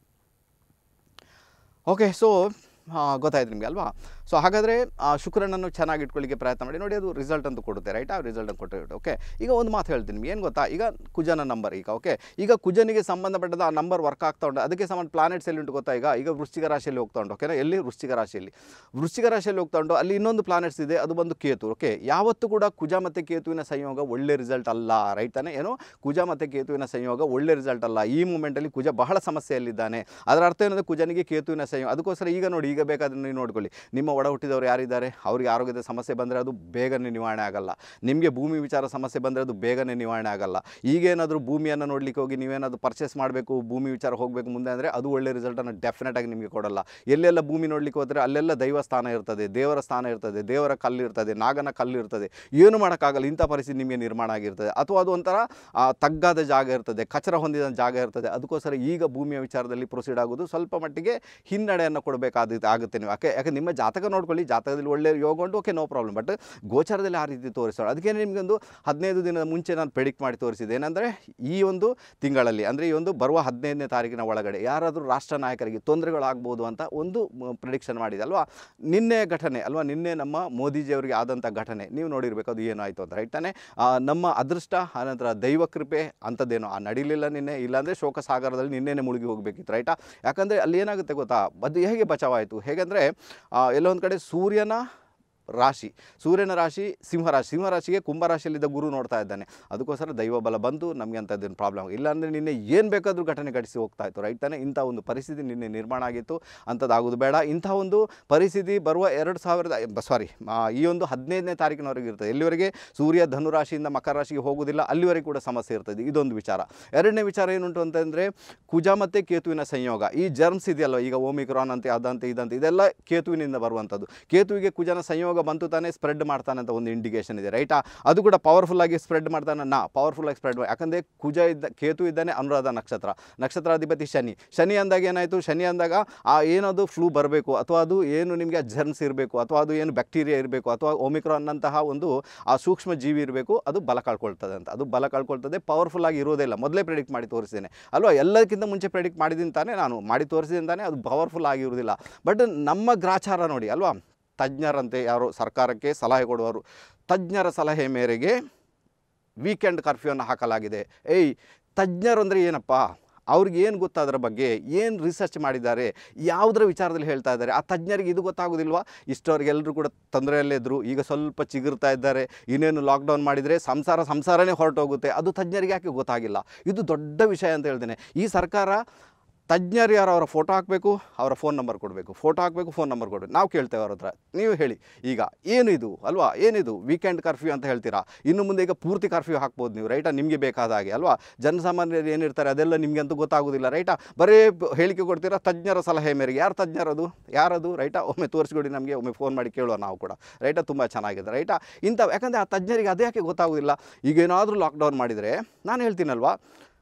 ಓಕೆ ಸೊ ಗೊತ್ತಾಯ್ತು ನಿಮಗೆ ಅಲ್ವಾ ಸೊ ಹಾಗಾದರೆ ಶುಕ್ರನನ್ನು ಚೆನ್ನಾಗಿ ಇಟ್ಕೊಳ್ಳಿಕ್ಕೆ ಪ್ರಯತ್ನ ಮಾಡಿ ನೋಡಿ ಅದು ರಿಸಲ್ಟ್ ಅಂತ ಕೊಡುತ್ತೆ ರೈಟ್ ಆ ರಿಸಲ್ಟ್ ಅಂತ ಕೊಟ್ಟು ಓಕೆ ಈಗ ಒಂದು ಮಾತು ಹೇಳ್ತೀನಿ ನಿಮ್ಗೆ ಏನು ಗೊತ್ತಾ ಈಗ ಕುಜನ ನಂಬರ್ ಈಗ ಓಕೆ ಈಗ ಕುಜನಿಗೆ ಸಂಬಂಧಪಟ್ಟದ ಆ ನಂಬರ್ ವರ್ಕ್ ಆಗ್ತಾ ಉಂಟು ಅದಕ್ಕೆ ಸಂಬಂಧ ಪ್ಲಾನೆಟ್ಸ್ ಎಲ್ಲಿ ಉಂಟು ಗೊತ್ತಾ ಈಗ ಈಗ ವೃಶ್ಚಿಕ ರಾಶಿಯಲ್ಲಿ ಹೋಗ್ತಾ ಉಂಟು ಓಕೆನಾ ಎಲ್ಲಿ ವೃಶ್ಚಿಕ ರಾಶಿಯಲ್ಲಿ ವೃಶ್ಚಿಕ ರಾಶಿಯಲ್ಲಿ ಹೋಗ್ತಾ ಉಂಟು ಅಲ್ಲಿ ಇನ್ನೊಂದು ಪ್ಲಾನೆಟ್ಸ್ ಇದೆ ಅದು ಬಂದು ಕೇತು ಓಕೆ ಯಾವತ್ತೂ ಕೂಡ ಕುಜ ಮತ್ತು ಕೇತುವಿನ ಸಂಯೋಗ ಒಳ್ಳೆ ರಿಸಲ್ಟ್ ಅಲ್ಲ ರೈಟ್ ತಾನೇ ಏನು ಕುಜ ಮತ್ತು ಕೇತುವಿನ ಸಂಯೋಗ ಒಳ್ಳೆ ರಿಸಲ್ಟ್ ಅಲ್ಲ ಈ ಮೂಮೆಂಟಲ್ಲಿ ಕುಜ ಬಹಳ ಸಮಸ್ಯೆಯಲ್ಲಿದ್ದಾನೆ ಅದರ ಅರ್ಥ ಏನಂದರೆ ಕುಜನಿಗೆ ಕೇತುವಿನ ಸಂಯೋಗ ಅದಕ್ಕೋಸ್ಕರ ಈಗ ನೋಡಿ ಈಗ ಬೇಕಾದ್ರೆ ನೀವು ನೋಡ್ಕೊಳ್ಳಿ ನಿಮ್ಮ ಒಡ ಹುಟ್ಟಿದವರು ಯಾರಿದ್ದಾರೆ ಅವರಿಗೆ ಆರೋಗ್ಯದ ಸಮಸ್ಯೆ ಬಂದರೆ ಅದು ಬೇಗನೆ ನಿವಾರಣೆ ಆಗಲ್ಲ ನಿಮಗೆ ಭೂಮಿ ವಿಚಾರ ಸಮಸ್ಯೆ ಬಂದರೆ ಅದು ಬೇಗನೆ ನಿವಾರಣೆ ಆಗಲ್ಲ ಈಗೇನಾದರೂ ಭೂಮಿಯನ್ನು ನೋಡ್ಲಿಕ್ಕೆ ಹೋಗಿ ನೀವೇನಾದರೂ ಪರ್ಚೇಸ್ ಮಾಡಬೇಕು ಭೂಮಿ ವಿಚಾರ ಹೋಗಬೇಕು ಮುಂದೆ ಅಂದರೆ ಅದು ಒಳ್ಳೆ ರಿಸಲ್ಟನ್ನು ಡೆಫಿನೆಟ್ ಆಗಿ ನಿಮಗೆ ಕೊಡಲ್ಲ ಎಲ್ಲೆಲ್ಲ ಭೂಮಿ ನೋಡ್ಲಿಕ್ಕೆ ಹೋದರೆ ಅಲ್ಲೆಲ್ಲ ದೈವ ಸ್ಥಾನ ಇರ್ತದೆ ದೇವರ ಸ್ಥಾನ ಇರ್ತದೆ ದೇವರ ಕಲ್ಲು ಇರ್ತದೆ ನಾಗನ ಕಲ್ಲು ಇರ್ತದೆ ಏನು ಮಾಡೋಕ್ಕಾಗಲ್ಲ ಇಂಥ ಪರಿಸ್ಥಿತಿ ನಿಮಗೆ ನಿರ್ಮಾಣ ಆಗಿರ್ತದೆ ಅಥವಾ ಅದು ಒಂಥರ ಆ, ತಗ್ಗಾದ ಜಾಗ ಇರ್ತದೆ ಕಚರ ಹೊಂದಿದ ಜಾಗ ಇರ್ತದೆ ಅದಕ್ಕೋಸ್ಕರ ಈಗ ಭೂಮಿಯ ವಿಚಾರದಲ್ಲಿ ಪ್ರೊಸೀಡ್ ಆಗೋದು ಸ್ವಲ್ಪ ಮಟ್ಟಿಗೆ ಹಿನ್ನಡೆಯನ್ನು ಕೊಡಬೇಕಾದ ಆಗುತ್ತೆ ಆಗುತ್ತೆ ನೀವು ಯಾಕೆ ಯಾಕೆ ನಿಮ್ಮ ಜಾತಕ ನೋಡ್ಕೊಳ್ಳಿ ಜಾತಕದಲ್ಲಿ ಒಳ್ಳೆ ಯೋಗ ಉಂಟು ಓಕೆ ನೋ ಪ್ರಾಬ್ಲಮ್ ಬಟ್ ಗೋಚಾರದಲ್ಲಿ ಆ ರೀತಿ ತೋರಿಸೋಣ ಅದಕ್ಕೆ ನಿಮಗೊಂದು ಹದಿನೈದು ದಿನದ ಮುಂಚೆ ನಾನು ಪ್ರೆಡಿಕ್ಟ್ ಮಾಡಿ ತೋರಿಸಿದೆ ಏನಂದರೆ ಈ ಒಂದು ತಿಂಗಳಲ್ಲಿ ಅಂದರೆ ಈ ಒಂದು ಬರುವ ಹದಿನೈದನೇ ತಾರೀಕಿನ ಒಳಗಡೆ ಯಾರಾದರೂ ರಾಷ್ಟ್ರ ನಾಯಕರಿಗೆ ತೊಂದರೆಗಳಾಗ್ಬೋದು ಅಂತ ಒಂದು ಪ್ರಿಡಿಕ್ಷನ್ ಮಾಡಿದೆ ಅಲ್ವಾ ನಿನ್ನೆ ಘಟನೆ ಅಲ್ವಾ ನಿನ್ನೆ ನಮ್ಮ ಮೋದಿಜಿಯವರಿಗೆ ಆದಂಥ ಘಟನೆ ನೀವು ನೋಡಿರಬೇಕು ಅದು ಏನಾಯಿತು ಅಂತ ರೈಟ್ ತಾನೇ ಆ, ನಮ್ಮ ಅದೃಷ್ಟ ಆನಂತರ ದೈವ ಕೃಪೆ ಅಂಥದ್ದೇನೋ ಆ ನಡೀಲಿಲ್ಲ ನಿನ್ನೆ ಇಲ್ಲಾಂದರೆ ಶೋಕ ಸಾಗರದಲ್ಲಿ ನಿನ್ನೆನೆ ಮುಳುಗಿ ಹೋಗಬೇಕಿತ್ತು ರೈಟಾ ಯಾಕಂದರೆ ಅಲ್ಲಿ ಏನಾಗುತ್ತೆ ಗೊತ್ತಾ ಅದು ಹೇಗೆ ಬಚಾವಾಯಿತು ಹೇಗೆಂದರೆ ಎಲ್ಲೋ ಒಂದು ಕಡೆ ಸೂರ್ಯನ ರಾಶಿ ಸೂರ್ಯನ ರಾಶಿ ಸಿಂಹರಾಶಿ ಸಿಂಹರಾಶಿಗೆ ಕುಂಭರಾಶಿಯಲ್ಲಿದ್ದ ಗುರು ನೋಡ್ತಾ ಇದ್ದಾನೆ ಅದಕ್ಕೋಸ್ಕರ ದೈವ ಬಲ ಬಂದು ನಮಗೆ ಅಂಥದ್ದೇನು ಪ್ರಾಬ್ಲಮ್ ಇಲ್ಲಾಂದರೆ ನಿನ್ನೆ ಏನು ಬೇಕಾದರೂ ಘಟನೆ ಘಟಿಸಿ ಹೋಗ್ತಾ ಇತ್ತು ರೈಟ್ ತಾನೇ ಇಂಥ ಒಂದು ಪರಿಸ್ಥಿತಿ ನಿನ್ನೆ ನಿರ್ಮಾಣ ಆಗಿತ್ತು ಅಂಥದ್ದಾಗೋದು ಬೇಡ ಇಂಥ ಒಂದು ಪರಿಸ್ಥಿತಿ ಬರುವ ಎರಡು ಸಾವಿರದ ಸಾರಿ ಈ ಒಂದು ಹದಿನೈದನೇ ತಾರೀಕಿನವರೆಗೆ ಇರ್ತದೆ ಎಲ್ಲಿವರೆಗೆ ಸೂರ್ಯ ಧನುರಾಶಿಯಿಂದ ಮಕರ ರಾಶಿಗೆ ಹೋಗೋದಿಲ್ಲ ಅಲ್ಲಿವರೆಗೆ ಕೂಡ ಸಮಸ್ಯೆ ಇರ್ತದೆ ಇದೊಂದು ವಿಚಾರ ಎರಡನೇ ವಿಚಾರ ಏನುಂಟು ಅಂತಂದರೆ ಕುಜ ಮತ್ತು ಕೇತುವಿನ ಸಂಯೋಗ ಈ ಜರ್ಮ್ಸ್ ಇದೆಯಲ್ಲ ಈಗ ಓಮಿಕ್ರಾನ್ ಅಂತೆ ಅದಂತೆ ಇದಂತೆ ಇದೆಲ್ಲ ಕೇತುವಿನಿಂದ ಬರುವಂಥದ್ದು ಕೇತುವಿಗೆ ಕುಜನ ಸಂಯೋಗ ಬಂತು ತಾನೇ ಸ್ಪ್ರೆಡ್ ಮಾಡ್ತಾನೆ ಅಂತ ಒಂದು ಇಂಡಿಕೇಶನ್ ಇದೆ ರೈಟಾ ಅದು ಕೂಡ ಪವರ್ಫುಲ್ ಆಗಿ ಸ್ಪ್ರೆಡ್ ಮಾಡ್ತಾನೆ ನಾ ಪವರ್ಫುಲ್ ಆಗಿ ಸ್ಪ್ರೆಡ್ ಯಾಕಂದರೆ ಕುಜ ಇದ್ದ ಕೇತು ಇದ್ದಾನೆ ಅನುರಾಧ ನಕ್ಷತ್ರ ನಕ್ಷತ್ರಾಧಿಪತಿ ಶನಿ ಶನಿ ಅಂದಾಗ ಏನಾಯಿತು ಶನಿ ಅಂದಾಗ ಆ ಏನದು ಫ್ಲೂ ಬರಬೇಕು ಅಥವಾ ಅದು ಏನು ನಿಮಗೆ ಜರ್ಮ್ಸ್ ಇರಬೇಕು ಅಥವಾ ಅದು ಏನು ಬ್ಯಾಕ್ಟೀರಿಯಾ ಇರಬೇಕು ಅಥವಾ ಒಮಿಕ್ರಾನ್ನಂತಹ ಒಂದು ಆ ಸೂಕ್ಷ್ಮ ಜೀವಿ ಇರಬೇಕು ಅದು ಬಲ ಕಳ್ಕೊಳ್ತದೆ ಅಂತ ಅದು ಬಲ ಕಳ್ಕೊಳ್ತದೆ ಪವರ್ಫುಲ್ ಆಗಿ ಇರೋದೇ ಇಲ್ಲ ಮೊದಲೇ ಪ್ರೆಡಿಕ್ಟ್ ಮಾಡಿ ತೋರಿಸಿದ್ದೇನೆ ಅಲ್ವಾ ಎಲ್ಲಕ್ಕಿಂತ ಮುಂಚೆ ಪ್ರೆಡಿಕ್ಟ್ ಮಾಡಿದ್ದೀನಿ ತಾನೇ ನಾನು ಮಾಡಿ ತೋರಿಸಿದ್ದೀನಿ ತಾನೇ ಅದು ಪವರ್ಫುಲ್ ಆಗಿರುವುದಿಲ್ಲ ಬಟ್ ನಮ್ಮ ಗ್ರಾಚಾರ ನೋಡಿ ಅಲ್ವಾ ತಜ್ಞರಂತೆ ಯಾರು ಸರ್ಕಾರಕ್ಕೆ ಸಲಹೆ ಕೊಡುವರು ತಜ್ಞರ ಸಲಹೆ ಮೇರೆಗೆ ವೀಕೆಂಡ್ ಕರ್ಫ್ಯೂವನ್ನು ಹಾಕಲಾಗಿದೆ ಏಯ್ ತಜ್ಞರು ಅಂದರೆ ಏನಪ್ಪ ಅವ್ರಿಗೆ ಏನು ಗೊತ್ತಾ ಅದರ ಬಗ್ಗೆ ಏನು ರಿಸರ್ಚ್ ಮಾಡಿದ್ದಾರೆ ಯಾವುದರ ವಿಚಾರದಲ್ಲಿ ಹೇಳ್ತಾ ಇದ್ದಾರೆ ಆ ತಜ್ಞರಿಗೆ ಇದು ಗೊತ್ತಾಗೋದಿಲ್ವಾ ಇಷ್ಟವರೆಗೆ ಎಲ್ಲರೂ ಕೂಡ ತೊಂದರೆಯಲ್ಲೇ ಇದ್ದರು ಈಗ ಸ್ವಲ್ಪ ಚಿಗುರ್ತಾ ಇದ್ದಾರೆ ಇನ್ನೇನು ಲಾಕ್ಡೌನ್ ಮಾಡಿದರೆ ಸಂಸಾರ ಸಂಸಾರನೇ ಹೊರಟೋಗುತ್ತೆ ಅದು ತಜ್ಞರಿಗೆ ಯಾಕೆ ಗೊತ್ತಾಗಿಲ್ಲ ಇದು ದೊಡ್ಡ ವಿಷಯ ಅಂತ ಹೇಳ್ತೇನೆ ಈ ಸರ್ಕಾರ ತಜ್ಞರು ಯಾರು ಅವರ ಫೋಟೋ ಹಾಕಬೇಕು ಅವರ ಫೋನ್ ನಂಬರ್ ಕೊಡಬೇಕು ಫೋಟೋ ಹಾಕಬೇಕು ಫೋನ್ ನಂಬರ್ ಕೊಡಬೇಕು ನಾವು ಕೇಳ್ತೇವೆ ಅವ್ರ ಹತ್ರ ನೀವು ಹೇಳಿ ಈಗ ಏನು ಇದು ಅಲ್ವಾ ಏನಿದು ವೀಕೆಂಡ್ ಕರ್ಫ್ಯೂ ಅಂತ ಹೇಳ್ತೀರಾ ಇನ್ನು ಮುಂದೆ ಈಗ ಪೂರ್ತಿ ಕರ್ಫ್ಯೂ ಹಾಕ್ಬೋದು ನೀವು ರೈಟಾ ನಿಮಗೆ ಬೇಕಾದ ಹಾಗೆ ಅಲ್ವಾ ಜನಸಾಮಾನ್ಯರು ಏನಿರ್ತಾರೆ ಅದೆಲ್ಲ ನಿಮಗೆ ಅಂತೂ ಗೊತ್ತಾಗೋದಿಲ್ಲ ರೈಟಾ ಬರೀ ಬ- ಹೇಳಿಕೆ ಕೊಡ್ತೀರಾ ತಜ್ಞರ ಸಲಹೆ ಮೇರೆಗೆ ಯಾರು ತಜ್ಞರದು ಯಾರದು ರೈಟಾ ಒಮ್ಮೆ ತೋರಿಸ್ಕೊಡಿ ನಮಗೆ ಒಮ್ಮೆ ಫೋನ್ ಮಾಡಿ ಕೇಳುವ ನಾವು ಕೂಡ ರೈಟಾ ತುಂಬ ಚೆನ್ನಾಗಿದೆ ರೈಟಾ ಇಂಥ ಯಾಕಂದರೆ ಆ ತಜ್ಞರಿಗೆ ಅದೇ ಯಾಕೆ ಗೊತ್ತಾಗೋದಿಲ್ಲ ಈಗ ಏನಾದರೂ ಲಾಕ್ಡೌನ್ ಮಾಡಿದರೆ ನಾನು ಹೇಳ್ತೀನಲ್ವಾ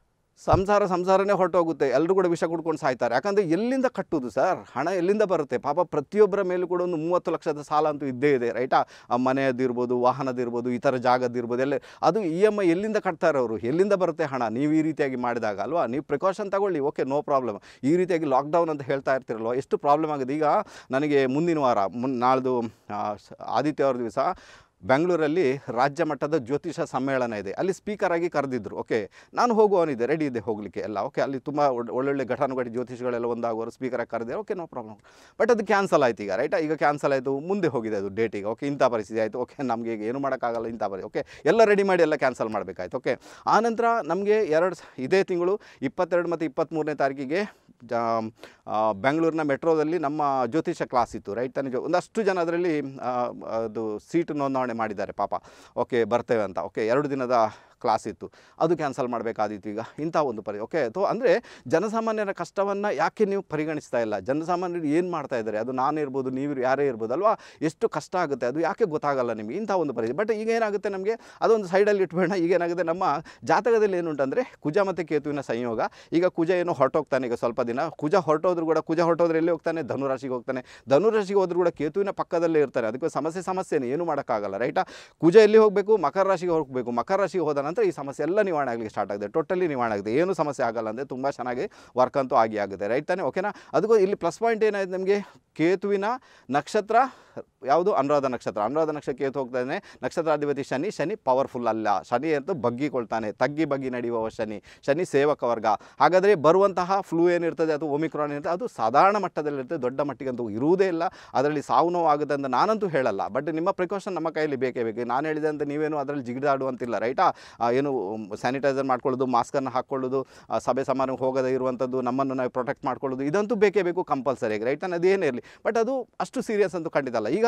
ಸಂಸಾರ ಸಂಸಾರನೇ ಹೊರಟೋಗುತ್ತೆ ಎಲ್ಲರೂ ಕೂಡ ವಿಷ ಕುಡ್ಕೊಂಡು ಸಾಯ್ತಾರೆ ಯಾಕಂದರೆ ಎಲ್ಲಿಂದ ಕಟ್ಟುವುದು ಸರ್ ಹಣ ಎಲ್ಲಿಂದ ಬರುತ್ತೆ ಪಾಪ ಪ್ರತಿಯೊಬ್ಬರ ಮೇಲೂ ಕೂಡ ಒಂದು ಮೂವತ್ತು ಲಕ್ಷದ ಸಾಲ ಅಂತೂ ಇದ್ದೇ ಇದೆ ರೈಟಾ ಆ ಮನೆಯದಿರ್ಬೋದು ವಾಹನದಿರ್ಬೋದು ಈ ಥರ ಜಾಗದಿರ್ಬೋದು ಎಲ್ಲ ಅದು ಇ ಎಮ್ ಐ ಎಲ್ಲಿಂದ ಕಟ್ತಾರೆ ಅವರು ಎಲ್ಲಿಂದ ಬರುತ್ತೆ ಹಣ ನೀವು ಈ ರೀತಿಯಾಗಿ ಮಾಡಿದಾಗ ಅಲ್ವಾ ನೀವು ಪ್ರಿಕಾಷನ್ ತಗೊಳ್ಳಿ ಓಕೆ ನೋ ಪ್ರಾಬ್ಲಮ್ ಈ ರೀತಿಯಾಗಿ ಲಾಕ್ಡೌನ್ ಅಂತ ಹೇಳ್ತಾ ಇರ್ತಿರಲ್ವ ಎಷ್ಟು ಪ್ರಾಬ್ಲಮ್ ಆಗಿದೆ ಈಗ ನನಗೆ ಮುಂದಿನ ವಾರ ಮುನ್ ನಾಳ್ದು ಆ, ಸ- ಆದಿತ್ಯವಾರ ದಿವಸ ಬೆಂಗಳೂರಲ್ಲಿ ರಾಜ್ಯ ಮಟ್ಟದ ಜ್ಯೋತಿಷ ಸಮ್ಮೇಳನ ಇದೆ ಅಲ್ಲಿ ಸ್ಪೀಕರ್ ಆಗಿ ಕರೆದಿದ್ರು ಓಕೆ ನಾನು ಹೋಗುವವನಿದೆ ರೆಡಿ ಇದೆ ಹೋಗಲಿಕ್ಕೆ ಎಲ್ಲ ಓಕೆ ಅಲ್ಲಿ ತುಂಬ ಒಳ್- ಒಳ್ಳೊಳ್ಳೆ ಘಟಾನುಘಟಿ ಜ್ಯೋತಿಷಿಗಳೆಲ್ಲ ಒಂದಾಗುವರು ಸ್ಪೀಕರ್ ಆಗಿ ಕರೆದಿದ್ದಾರೆ ಓಕೆ ನೋ ಪ್ರಾಬ್ಲಮ್ ಬಟ್ ಅದು ಕ್ಯಾನ್ಸಲ್ ಆಯ್ತು ಈಗ ರೈಟಾ ಈಗ ಕ್ಯಾನ್ಸಲ್ ಆಯಿತು ಮುಂದೆ ಹೋಗಿದೆ ಅದು ಡೇಟಿಗೆ ಓಕೆ ಇಂಥ ಪರಿಸ್ಥಿತಿ ಆಯಿತು ಓಕೆ ನಮಗೆ ಈಗ ಏನು ಮಾಡೋಕ್ಕಾಗಲ್ಲ ಇಂಥ ಪರಿ ಓಕೆ ಎಲ್ಲ ರೆಡಿ ಮಾಡಿ ಎಲ್ಲ ಕ್ಯಾನ್ಸಲ್ ಮಾಡಬೇಕಾಯ್ತು ಓಕೆ ಆನಂತರ ನಮಗೆ ಎರಡು ಸ- ಇದೇ ತಿಂಗಳು ಇಪ್ಪತ್ತೆರಡು ಮತ್ತು ಇಪ್ಪತ್ತ್ಮೂರನೇ ತಾರೀಕಿಗೆ ಜಾ ಆ, ಬೆಂಗಳೂರಿನ ಮೆಟ್ರೋದಲ್ಲಿ ನಮ್ಮ ಜ್ಯೋತಿಷ ಕ್ಲಾಸ್ ಇತ್ತು ರೈಟ್ ತಾನೇ ಜೊ- ಒಂದಷ್ಟು ಜನ ಅದರಲ್ಲಿ ಆ, ಅದು ಸೀಟು ನೋಂದಣಿ ಮಾಡಿದ್ದಾರೆ ಪಾಪ ಓಕೆ ಬರ್ತೇವೆ ಅಂತ ಓಕೆ ಎರಡು ದಿನದ ಕ್ಲಾಸ್ ಇತ್ತು ಅದು ಕ್ಯಾನ್ಸಲ್ ಮಾಡಬೇಕಾದಿತ್ತು ಈಗ ಇಂಥ ಒಂದು ಪರಿ ಓಕೆ ತೋ ಅಂದರೆ ಜನಸಾಮಾನ್ಯರ ಕಷ್ಟವನ್ನು ಯಾಕೆ ನೀವು ಪರಿಗಣಿಸ್ತಾ ಇಲ್ಲ ಜನಸಾಮಾನ್ಯರು ಏನು ಮಾಡ್ತಾ ಇದ್ದಾರೆ ಅದು ನಾನೇ ಇರ್ಬೋದು ನೀವು ಯಾರೇ ಇರ್ಬೋದು ಅಲ್ವಾ ಎಷ್ಟು ಕಷ್ಟ ಆಗುತ್ತೆ ಅದು ಯಾಕೆ ಗೊತ್ತಾಗಲ್ಲ ನಿಮಗೆ ಇಂಥ ಒಂದು ಪರಿಸ್ಥಿತಿ ಬಟ್ ಈಗ ಏನಾಗುತ್ತೆ ನಮಗೆ ಅದೊಂದು ಸೈಡಲ್ಲಿ ಇಟ್ಬೇಡ ಈಗ ಏನಾಗುತ್ತೆ ನಮ್ಮ ಜಾತಕದಲ್ಲಿ ಏನುಂಟಂದರೆ ಕುಜ ಮತ್ತು ಕೇತುವಿನ ಸಂಯೋಗ ಈಗ ಕುಜ ಏನೋ ಹೊರಟೋಗ್ತಾನೆ ಈಗ ಸ್ವಲ್ಪ ದಿನ ಕುಜ ಹೊರಟೋದ್ರು ಕೂಡ ಕುಜ ಹೊರಟೋದ್ರೆ ಎಲ್ಲಿ ಹೋಗ್ತಾನೆ ಧನುರಾಶಿಗೆ ಹೋಗ್ತಾನೆ ಧನುರಾಶಿಗೆ ಹೋದ್ರು ಕೂಡ ಕೇತುವಿನ ಪಕ್ಕದಲ್ಲೇ ಇರ್ತಾನೆ ಅದಕ್ಕೆ ಸಮಸ್ಯೆ ಸಮಸ್ಯೆನೇ ಏನು ಮಾಡೋಕ್ಕಾಗಲ್ಲ ರೈಟಾ ಕುಜ ಎಲ್ಲಿ ಹೋಗಬೇಕು ಮಕರ ರಾಶಿಗೆ ಹೋಗಬೇಕು ಮಕರ ರಾಶಿಗೆ ಹೋದ ನಂತರ ಈ ಸಮಸ್ಯೆ ಎಲ್ಲ ನಿವಾರಣೆ ಆಗಲಿಕ್ಕೆ ಸ್ಟಾರ್ಟ್ ಆಗಿದೆ ಟೋಟಲಿ ನಿವಾರಣೆ ಆಗಿದೆ ಏನು ಸಮಸ್ಯೆ ಆಗಲ್ಲ ಅಂದರೆ ತುಂಬ ಚೆನ್ನಾಗಿ ವರ್ಕ್ ಅಂತೂ ಆಗಿ ಆಗುತ್ತೆ ರೈಟ್ ತಾನೇ ಓಕೆನಾ ಅದಕ್ಕೂ ಇಲ್ಲಿ ಪ್ಲಸ್ ಪಾಯಿಂಟ್ ಏನಾಯ್ತು ನಮಗೆ ಕೇತುವಿನ ನಕ್ಷತ್ರ ಯಾವುದು ಅನುರಾಧ ನಕ್ಷತ್ರ ಅನುರಾಧ ನಕ್ಷತ್ರ ಕೇತು ಹೋಗ್ತಾನೆ ನಕ್ಷತ್ರಾಧಿಪತಿ ಶನಿ ಶನಿ ಪವರ್ಫುಲ್ ಅಲ್ಲ ಶನಿ ಅಂತೂ ಬಗ್ಗಿಕೊಳ್ತಾನೆ ತಗ್ಗಿ ಬಗ್ಗಿ ನಡೆಯುವ ಶನಿ ಶನಿ ಸೇವಕ ವರ್ಗ ಹಾಗಾದರೆ ಬರುವಂತಹ ಫ್ಲೂ ಏನಿರ್ತದೆ ಅದು ಒಮಿಕ್ರಾನ್ ಇರ್ತದೆ ಅದು ಸಾಧಾರಣ ಮಟ್ಟದಲ್ಲಿರ್ತದೆ ದೊಡ್ಡ ಮಟ್ಟಿಗಂತೂ ಇರುವುದೇ ಇಲ್ಲ ಅದರಲ್ಲಿ ಸಾವು ನೋವು ಆಗುತ್ತೆ ಅಂತ ನಾನಂತೂ ಹೇಳಲ್ಲ ಬಟ್ ನಿಮ್ಮ ಪ್ರಿಕಾಷನ್ ನಮ್ಮ ಕೈಯಲ್ಲಿ ಬೇಕೇ ಬೇಕು ನಾನು ಹೇಳಿದೆ ಅಂತ ನೀವೇನು ಅದರಲ್ಲಿ ಜಿಗಿದಾಡುವಂತಿಲ್ಲ ರೈಟಾ ಆ, ಏನು ಸ್ಯಾನಿಟೈಸರ್ ಮಾಡ್ಕೊಳ್ಳೋದು ಮಾಸ್ಕನ್ನು ಹಾಕ್ಕೊಳ್ಳೋದು ಆ, ಸಭೆ ಸಮಾರಂಭ ಹೋಗದೇ ಇರುವಂಥದ್ದು ನಮ್ಮನ್ನು ನಾವು ಪ್ರೊಟೆಕ್ಟ್ ಮಾಡ್ಕೊಳ್ಳೋದು ಇದಂತೂ ಬೇಕೇ ಬೇಕು ಕಂಪಲ್ಸರಿಯಾಗಿ ರೈಟ್ ಅದೇನೇ ಇರಲಿ ಬಟ್ ಅದು ಅಷ್ಟು ಸೀರಿಯಸ್ ಅಂತೂ ಖಂಡಿತ ಅಲ್ಲ ಈಗ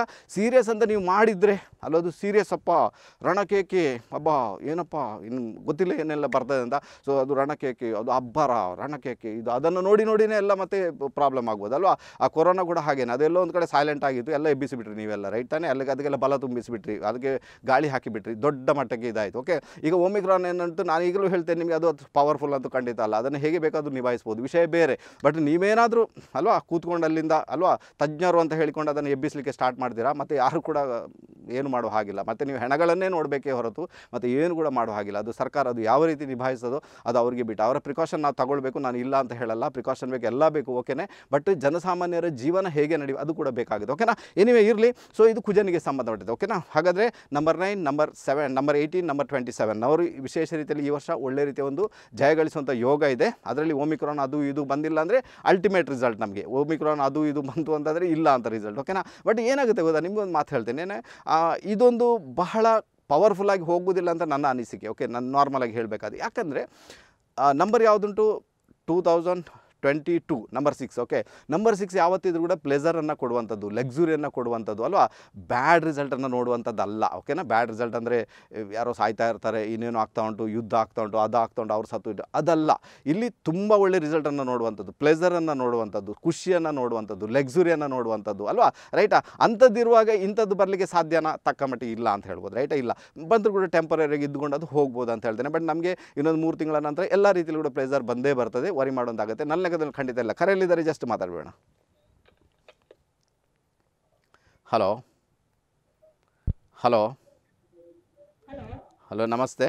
ಸೀರಿಯಸ್ ಅಂತ ನೀವು ಮಾಡಿದರೆ ಅಲ್ಲದು ಸೀರಿಯಸ್ ಅಪ್ಪ ರಣಕೇಕೆ ಅಬ್ಬಾ ಏನಪ್ಪ ಇನ್ನು ಗೊತ್ತಿಲ್ಲ ಏನೆಲ್ಲ ಬರ್ತದೆ ಅಂತ ಸೊ ಅದು ರಣಕೇಕೆ ಅದು ಅಬ್ಬರ ರಣಕೇಕೆ ಇದು ಅದನ್ನು ನೋಡಿ ನೋಡಿನೇ ಎಲ್ಲ ಮತ್ತೆ ಪ್ರಾಬ್ಲಮ್ ಆಗ್ಬೋದು ಅಲ್ವಾ ಆ ಕೊರೋನಾ ಕೂಡ ಹಾಗೇನೆ ಅದೆಲ್ಲೋ ಒಂದು ಕಡೆ ಸೈಲೆಂಟ್ ಆಗಿತ್ತು ಎಲ್ಲ ಎಬ್ಬಿಸಿಬಿಟ್ರಿ ನೀವೆಲ್ಲ ರೈಟ್ ತಾನೇ ಅಲ್ಲಿಗೆ ಅದಕ್ಕೆಲ್ಲ ಬಲ ತುಂಬಿಸಿಬಿಟ್ರಿ ಅದಕ್ಕೆ ಗಾಳಿ ಹಾಕಿಬಿಟ್ರಿ ದೊಡ್ಡ ಮಟ್ಟಕ್ಕೆ ಇದಾಯಿತು ಓಕೆ ಈಗ ಒಮಿಕ್ರಾನ್ ಏನಂಟು ನಾನು ಈಗಲೂ ಹೇಳ್ತೇನೆ ನಿಮಗೆ ಅದು ಪವರ್ಫುಲ್ ಅಂತೂ ಖಂಡಿತ ಅಲ್ಲ ಅದನ್ನು ಹೇಗೆ ಬೇಕಾದರೂ ನಿಭಾಯಿಸ್ಬೋದು ವಿಷಯ ಬೇರೆ ಬಟ್ ನೀವೇನಾದರೂ ಅಲ್ವಾ ಕೂತ್ಕೊಂಡು ಅಲ್ಲಿಂದ ಅಲ್ವಾ ತಜ್ಞರು ಅಂತ ಹೇಳಿಕೊಂಡು ಅದನ್ನು ಎಬ್ಬಿಸಲಿಕ್ಕೆ ಸ್ಟಾರ್ಟ್ ಮಾಡ್ತೀರಾ ಮತ್ತು ಯಾರು ಕೂಡ ಏನು ಮಾಡೋ ಹಾಗಿಲ್ಲ ಮತ್ತು ನೀವು ಹೆಣಗಳನ್ನೇ ನೋಡಬೇಕೇ ಹೊರತು ಮತ್ತು ಏನು ಕೂಡ ಮಾಡೋ ಹಾಗಿಲ್ಲ ಅದು ಸರ್ಕಾರ ಅದು ಯಾವ ರೀತಿ ನಿಭಾಯಿಸೋದು ಅದು ಅವರಿಗೆ ಬಿಟ್ಟು ಅವರ ಪ್ರಿಕಾಷನ್ ನಾವು ತಗೊಳ್ಬೇಕು ನಾನು ಇಲ್ಲ ಅಂತ ಹೇಳಲ್ಲ ಪ್ರಿಕಾಷನ್ ಬೇಕು ಎಲ್ಲ ಬೇಕು ಓಕೆನೇ ಬಟ್ ಜನಸಾಮಾನ್ಯರ ಜೀವನ ಹೇಗೆ ನಡೆಯುವ ಅದು ಕೂಡ ಬೇಕಾಗಿದೆ ಓಕೆನಾ ಎನಿವೆ ಇರಲಿ ಸೊ ಇದು ಕುಜನಿಗೆ ಸಂಬಂಧಪಟ್ಟಿದೆ ಓಕೆನಾ ಹಾಗಾದರೆ number nine number seven number eighteen number twenty seven ಅವರು ವಿಶೇಷ ರೀತಿಯಲ್ಲಿ ಈ ವರ್ಷ ಒಳ್ಳೆ ರೀತಿಯ ಒಂದು ಜಯ ಗಳಿಸುವಂಥ ಯೋಗ ಇದೆ ಅದರಲ್ಲಿ ಓಮಿಕ್ರಾನ್ ಅದು ಇದು ಬಂದಿಲ್ಲ ಅಂದರೆ ಅಲ್ಟಿಮೇಟ್ ರಿಸಲ್ಟ್ ನಮಗೆ ಓಮಿಕ್ರಾನ್ ಅದು ಇದು ಬಂತು ಅಂತಂದರೆ ಇಲ್ಲ ಅಂತ ರಿಸಲ್ಟ್ ಓಕೆನಾ ಬಟ್ ಏನಾಗುತ್ತೆ ಗೊತ್ತಾ ನಿಮ್ಗೊಂದು ಮಾತು ಹೇಳ್ತೇನೆ ಏನೇ, ಆ, ಇದೊಂದು ಬಹಳ ಪವರ್ಫುಲ್ಲಾಗಿ ಹೋಗುವುದಿಲ್ಲ ಅಂತ ನನ್ನ ಅನಿಸಿಕೆ ಓಕೆ ನಾನು ನಾರ್ಮಲಾಗಿ ಹೇಳಬೇಕಾದ್ರೆ ಯಾಕಂದರೆ ನಂಬರ್ ಯಾವುದುಂಟು two thousand twenty two number six okay number six ಯಾವತ್ತಿದ್ರೂ ಕೂಡ ಪ್ಲೆಸರನ್ನು ಕೊಡುವಂಥದ್ದು ಲಕ್ಸುರಿಯನ್ನು ಕೊಡುವಂಥದ್ದು ಅಲ್ವಾ ಬ್ಯಾಡ್ ರಿಸಲ್ಟನ್ನು ನೋಡುವಂಥದ್ದು ಅಲ್ಲ ಓಕೆನಾ ಬ್ಯಾಡ್ ರಿಸಲ್ಟ್ ಅಂದರೆ ಯಾರೋ ಸಾಯ್ತಾ ಇರ್ತಾರೆ ಇನ್ನೇನು ಆಗ್ತಾ ಉಂಟು ಯುದ್ಧ ಆಗ್ತಾ ಉಂಟು ಅದು ಆಗ್ತಾ ಉಂಟು ಅವ್ರು ಸತ್ತು ಇದ್ದು ಅದಲ್ಲ ಇಲ್ಲಿ ತುಂಬ ಒಳ್ಳೆ ರಿಸಲ್ಟನ್ನು ನೋಡುವಂಥದ್ದು ಪ್ಲೆಸರನ್ನು ನೋಡುವಂಥದ್ದು ಖುಷಿಯನ್ನು ನೋಡುವಂಥದ್ದು ಲಕ್ಸುರಿಯನ್ನು ನೋಡುವಂಥದ್ದು ಅಲ್ವಾ ರೈಟಾ ಅಂಥದ್ದಿರುವಾಗ ಇಂಥದ್ದು ಬರಲಿಕ್ಕೆ ಸಾಧ್ಯನಾ ತಕ್ಕ ಮಟ್ಟಿಗೆ ಇಲ್ಲ ಅಂತ ಹೇಳ್ಬೋದು ರೈಟಾ ಇಲ್ಲ ಬಂದರೂ ಕೂಡ ಟೆಂಪರರಿಗೆ ಇದ್ದುಕೊಂಡು ಅದು ಹೋಗ್ಬೋದು ಅಂತ ಹೇಳ್ತೇನೆ ಬಟ್ ನಮಗೆ ಇನ್ನೊಂದು ಮೂರು ತಿಂಗಳ ನಂತರ ಎಲ್ಲ ರೀತಿಯಲ್ಲಿ ಕೂಡ ಪ್ಲೇಸರ್ ಬಂದೇ ಬರ್ತದೆ ವರಿ ಮಾಡೋದಾಗುತ್ತೆ ನನ್ನ ಲೆಕ್ಕದಲ್ಲಿ ಖಂಡಿತ ಇಲ್ಲ ಕರೆಯಲ್ಲಿದ್ದಾರೆ ಜಸ್ಟ್ ಮಾತಾಡಬೇಡ ಹಲೋ ಹಲೋ ಹಲೋ ನಮಸ್ತೆ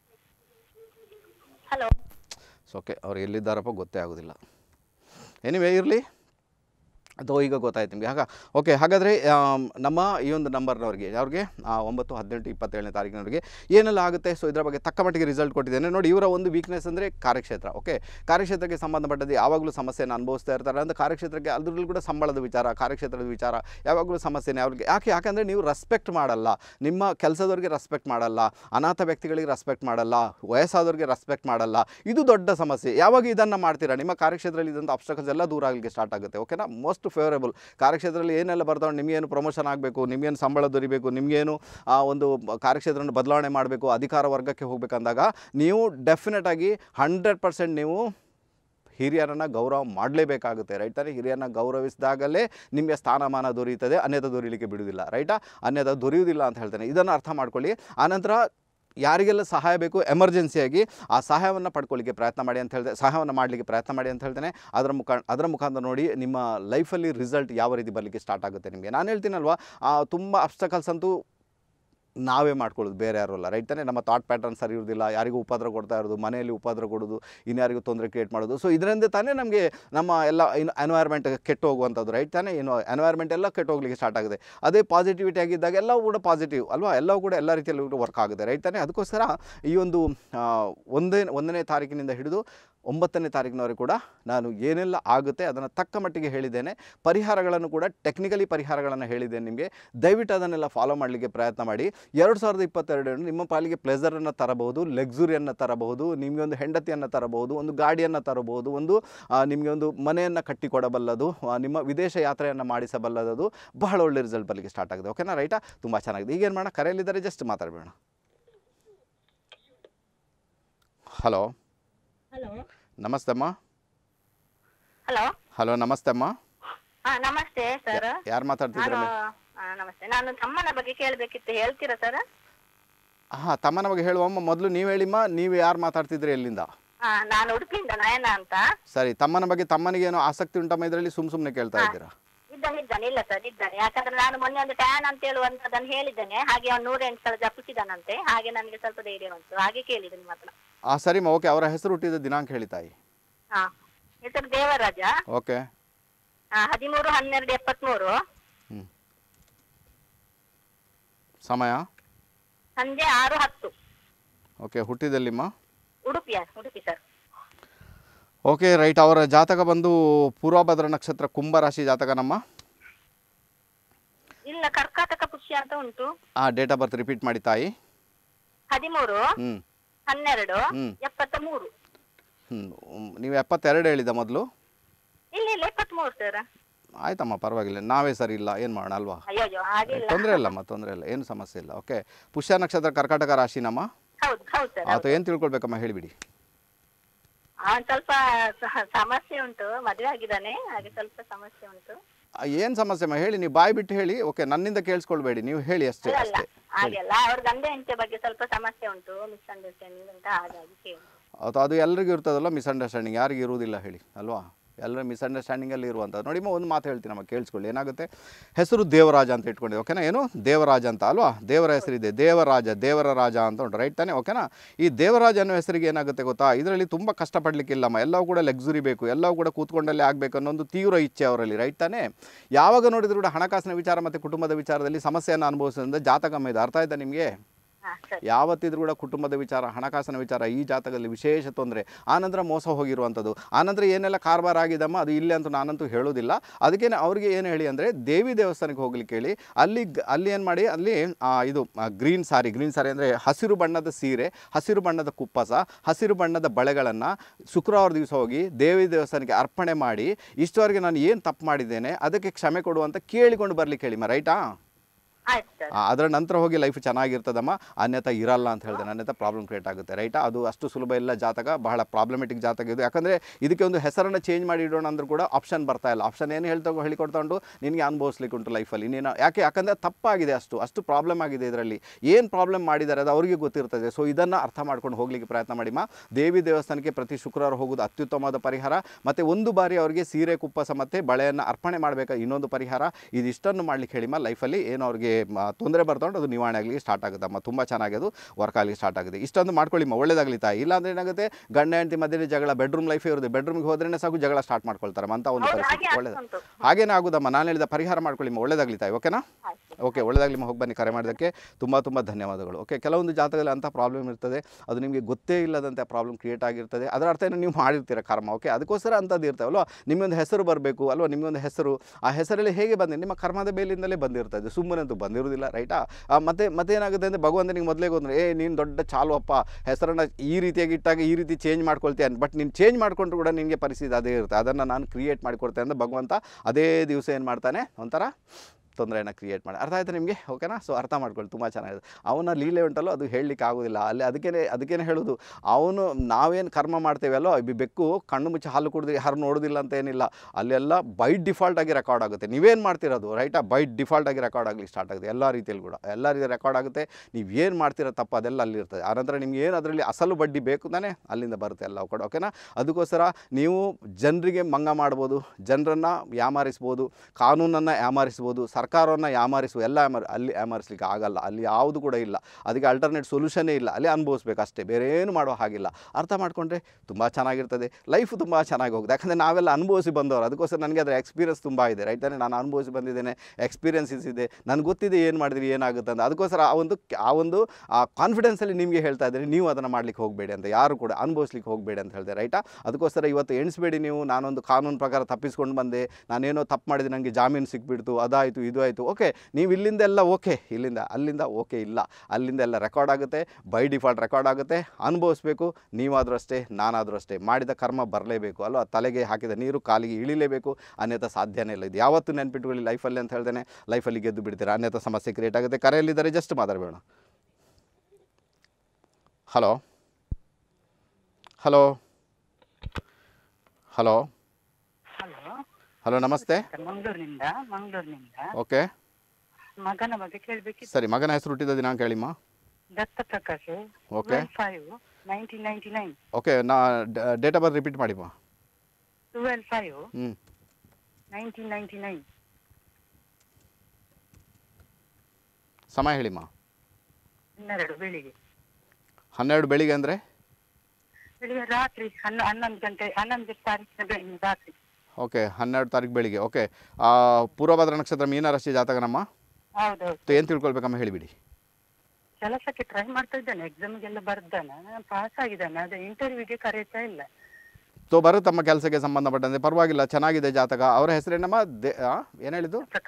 ಹಲೋ ಓಕೆ ಅವ್ರು ಎಲ್ಲಿದ್ದಾರಪ್ಪ ಗೊತ್ತೇ ಆಗೋದಿಲ್ಲ ಎನಿವೇ ಇರಲಿ ಅಥವಾ ಈಗ ಗೊತ್ತಾಯ್ತು ನಿಮಗೆ ಹಾಗ ಓಕೆ ಹಾಗಾದರೆ ಆಮ್, ನಮ್ಮ ಈ ಒಂದು ನಂಬರ್ನವ್ರಿಗೆ ಅವ್ರಿಗೆ ಆ, ಒಂಬತ್ತು ಹದಿನೆಂಟು ಇಪ್ಪತ್ತೇಳನೇ ತಾರೀಕಿನವರಿಗೆ ಏನೆಲ್ಲ ಆಗುತ್ತೆ ಸೊ ಇದರ ಬಗ್ಗೆ ತಕ್ಕ ಮಟ್ಟಿಗೆ ರಿಸಲ್ಟ್ ಕೊಟ್ಟಿದ್ದೇನೆ ನೋಡಿ ಇವರ ಒಂದು ವೀಕ್ನೆಸ್ ಅಂದರೆ ಕಾರ್ಯಕ್ಷೇತ್ರ ಓಕೆ ಕಾರ್ಯಕ್ಷೇತ್ರಕ್ಕೆ ಸಂಬಂಧಪಟ್ಟದ್ದು ಯಾವಾಗಲೂ ಸಮಸ್ಯೆಯನ್ನು ಅನುಭವಿಸ್ತಾ ಇರ್ತಾರೆ ಅಂದರೆ ಕಾರ್ಯಕ್ಷೇತ್ರಕ್ಕೆ ಅದರಲ್ಲೂ ಕೂಡ ಸಂಬಳದ ವಿಚಾರ ಕಾರ್ಯಕ್ಷೇತ್ರದ ವಿಚಾರ ಯಾವಾಗಲೂ ಸಮಸ್ಯೆನೇ ಅವ್ರಿಗೆ ಯಾಕೆ ಯಾಕಂದರೆ ನೀವು ರೆಸ್ಪೆಕ್ಟ್ ಮಾಡಲ್ಲ ನಿಮ್ಮ ಕೆಲಸದವ್ರಿಗೆ ರೆಸ್ಪೆಕ್ಟ್ ಮಾಡಲ್ಲ ಅನಾಥ ವ್ಯಕ್ತಿಗಳಿಗೆ ರೆಸ್ಪೆಕ್ಟ್ ಮಾಡಲ್ಲ ವಯಸ್ಸಾದವ್ರಿಗೆ ರೆಸ್ಪೆಕ್ಟ್ ಮಾಡಲ್ಲ ಇದು ದೊಡ್ಡ ಸಮಸ್ಯೆ ಯಾವಾಗ ಇದನ್ನು ಮಾಡ್ತೀರಾ ನಿಮ್ಮ ಕಾರ್ಯಕ್ಷೇತ್ರದಲ್ಲಿ ಇದ್ದಂಥ ಅಬ್ಸ್ಟಕಲ್ಸ್ ಎಲ್ಲ ದೂರ ಆಗಲಿಕ್ಕೆ ಸ್ಟಾರ್ಟ್ ಆಗುತ್ತೆ ಓಕೆನಾ ಮೋಸ್ಟ್ ಫೇವರೇಬಲ್ ಕಾರ್ಯಕ್ಷೇತ್ರದಲ್ಲಿ ಏನೆಲ್ಲ ಬರ್ತಾವೆ ನಿಮಗೇನು ಪ್ರಮೋಷನ್ ಆಗಬೇಕು ನಿಮಗೇನು ಸಂಬಳ ದೊರಿಬೇಕು ನಿಮಗೇನು ಆ ಒಂದು ಕಾರ್ಯಕ್ಷೇತ್ರವನ್ನು ಬದಲಾವಣೆ ಮಾಡಬೇಕು ಅಧಿಕಾರ ವರ್ಗಕ್ಕೆ ಹೋಗಬೇಕಂದಾಗ ನೀವು ಡೆಫಿನೆಟ್ ಆಗಿ ಹಂಡ್ರೆಡ್ ಪರ್ಸೆಂಟ್ ನೀವು ಹಿರಿಯರನ್ನು ಗೌರವ ಮಾಡಲೇಬೇಕಾಗುತ್ತೆ ರೈಟ್ ತಾನೇ ಹಿರಿಯರನ್ನ ಗೌರವಿಸಿದಾಗಲೇ ನಿಮಗೆ ಸ್ಥಾನಮಾನ ದೊರೆಯುತ್ತದೆ ಅನ್ಯಥ ದೊರೀಲಿಕ್ಕೆ ಬಿಡುವುದಿಲ್ಲ ರೈಟಾ ಅನ್ಯಥ ದೊರೆಯುವುದಿಲ್ಲ ಅಂತ ಹೇಳ್ತೇನೆ ಇದನ್ನು ಅರ್ಥ ಮಾಡ್ಕೊಳ್ಳಿ ಆನಂತರ ಯಾರಿಗೆಲ್ಲ ಸಹಾಯ ಬೇಕು ಎಮರ್ಜೆನ್ಸಿಯಾಗಿ ಆ ಸಹಾಯವನ್ನು ಪಡ್ಕೊಳ್ಳಿಕ್ಕೆ ಪ್ರಯತ್ನ ಮಾಡಿ ಅಂತ ಹೇಳ್ದೆ ಸಹಾಯವನ್ನು ಮಾಡಲಿಕ್ಕೆ ಪ್ರಯತ್ನ ಮಾಡಿ ಅಂತ ಹೇಳ್ತೇನೆ ಅದರ ಮುಖ ಅದರ ಮುಖಾಂತರ ನೋಡಿ ನಿಮ್ಮ ಲೈಫಲ್ಲಿ ರಿಸಲ್ಟ್ ಯಾವ ರೀತಿ ಬರಲಿಕ್ಕೆ ಸ್ಟಾರ್ಟ್ ಆಗುತ್ತೆ ನಿಮಗೆ ನಾನು ಹೇಳ್ತೀನಲ್ವಾ ತುಂಬ ಅಬ್ಸ್ಟಕಲ್ಸ್ ಅಂತೂ ನಾವೇ ಮಾಡ್ಕೊಳ್ಳೋದು ಬೇರೆ ಯಾರು ಅಲ್ಲ ರೈಟ್ ತಾನೇ ನಮ್ಮ ಥಾಟ್ ಪ್ಯಾಟರ್ನ್ ಸರಿ ಇರೋದಿಲ್ಲ ಯಾರಿಗೂ ಉಪದ್ರ ಕೊಡ್ತಾ ಇರೋದು ಮನೆಯಲ್ಲಿ ಉಪದ್ರ ಕೊಡೋದು ಇನ್ಯಾರಿಗೂ ತೊಂದರೆ ಕ್ರಿಯೇಟ್ ಮಾಡೋದು ಸೊ ಇದರಿಂದ ತಾನೇ ನಮಗೆ ನಮ್ಮ ಎಲ್ಲ ಇನ್ ಎನ್ವೈರ್ಮೆಂಟ್ ಕೆಟ್ಟು ಹೋಗುವಂಥದ್ದು ರೈಟ್ ತಾನೇ ಏನು ಎನ್ವೈರ್ಮೆಂಟ್ ಎಲ್ಲ ಕೆಟ್ಟು ಹೋಗ್ಲಿಕ್ಕೆ ಸ್ಟಾರ್ಟ್ ಆಗುತ್ತೆ ಅದೇ ಪಾಸಿಟಿವಿಟಿ ಆಗಿದ್ದಾಗ ಎಲ್ಲವೂ ಕೂಡ ಪಾಸಿಟಿವ್ ಅಲ್ವಾ ಎಲ್ಲವೂ ಕೂಡ ಎಲ್ಲ ರೀತಿಯಲ್ಲೂ ಕೂಡ ವರ್ಕ್ ಆಗುತ್ತೆ ರೈಟ್ ತಾನೇ ಅದಕ್ಕೋಸ್ಕರ ಈ ಒಂದು ಆ, ಒಂದೇ ಒಂದನೇ ತಾರೀಕಿನಿಂದ ಹಿಡಿದು ಒಂಬತ್ತನೇ ತಾರೀಕಿನವರೆಗೆ ಕೂಡ ನಾನು ಏನೆಲ್ಲ ಆಗುತ್ತೆ ಅದನ್ನು ತಕ್ಕ ಮಟ್ಟಿಗೆ ಹೇಳಿದ್ದೇನೆ ಪರಿಹಾರಗಳನ್ನು ಕೂಡ ಟೆಕ್ನಿಕಲಿ ಪರಿಹಾರಗಳನ್ನು ಹೇಳಿದ್ದೇನೆ ನಿಮಗೆ ದಯವಿಟ್ಟು ಅದನ್ನೆಲ್ಲ ಫಾಲೋ ಮಾಡಲಿಕ್ಕೆ ಪ್ರಯತ್ನ ಮಾಡಿ ಎರಡು ಸಾವಿರದ ಇಪ್ಪತ್ತೆರಡು ನಿಮ್ಮ ಪಾಲಿಗೆ ಪ್ಲೆಸರನ್ನು ತರಬಹುದು ಲಕ್ಸುರಿಯನ್ನು ತರಬಹುದು ನಿಮಗೆ ಒಂದು ಹೆಂಡತಿಯನ್ನು ತರಬಹುದು ಒಂದು ಗಾಡಿಯನ್ನು ತರಬಹುದು ಒಂದು ಆ, ನಿಮಗೆ ಒಂದು ಮನೆಯನ್ನು ಕಟ್ಟಿಕೊಡಬಲ್ಲದು ಆ, ನಿಮ್ಮ ವಿದೇಶ ಯಾತ್ರೆಯನ್ನು ಮಾಡಿಸಬಲ್ಲದು ಬಹಳ ಒಳ್ಳೆ ರಿಸಲ್ಟ್ ಬರಲಿಕ್ಕೆ ಸ್ಟಾರ್ಟ್ ಆಗಿದೆ ಓಕೆನಾ ರೈಟಾ ತುಂಬ ಚೆನ್ನಾಗಿದೆ ಈಗೇನು ಮಾಡೋಣ ಕರೆಯಲ್ಲಿದ್ದಾರೆ ಜಸ್ಟ್ ಮಾತಾಡಬೇಡ ಹಲೋ ಹಲೋ ನಮಸ್ತೆ ಅಮ್ಮ ಹಲೋ ಹಲೋ ನಮಸ್ತೆ ಅಮ್ಮ ಹಾ ನಮಸ್ತೆ ಸರ್ ಯಾರು ನಾನು ಮಾತಾಡ್ತಿದ್ರಲ್ಲ ಆ, ನಮಸ್ತೆ ನಾನು ತಮ್ಮನ ಬಗ್ಗೆ ಕೇಳಬೇಕಿತ್ತು ಹೇಳ್ತೀರಾ ಸರ್ ಹಾಂ ತಮ್ಮನ ಬಗ್ಗೆ ಹೇಳುವಮ್ಮ ಮೊದಲು ನೀವು ಹೇಳಿಮ್ಮ ನೀವು ಯಾರು ಮಾತಾಡ್ತಿದ್ರಿ ಎಲ್ಲಿಂದ ಹಾ ನಾನು ಉಡುಪಿಯಿಂದ ನಯನ ಅಂತ ಸರಿ ತಮ್ಮನ ಬಗ್ಗೆ ತಮ್ಮನಿಗೇನೋ ಆಸಕ್ತಿ ಉಂಟಮ್ಮ ಇದರಲ್ಲಿ ಸುಮ್ ಸುಮ್ಮನೆ ಕೇಳ್ತಾ ಇದ್ದೀರಾ ಇದ್ದಾನೆ ಇದ್ದಾನೆ ಇಲ್ಲ ಸರ್ ಇದ್ದಾನೆ ಯಾಕಂದ್ರೆ ನಾನು ಮೊನ್ನೆ ಒಂದು ಟ್ಯಾನ್ ಅಂತ ಹೇಳುವಂತದನ್ನು ಹೇಳಿದ್ದೇನೆ ಹಾಗೆ ಅವ್ನು ನೂರೆಂಟು ಸಲ ಜಪಿಸಿದಾನಂತೆ ಹಾಗೆ ನನಗೆ ಸ್ವಲ್ಪ ಧೈರ್ಯ ಬಂತು ಹಾಗೆ ಕೇಳಿದೆ ನಿಮ್ಮ ಹತ್ರ ಹಾಂ ಸರಿಮ್ಮ ಓಕೆ ಅವರ ಹೆಸರು ಹುಟ್ಟಿದ ದಿನಾಂಕ ಹೇಳಿ ತಾಯಿ ಹಾ ಹೆಸರು ದೇವರಾಜ ಓಕೆ ಆ, ಹದಿಮೂರು ಹನ್ನೆರಡು ಎಪ್ಪತ್ಮೂರು ಹ್ಞೂ ಸಮಯ ಸಂಜೆ ಆರು ಹತ್ತು ಓಕೆ ಹುಟ್ಟಿದಲ್ಲಿಮ್ಮ ಉಡುಪಿಯ ಉಡುಪಿ ಸರ್ ಓಕೆ ರೈಟ್ ಅವರ ಜಾತಕ ಬಂದು ಪೂರ್ವಭದ್ರ ನಕ್ಷತ್ರ ಕುಂಭರಾಶಿ ಜಾತಕ ನಮ್ಮ ಇಲ್ಲ ಕರ್ಕಾಟಕ ಪುಷ್ಯ ಅಂತ ಉಂಟು ಆ ಡೇಟ್ ಆಫ್ ಬರ್ತ್ ರಿಪೀಟ್ ಮಾಡಿ ತಾಯಿ ಹದಿಮೂರು ಹ್ಞೂ ಹನ್ನೆರಡು ಹ್ಮ್. ಎಪ್ಪತ್ತ ಮೂರು ಹ್ಞೂ ನೀವು ಎಪ್ಪತ್ತೆರಡು ಹೇಳಿದ ಮೊದಲು ಇಲ್ಲ ಇಲ್ಲ ಎಪ್ಪತ್ಮೂರು ಸರ್ ಆಯ್ತಮ್ಮ ಪರವಾಗಿಲ್ಲ ನಾವೇ ಸರಿ ಇಲ್ಲ ಏನು ಮಾಡೋಣ ಅಲ್ವಾ ಅಯ್ಯೋ ಅಯ್ಯೋ ಹಾಗಿಲ್ಲ ತೊಂದರೆ ಇಲ್ಲಮ್ಮ ತೊಂದರೆ ಇಲ್ಲ ಏನು ಸಮಸ್ಯೆ ಇಲ್ಲ ಓಕೆ ಪುಷ್ಯ ನಕ್ಷತ್ರ ಕರ್ಕಾಟಕ ರಾಶಿನಮ್ಮ ಹೌದು ಹೌದು ಸರ್ ಆತ ಏನು ತಿಳ್ಕೊಳ್ಬೇಕಮ್ಮ ಹೇಳಿಬಿಡಿ ಅವನ್ ಸ್ವಲ್ಪ ಸ- ಸಮಸ್ಯೆ ಉಂಟು ಮದುವೆ ಆಗಿದ್ದಾನೆ ಹಾಗೆ ಸ್ವಲ್ಪ ಸಮಸ್ಯೆ ಉಂಟು ಏನು ಸಮಸ್ಯೆ ಅಮ್ಮ ಹೇಳಿ ನೀವು ಬಾಯಿ ಬಿಟ್ಟು ಹೇಳಿ ಓಕೆ ನನ್ನಿಂದ ಕೇಳಿಸ್ಕೊಳ್ಬೇಡಿ ನೀವು ಹೇಳಿ ಅಷ್ಟೇ ಅಲ್ಲ ಅಷ್ಟೇ ಹಾಗೆಲ್ಲ ಅವ್ರ ಗಂಡ ಹೆಂಡತಿ ಬಗ್ಗೆ ಸ್ವಲ್ಪ ಸಮಸ್ಯೆ ಉಂಟು ಮಿಸ್ಅಂಡರ್ಸ್ಟ್ಯಾಂಡಿಂಗ್ ಅಂತ ಹಾಗಾಗಿ ಕೇಳಿ ಅದು ಅದು ಎಲ್ರಿಗೂ ಇರ್ತದಲ್ಲ ಮಿಸ್ಅಂಡರ್ಸ್ಟ್ಯಾಂಡಿಂಗ್ ಯಾರಿಗೂ ಇರುವುದಿಲ್ಲ ಹೇಳಿ ಅಲ್ವಾ ಎಲ್ಲರೂ ಮಿಸ್ಅಂಡರ್ಸ್ಟ್ಯಾಂಡಿಂಗಲ್ಲಿ ಇರುವಂಥದ್ದು ನೋಡಿಮ್ಮ ಒಂದು ಮಾತು ಹೇಳ್ತೀನಿ ನಮ್ಮ ಕೇಳಿಸ್ಕೊಳ್ಳಿ ಏನಾಗುತ್ತೆ ಹೆಸರು ದೇವರಾಜ ಅಂತ ಇಟ್ಕೊಂಡಿದೆ ಓಕೆನಾ ಏನು ದೇವರಾಜ ಅಂತ ಅಲ್ವಾ ದೇವರ ಹೆಸರಿದೆ ದೇವರಾಜ ದೇವರ ರಾಜ ಅಂತ ಉಂಟು ರೈಟ್ ತಾನೇ ಓಕೆನಾ ಈ ದೇವರಾಜ ಅನ್ನೋ ಹೆಸರಿಗೆ ಏನಾಗುತ್ತೆ ಗೊತ್ತಾ ಇದರಲ್ಲಿ ತುಂಬ ಕಷ್ಟಪಡಲಿಕ್ಕಿಲ್ಲಮ್ಮ ಎಲ್ಲವೂ ಕೂಡ ಲಕ್ಸುರಿ ಬೇಕು ಎಲ್ಲವೂ ಕೂಡ ಕೂತ್ಕೊಂಡಲ್ಲೇ ಆಗಬೇಕು ಅನ್ನೋ ಒಂದು ತೀವ್ರ ಇಚ್ಛೆ ಅವರಲ್ಲಿ ರೈಟ್ ತಾನೇ ಯಾವಾಗ ನೋಡಿದ್ರು ಕೂಡ ಹಣಕಾಸಿನ ವಿಚಾರ ಮತ್ತು ಕುಟುಂಬದ ವಿಚಾರದಲ್ಲಿ ಸಮಸ್ಯೆಯನ್ನು ಅನುಭವಿಸೋದ್ರಿಂದ ಜಾತಕ ಇದೆ ಅರ್ಥ ಆಯ್ತಾ ನಿಮಗೆ ಹಾ ಸರಿ ಯಾವತ್ತಿದ್ರೂ ಕೂಡ ಕುಟುಂಬದ ವಿಚಾರ ಹಣಕಾಸಿನ ವಿಚಾರ ಈ ಜಾತಕದಲ್ಲಿ ವಿಶೇಷ ತೊಂದರೆ ಆನಂತರ ಮೋಸ ಹೋಗಿರುವಂಥದ್ದು ಆನಂತರ ಏನೆಲ್ಲ ಕಾರ್ಬಾರ್ ಆಗಿದಮ್ಮ ಅದು ಇಲ್ಲೇ ಅಂತ ನಾನಂತೂ ಹೇಳೋದಿಲ್ಲ ಅದಕ್ಕೇನೆ ಅವ್ರಿಗೆ ಏನು ಹೇಳಿ ಅಂದರೆ ದೇವಿ ದೇವಸ್ಥಾನಕ್ಕೆ ಹೋಗ್ಲಿಕ್ಕೆ ಹೇಳಿ ಅಲ್ಲಿ ಗ- ಅಲ್ಲಿ ಏನು ಮಾಡಿ ಅಲ್ಲಿ ಆ, ಇದು ಗ್ರೀನ್ ಸಾರಿ ಗ್ರೀನ್ ಸಾರಿ ಅಂದರೆ ಹಸಿರು ಬಣ್ಣದ ಸೀರೆ ಹಸಿರು ಬಣ್ಣದ ಕುಪ್ಪಸ ಹಸಿರು ಬಣ್ಣದ ಬಳೆಗಳನ್ನು ಶುಕ್ರವಾರ ದಿವಸ ಹೋಗಿ ದೇವಿ ದೇವಸ್ಥಾನಕ್ಕೆ ಅರ್ಪಣೆ ಮಾಡಿ ಇಷ್ಟವರೆಗೆ ನಾನು ಏನು ತಪ್ಪು ಮಾಡಿದ್ದೇನೆ ಅದಕ್ಕೆ ಕ್ಷಮೆ ಕೊಡುವಂತ ಕೇಳಿಕೊಂಡು ಬರ್ಲಿಕ್ಕೆ ಹೇಳಿ ಮ ರೈಟಾ ಆಯ್ತು ಸರ್ ಆ, ಅದರ ನಂತರ ಹೋಗಿ ಲೈಫ್ ಚೆನ್ನಾಗಿರ್ತದಮ್ಮ ಅನ್ಯಥ ಇರಲ್ಲ ಅಂತ ಹೇಳಿದೆ ಅನ್ಯಥ ಪ್ರಾಬ್ಲಮ್ ಕ್ರಿಯೇಟ್ ಆಗುತ್ತೆ ರೈಟಾ ಅದು ಅಷ್ಟು ಸುಲಭ ಇಲ್ಲ ಜಾತಕ ಬಹಳ ಪ್ರಾಬ್ಲಮೆಟಿಕ್ ಜಾತಕ ಇದು ಯಾಕಂದರೆ ಇದಕ್ಕೆ ಒಂದು ಹೆಸರನ್ನು ಚೇಂಜ್ ಮಾಡಿ ಇಡೋಣ ಅಂದ್ರೂ ಕೂಡ ಆಪ್ಷನ್ ಬರ್ತಾ ಇಲ್ಲ ಆಪ್ಷನ್ ಏನು ಹೇಳ್ತಾ ಹೇಳಿಕೊಡ್ತಾ ಉಂಟು ನಿನಗೆ ಅನುಭವಿಸ್ಲಿಕ್ಕೆ ಉಂಟು ಲೈಫಲ್ಲಿ ನೀನು ಯಾಕೆ ಯಾಕಂದರೆ ತಪ್ಪಾಗಿದೆ ಅಷ್ಟು ಅಷ್ಟು ಪ್ರಾಬ್ಲಮ್ ಆಗಿದೆ ಇದರಲ್ಲಿ ಏನು ಪ್ರಾಬ್ಲಮ್ ಮಾಡಿದ್ದಾರೆ ಅದು ಅವರಿಗೆ ಗೊತ್ತಿರ್ತದೆ ಸೊ ಇದನ್ನು ಅರ್ಥ ಮಾಡ್ಕೊಂಡು ಹೋಗ್ಲಿಕ್ಕೆ ಪ್ರಯತ್ನ ಮಾಡಿಮ್ಮ ದೇವಿ ದೇವಸ್ಥಾನಕ್ಕೆ ಪ್ರತಿ ಶುಕ್ರವಾರ ಹೋಗೋದು ಅತ್ಯುತ್ತಮವಾದ ಪರಿಹಾರ ಮತ್ತು ಒಂದು ಬಾರಿ ಅವರಿಗೆ ಸೀರೆ ಕುಪ್ಪಸ ಮತ್ತು ಬಳೆಯನ್ನು ಅರ್ಪಣೆ ಮಾಡಬೇಕಾದ ಇನ್ನೊಂದು ಪರಿಹಾರ ಇದಿಷ್ಟನ್ನು ಮಾಡ್ಲಿಕ್ಕೆ ಹೇಳಿಮ್ಮ ಲೈಫಲ್ಲಿ ಏನು ಅವ್ರಿಗೆ ತೊಂದರೆ ಬರ್ಕೊಂಡು ಅದು ನಿವಾರಣೆ ಆಗಲಿಕ್ಕೆ ಸ್ಟಾರ್ಟ್ ಆಗುತ್ತಮ್ಮ ತುಂಬ ಚೆನ್ನಾಗಿ ಅದು ವರ್ಕ್ ಆಗಲಿಕ್ಕೆ ಸ್ಟಾರ್ಟ್ ಆಗುತ್ತೆ ಇಷ್ಟೊಂದು ಮಾಡ್ಕೊಳ್ಳಿಮ್ಮ ಒಳ್ಳೇದಾಗಲಿ ತಾಯಿ ಇಲ್ಲಾಂದ್ರೆ ಏನಾಗುತ್ತೆ ಗಂಡ ಹೆಂಡತಿ ಮಧ್ಯೆ ಜಗಳ ಬೆಡ್ರೂಮ್ ಲೈಫೇ ಇರುತ್ತೆ ಬೆಡ್ರೂಮ್ಗೆ ಹೋದ್ರೇ ಸಾಕು ಜಗಳ ಸ್ಟಾರ್ಟ್ ಮಾಡ್ಕೊಳ್ತಾರೆ ಅಂತ ಒಂದು ಹೌದು ಹಾಗೆ ಪರಿಸ್ಥಿತಿ ಒಳ್ಳೇದು ಆಗ್ತುಂಟು ಹಾಗೇನೇ ಆಗುದಮ್ಮ ನಾನು ಹೇಳಿದ ಪರಿಹಾರ ಮಾಡ್ಕೊಳ್ಳಿಮ್ಮ ಒಳ್ಳೇದಾಗಲಿ ತಾಯಿ ಓಕೆನಾ ಆಯ್ತು ಓಕೆ ಒಳ್ಳೆದಾಗಲಿ ಹೋಗಿ ಬನ್ನಿ ಕರೆ ಮಾಡೋದಕ್ಕೆ ತುಂಬ ತುಂಬ ಧನ್ಯವಾದಗಳು ಓಕೆ ಕೆಲವೊಂದು ಜಾತಕದಲ್ಲಿ ಅಂಥ ಪ್ರಾಬ್ಲಮ್ ಇರ್ತದೆ ಅದು ನಿಮಗೆ ಗೊತ್ತೇ ಇಲ್ಲದಂತೆ ಪ್ರಾಬ್ಲಮ್ ಕ್ರಿಯೇಟ್ ಆಗಿರ್ತದೆ ಅದರ ಅರ್ಥ ಏನು ನೀವು ಮಾಡಿರ್ತೀರ ಕರ್ಮ ಓಕೆ ಅದಕ್ಕೋಸ್ಕರ ಅಂಥದ್ದು ಇರ್ತಾವಲ್ವ ನಿಮ್ಮೊಂದು ಹೆಸರು ಬರಬೇಕು ಅಲ್ವಾ ನಿಮಗೊಂದು ಹೆಸರು ಆ ಹೆಸರಲ್ಲಿ ಹೇಗೆ ಬಂದಿದೆ ನಿಮ್ಮ ಕರ್ಮದ ಬೇಲಿಂದಲೇ ಬಂದಿರ್ತದೆ ಸುಮ್ಮನೆ ಅಂತೂ ಬಂದಿರೋದಿಲ್ಲ ರೈಟಾ ಮತ್ತೆ ಮತ್ತೇನಾಗುತ್ತೆ ಅಂದರೆ ಭಗವಂತನಿಗೆ ಮೊದಲೇ ಗೊತ್ತು ಏ ನೀನು ದೊಡ್ಡ ಚಾಲು ಅಪ್ಪ ಹೆಸರನ್ನು ಈ ರೀತಿಯಾಗಿ ಇಟ್ಟಾಗ ಈ ರೀತಿ ಚೇಂಜ್ ಮಾಡ್ಕೊಳ್ತೀಯ ಬಟ್ ನೀನು ಚೇಂಜ್ ಮಾಡಿಕೊಂಡ್ರು ಕೂಡ ನಿನಗೆ ಪರಿಸ್ಥಿತಿ ಅದೇ ಇರುತ್ತೆ ಅದನ್ನು ನಾನು ಕ್ರಿಯೇಟ್ ಮಾಡಿಕೊಡ್ತೇನೆ ಅಂತ ಭಗವಂತ ಅದೇ ದಿವಸ ಏನು ಮಾಡ್ತಾನೆ ಒಂಥರ ತೊಂದರೆಯನ್ನು ಕ್ರಿಯೇಟ್ ಮಾಡಿ ಅರ್ಥ ಆಯ್ತು ನಿಮಗೆ ಓಕೆನಾ ಸೊ ಅರ್ಥ ಮಾಡ್ಕೊಳ್ಳಿ ತುಂಬ ಚೆನ್ನಾಗಿದೆ ಅವನ ಲೀಲೆ ಉಂಟಲ್ಲೋ ಅದು ಹೇಳಲಿಕ್ಕೆ ಆಗೋದಿಲ್ಲ ಅಲ್ಲಿ ಅದಕ್ಕೇ ಅದಕ್ಕೇನೆ ಹೇಳೋದು ಅವನು ನಾವೇನು ಕರ್ಮ ಮಾಡ್ತೇವಲ್ಲೋ ಈ ಬೆಕ್ಕು ಕಣ್ಣು ಮುಚ್ಚಿ ಹಾಲು ಕುಡಿದ್ರೆ ಯಾರು ನೋಡೋದಿಲ್ಲ ಅಂತ ಏನಿಲ್ಲ ಅಲ್ಲೆಲ್ಲ ಬೈ ಡಿಫಾಲ್ಟ್ ಆಗಿ ರೆಕಾರ್ಡ್ ಆಗುತ್ತೆ ನೀವೇನು ಮಾಡ್ತಿರೋದು ರೈಟಾ ಬೈ ಡಿಫಾಲ್ಟ್ ಆಗಿ ರೆಕಾರ್ಡ್ ಆಗಲಿಕ್ಕೆ ಸ್ಟಾರ್ಟ್ ಆಗುತ್ತೆ ಎಲ್ಲ ರೀತಿಯಲ್ಲಿ ಕೂಡ ಎಲ್ಲ ರೀತಿ ರೆಕಾರ್ಡ್ ಆಗುತ್ತೆ ನೀವು ಏನು ಮಾಡ್ತಿರೋ ತಪ್ಪು ಅದೆಲ್ಲ ಅಲ್ಲಿರ್ತದೆ ಆನಂತರ ನಿಮ್ಗೆ ಏನು ಅದರಲ್ಲಿ ಅಸಲು ಬಡ್ಡಿ ಬೇಕು ತಾನೇ ಅಲ್ಲಿಂದ ಬರುತ್ತೆ ಎಲ್ಲ ಕೂಡ ಓಕೆನಾ ಅದಕ್ಕೋಸ್ಕರ ನೀವು ಜನರಿಗೆ ಮಂಗ ಮಾಡ್ಬೋದು ಜನರನ್ನು ಯಾಮಾರಿಸ್ಬೋದು ಕಾನೂನನ್ನು ಯಾಮಾರಿಸ್ಬೋದು ಸರ್ಕಾರವನ್ನು ಯಾಮಾರಿಸುವ ಎಲ್ಲ ಯಾಮಾರಿ ಅಲ್ಲಿ ಯಾಮಾರಿಸ್ಲಿಕ್ಕೆ ಆಗಲ್ಲ ಅಲ್ಲಿ ಯಾವುದು ಕೂಡ ಇಲ್ಲ ಅದಕ್ಕೆ ಅಲ್ಟರ್ನೇಟ್ ಸೊಲ್ಯೂಷನ್ನೇ ಇಲ್ಲ ಅಲ್ಲಿ ಅನುಭವಿಸ್ಬೇಕು ಅಷ್ಟೇ ಬೇರೆ ಏನು ಮಾಡೋ ಹಾಗಿಲ್ಲ ಅರ್ಥ ಮಾಡ್ಕೊಂಡ್ರೆ ತುಂಬ ಚೆನ್ನಾಗಿರ್ತದೆ ಲೈಫ್ ತುಂಬ ಚೆನ್ನಾಗಿ ಹೋಗುತ್ತೆ ಯಾಕಂದರೆ ನಾವೆಲ್ಲ ಅನುಭವಿಸಿ ಬಂದವರು ಅದಕ್ಕೋಸ್ಕರ ನನಗೆ ಅದರ ಎಕ್ಸ್ಪೀರಿಯನ್ಸ್ ತುಂಬ ಇದೆ ರೈಟ್ ತಾನೇ ನಾನು ಅನುಭವಿಸಿ ಬಂದಿದ್ದೇನೆ ಎಕ್ಸ್ಪೀರಿಯನ್ಸಸ್ ಇದೆ ನನಗೆ ಗೊತ್ತಿದೆ ಏನು ಮಾಡಿದ್ರಿ ಏನಾಗುತ್ತೆ ಅಂತ ಅದಕ್ಕೋಸ್ಕರ ಆ ಒಂದು ಆ ಒಂದು ಆ ಕಾನ್ಫಿಡೆನ್ಸಲ್ಲಿ ನಿಮಗೆ ಹೇಳ್ತಾ ಇದ್ದಾರೆ ನೀವು ಅದನ್ನು ಮಾಡ್ಲಿಕ್ಕೆ ಹೋಗಬೇಡಿ ಅಂತ ಯಾರು ಕೂಡ ಅನುಭವಿಸ್ಲಿಕ್ಕೆ ಹೋಗಬೇಡಿ ಅಂತ ಹೇಳಿದೆ ರೈಟಾ ಅದಕ್ಕೋಸ್ಕರ ಇವತ್ತು ಎಣಿಸ್ಬೇಡಿ ನೀವು ನಾನೊಂದು ಕಾನೂನು ಪ್ರಕಾರ ತಪ್ಪಿಸ್ಕೊಂಡು ಬಂದೆ ನಾನೇನೋ ತಪ್ಪು ಮಾಡಿದೆ ನನಗೆ ಜಾಮೀನು ಸಿಕ್ಬಿಡ್ತು ಅದಾಯಿತು ಇದು ಆಯಿತು ಓಕೆ ನೀವು ಇಲ್ಲಿಂದೆಲ್ಲ ಓಕೆ ಇಲ್ಲಿಂದ ಅಲ್ಲಿಂದ ಓಕೆ ಇಲ್ಲ ಅಲ್ಲಿಂದ ಎಲ್ಲ ರೆಕಾರ್ಡ್ ಆಗುತ್ತೆ ಬೈ ಡಿಫಾಲ್ಟ್ ರೆಕಾರ್ಡ್ ಆಗುತ್ತೆ ಅನುಭವಿಸ್ಬೇಕು ನೀವಾದರೂ ಅಷ್ಟೇ ನಾನಾದರೂ ಅಷ್ಟೇ ಮಾಡಿದ ಕರ್ಮ ಬರಲೇಬೇಕು ಅಲ್ವಾ ತಲೆಗೆ ಹಾಕಿದ ನೀರು ಕಾಲಿಗೆ ಇಳಿಲೇಬೇಕು ಅನ್ಯಥ ಸಾಧ್ಯನೇ ಇಲ್ಲ ಇದು ಯಾವತ್ತೂ ನೆನ್ಪಿಟ್ಕೊಳ್ಳಿ ಲೈಫಲ್ಲಿ ಅಂತ ಹೇಳ್ದೇನೆ ಲೈಫಲ್ಲಿ ಗೆದ್ದು ಬಿಡ್ತೀರಾ ಅನ್ಯಥ ಸಮಸ್ಯೆ ಕ್ರಿಯೇಟ್ ಆಗುತ್ತೆ ಕರೆಯಲ್ಲಿದ್ದಾರೆ ಜಸ್ಟ್ ಮಾತಾಡಬೇಡ hello hello hello hello hello ನಮಸ್ತೆ ಮಂಗಳೂರಿನಿಂದ ಮಂಗಳೂರಿನಿಂದ ಓಕೆ ಮಗನ ಬಗ್ಗೆ ಕೇಳಬೇಕಿತ್ತು ಸರಿ ಮಗನ ಹೆಸರು ಹುಟ್ಟಿದ ದಿನಾಂಕ ಹೇಳಿಮ್ಮ Datta Prakash okay five nineteen ninety nine okay ನಾ ಡೇಟ್ ಆಫ್ ಬರ್ತ್ ರಿಪೀಟ್ ಮಾಡಿಮ್ಮ ಟ್ವೆಲ್ ಫೈವ್ ಹ್ಞೂ ನೈನ್ಟೀನ್ ನೈನ್ಟಿ ನೈನ್ ಸಮಯ ಹೇಳಿಮ್ಮ ಹನ್ನೆರಡು ಬೆಳಿಗ್ಗೆ ಹನ್ನೆರಡು ಬೆಳಿಗ್ಗೆ ಅಂದರೆ ಬೆಳಿಗ್ಗೆ ರಾತ್ರಿ ಹನ್ನ ಹನ್ನೊಂದು ಗಂಟೆ ಹನ್ನೊಂದು ತಾರೀಕಿನ ಬೆಳಿಗ್ಗೆ ರಾತ್ರಿ ಓಕೆ ಹನ್ನೆರಡು ತಾರೀಕು ಬೆಳಿಗ್ಗೆ ಓಕೆ ಪೂರ್ವಭದ್ರ ನಕ್ಷತ್ರ ಮೀನ ರಾಶಿ ಜಾತಕನಮ್ಮ ಹೌದೌದು ಏನು ತಿಳ್ಕೊಳ್ಬೇಕಮ್ಮ ಹೇಳಿಬಿಡಿ ಕೆಲಸಕ್ಕೆ ಟ್ರೈ ಮಾಡ್ತಾ ಇದ್ದಾನೆ ಎಕ್ಸಾಮ್ಗೆಲ್ಲ ಬರ್ದಾನೆ ಪಾಸ್ ಆಗಿದ್ದಾನೆ ಅದೇ ಇಂಟರ್ವ್ಯೂಗೆ ಕರೀತಾ ಇಲ್ಲ ಸೊ ಬರುತ್ತಮ್ಮ ಕೆಲಸಕ್ಕೆ ಸಂಬಂಧಪಟ್ಟಂತೆ ಪರವಾಗಿಲ್ಲ ಚೆನ್ನಾಗಿದೆ ಜಾತಕ ಅವರ ಹೆಸರೇನಮ್ಮ ದೇ ಏನು ಹೇಳಿದ್ದು ಪ್ರಕಾಶ್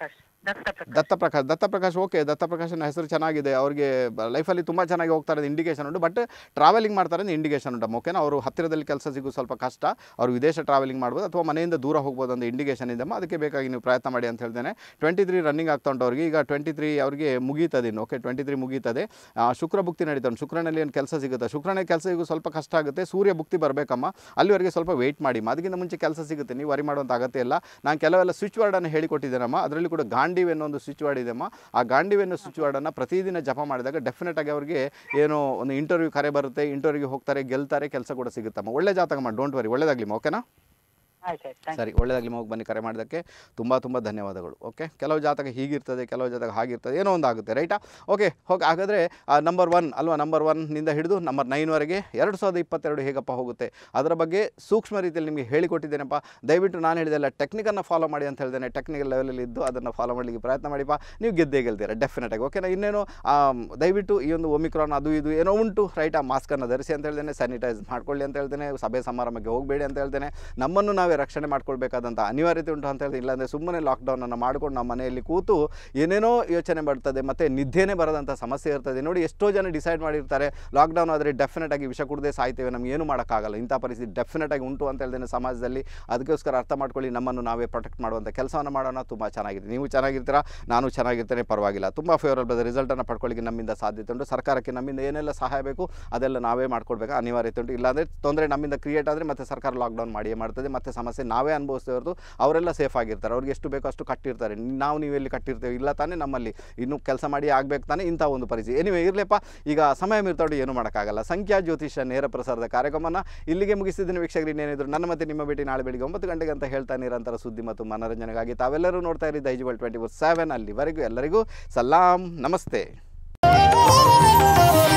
ದತ್ತಪ್ರಕಾಶ್ ದತ್ತಪ್ರಕಾಶ್ ದತ್ತಪ್ರಕಾಶ್ ಓಕೆ ದತ್ತಪ್ರಕಾಶನ ಹೆಸರು ಚೆನ್ನಾಗಿದೆ ಅವ್ರಿಗೆ ಲೈಫಲ್ಲಿ ತುಂಬ ಚೆನ್ನಾಗಿ ಹೋಗ್ತಾರೆ ಇಂಡಿಕೇಶನ್ ಉಂಟು ಬಟ್ ಟ್ರಾವೆಲಿಂಗ್ ಮಾಡ್ತಾರೆ ಅಂತ ಇಂಡಿಕೇಶನ್ ಉಂಟು ಓಕೆನಾ ಅವರು ಹತ್ತಿರದಲ್ಲಿ ಕೆಲಸ ಸಿಗೋದು ಸ್ವಲ್ಪ ಕಷ್ಟ ಅವರು ವಿದೇಶ ಟ್ರಾವೆಲಿಂಗ್ ಮಾಡ್ಬೋದು ಅಥವಾ ಮನೆಯಿಂದ ದೂರ ಹೋಗ್ಬೋದು ಅಂತ ಇಂಡಿಕೇಶನ್ ಇದೆಮ್ಮ ಅದಕ್ಕೆ ಬೇಕಾಗಿ ನೀವು ಪ್ರಯತ್ನ ಮಾಡಿ ಅಂತ ಹೇಳ್ತೇನೆ ಟ್ವೆಂಟಿ ತ್ರೀ ರನ್ನಿಂಗ್ ಆಗ್ತಾ ಉಂಟು ಅವ್ರಿಗೆ ಈಗ ಟ್ವೆಂಟಿ ತ್ರೀ ಅವರಿಗೆ ಮುಗೀತದೆ ಇನ್ನು ಓಕೆ ಟ್ವೆಂಟಿ ತ್ರೀ ಮುಗೀತದೆ ಆ, ಶುಕ್ರ ಭುಕ್ತಿ ನಡೀತಾ ಉಂಟು ಶುಕ್ರನಲ್ಲಿ ಏನು ಕೆಲಸ ಸಿಗುತ್ತೆ ಶುಕ್ರನೇ ಕೆಲಸ ಸಿಗೋದು ಸ್ವಲ್ಪ ಕಷ್ಟ ಆಗುತ್ತೆ ಸೂರ್ಯ ಭುಕ್ತಿ ಬರಬೇಕಮ್ಮ ಅಲ್ಲಿವರೆಗೆ ಸ್ವಲ್ಪ ವೆಯ್ಟ್ ಮಾಡಿ ಅದಕ್ಕಿಂತ ಮುಂಚೆ ಕೆಲಸ ಸಿಗುತ್ತೆ ನೀವು ವರಿ ಮಾಡುವಂಥ ಅಗತ್ಯ ಇಲ್ಲ ನಾನು ಕೆಲವೆಲ್ಲ ಸ್ವಿಚ್ ವರ್ಡನ್ನು ಹೇಳಿಕೊಟ್ಟಿದ್ದೇನಮ್ಮ ಅದರಲ್ಲಿ ಕೂಡ ಗಾಂಡಿವ್ ಅನ್ನೋ ಒಂದು ಸ್ವಿಚ್ ವರ್ಡ್ ಇದೆಯಮ್ಮ ಆ ಗಾಂಡಿವ್ ಅನ್ನೋ ಸ್ವಿಚ್ ವರ್ಡನ್ನು ಪ್ರತಿದಿನ ಜಪ ಮಾಡಿದಾಗ ಡೆಫಿನೆಟ್ ಆಗಿ ಅವರಿಗೆ ಏನೋ ಒಂದು ಇಂಟರ್ವ್ಯೂ ಕರೆ ಬರುತ್ತೆ ಇಂಟರ್ವ್ಯೂಗೆ ಹೋಗ್ತಾರೆ ಗೆಲ್ತಾರೆ ಕೆಲಸ ಕೂಡ ಸಿಗುತ್ತಮ್ಮ ಒಳ್ಳೆ ಜಾತಕಮ್ಮ ಡೋಂಟ್ ವರಿ ಒಳ್ಳೇದಾಗ್ಲಿ ಓಕೆನಾ ಆಯ್ತು ಆಯ್ತು ಥ್ಯಾಂಕ್ ಸರಿ ಒಳ್ಳೆಯದಾಗಲಿ ಹೋಗಿ ಬನ್ನಿ ಕರೆ ಮಾಡೋದಕ್ಕೆ ತುಂಬ ತುಂಬ ಧನ್ಯವಾದಗಳು ಓಕೆ ಕೆಲವು ಜಾತಕ ಹೀಗಿರ್ತದೆ ಕೆಲವು ಜಾತಕ ಹಾಗಿರ್ತದೆ ಏನೋ ಒಂದು ಆಗುತ್ತೆ ರೈಟಾ ಓಕೆ ಹೋಗಿ ಹಾಗಾದರೆ ನಂಬರ್ ಒನ್ ಅಲ್ವಾ ನಂಬರ್ ಒನ್ನಿಂದ ಹಿಡಿದು ನಂಬರ್ ನೈನ್ವರೆಗೆ ಎರಡು ಸಾವಿರದ ಇಪ್ಪತ್ತೆರಡು ಹೇಗಪ್ಪ ಹೋಗುತ್ತೆ ಅದರ ಬಗ್ಗೆ ಸೂಕ್ಷ್ಮ ರೀತಿಯಲ್ಲಿ ನಿಮಗೆ ಹೇಳಿಕೊಟ್ಟಿದ್ದೇನಪ್ಪ ದಯವಿಟ್ಟು ನಾನು ಹೇಳಿದೆಲ್ಲ ಟೆಕ್ನಿಕನ್ನು ಫಾಲೋ ಮಾಡಿ ಅಂತ ಹೇಳ್ತೇನೆ ಟೆಕ್ನಿಕಲ್ ಲೆವೆಲಲ್ಲಿ ಇದ್ದು ಅದನ್ನು ಫಾಲೋ ಮಾಡಲಿಕ್ಕೆ ಪ್ರಯತ್ನ ಮಾಡಿಪ್ಪ ನೀವು ಗೆದ್ದೇ ಗೆಲ್ತೀರ ಡೆಫಿನೆಟಾಗಿ ಓಕೆನಾ ಇನ್ನೇನು ಆಮ್, ದಯವಿಟ್ಟು ಈ ಒಂದು ಒಮಿಕ್ರಾನ್ ಅದು ಇದು ಏನೋ ಉಂಟು ರೈಟಾ ಮಾಸ್ಕನ್ನು ಧರಿಸಿ ಅಂತ ಹೇಳ್ತೇನೆ ಸ್ಯಾನಿಟೈಸ್ ಮಾಡ್ಕೊಳ್ಳಿ ಅಂತ ಹೇಳ್ತೇನೆ ಸಭೆ ಸಮಾರಂಭಕ್ಕೆ ಹೋಗಬೇಡಿ ಅಂತ ಹೇಳ್ತೇನೆ ನಮ್ಮನ್ನು ನಾವೇ ರಕ್ಷಣೆ ಮಾಡ್ಕೊಳ್ಬೇಕಾದಂಥ ಅನಿವಾರ್ಯತೆ ಉಂಟು ಅಂತ ಹೇಳಿ ಇಲ್ಲಾಂದರೆ ಸುಮ್ಮನೆ ಲಾಕ್ಡೌನನ್ನು ಮಾಡ್ಕೊಂಡು ನಮ್ಮ ಮನೆಯಲ್ಲಿ ಕೂತು ಏನೇನೋ ಯೋಚನೆ ಬರ್ತದೆ ಮತ್ತು ನಿದ್ದೆನೇ ಬರದಂಥ ಸಮಸ್ಯೆ ಇರ್ತದೆ ನೋಡಿ ಎಷ್ಟೋ ಜನ ಡಿಸೈಡ್ ಮಾಡಿರ್ತಾರೆ ಲಾಕ್ಡೌನ್ ಆದರೆ ಡೆಫಿನೆಟ್ ಆಗಿ ವಿಷ ಕುಡದೆ ಸಾಯ್ತೇವೆ ನಮ್ಗೆ ಏನು ಮಾಡೋಕ್ಕಾಗಲ್ಲ ಇಂಥ ಪರಿಸ್ಥಿತಿ ಡೆಫಿನೆಟ್ ಆಗಿ ಉಂಟು ಅಂತ ಹೇಳ್ತೇನೆ ಸಮಾಜದಲ್ಲಿ ಅದಕ್ಕೋಸ್ಕರ ಅರ್ಥ ಮಾಡ್ಕೊಳ್ಳಿ ನಮ್ಮನ್ನು ನಾವೇ ಪ್ರೊಟೆಕ್ಟ್ ಮಾಡುವಂಥ ಕೆಲಸವನ್ನು ಮಾಡೋಣ ತುಂಬ ಚೆನ್ನಾಗಿದೆ ನೀವು ಚೆನ್ನಾಗಿರ್ತೀರಾ ನಾನು ಚೆನ್ನಾಗಿರ್ತೇನೆ ಪರವಾಗಿಲ್ಲ ತುಂಬ ಫೇವರಬಲ್ ರಿಸಲ್ಟನ್ನು ಪಡ್ಕೊಳ್ಳಿಕ್ಕೆ ನಮ್ಮಿಂದ ಸಾಧ್ಯತೆ ಉಂಟು ಸರ್ಕಾರಕ್ಕೆ ನಮ್ಮಿಂದ ಏನೆಲ್ಲ ಸಹಾಯ ಬೇಕು ಅದೆಲ್ಲ ನಾವೇ ಮಾಡ್ಕೊಳ್ಬೇಕು ಅನಿವಾರ್ಯತೆ ಉಂಟು ಇಲ್ಲಾಂದರೆ ತೊಂದರೆ ನಮ್ಮಿಂದ ಕ್ರಿಯೇಟ್ ಆದರೆ ಮತ್ತೆ ಸರ್ಕಾರ ಲಾಕ್ಡೌನ್ ಮಾಡಿಯೇ ಮಾಡ್ತದೆ ಮತ್ತೆ ಸಮಸ್ಯೆ ನಾವೇ ಅನುಭವಿಸ್ತೇವೆ ಹೊರತು ಅವರೆಲ್ಲ ಸೇಫ್ ಆಗಿರ್ತಾರೆ ಅವ್ರಿಗೆ ಎಷ್ಟು ಬೇಕೋ ಅಷ್ಟು ಕಟ್ಟಿರ್ತಾರೆ ನಾವು ನೀವೆಲ್ಲಿ ಕಟ್ಟಿರ್ತೇವೆ ಇಲ್ಲ ತಾನೇ ನಮ್ಮಲ್ಲಿ ಇನ್ನೂ ಕೆಲಸ ಮಾಡಿ ಆಗ್ಬೇಕು ತಾನೇ ಇಂಥ ಒಂದು ಪರಿಸ್ಥಿತಿ ಎನಿವೆ ಇರಲಿಪ್ಪ ಈಗ ಸಮಯ ಮೀರ್ತಾಡು ಏನು ಮಾಡೋಕ್ಕಾಗಲ್ಲ ಸಂಖ್ಯಾ ಜ್ಯೋತಿಷ ನೇರ ಪ್ರಸಾರದ ಕಾರ್ಯಕ್ರಮನ ಇಲ್ಲಿಗೆ ಮುಗಿಸಿದ್ದೀನಿ ವೀಕ್ಷಕರು ಇನ್ನೇನಿದ್ರು ನನ್ನ ಮತ್ತೆ ನಿಮ್ಮ ಭೇಟಿ ನಾಳೆ ಬೆಳಿಗ್ಗೆ ಒಂಬತ್ತು ಗಂಟೆಗೆ ಅಂತ ಹೇಳ್ತಾ ನಿರಂತರ ಸುದ್ದಿ ಮತ್ತು ಮನೋರಂಜನೆಗಾಗಿ ತಾವೆಲ್ಲರೂ ನೋಡ್ತಾ ಇರಿ ದೈಜುವಲ್ ಟ್ವೆಂಟಿ ಫೋರ್ ಸೆವೆನ್ ಅಲ್ಲಿವರೆಗೂ ಎಲ್ಲರಿಗೂ ಸಲಾಂ ನಮಸ್ತೆ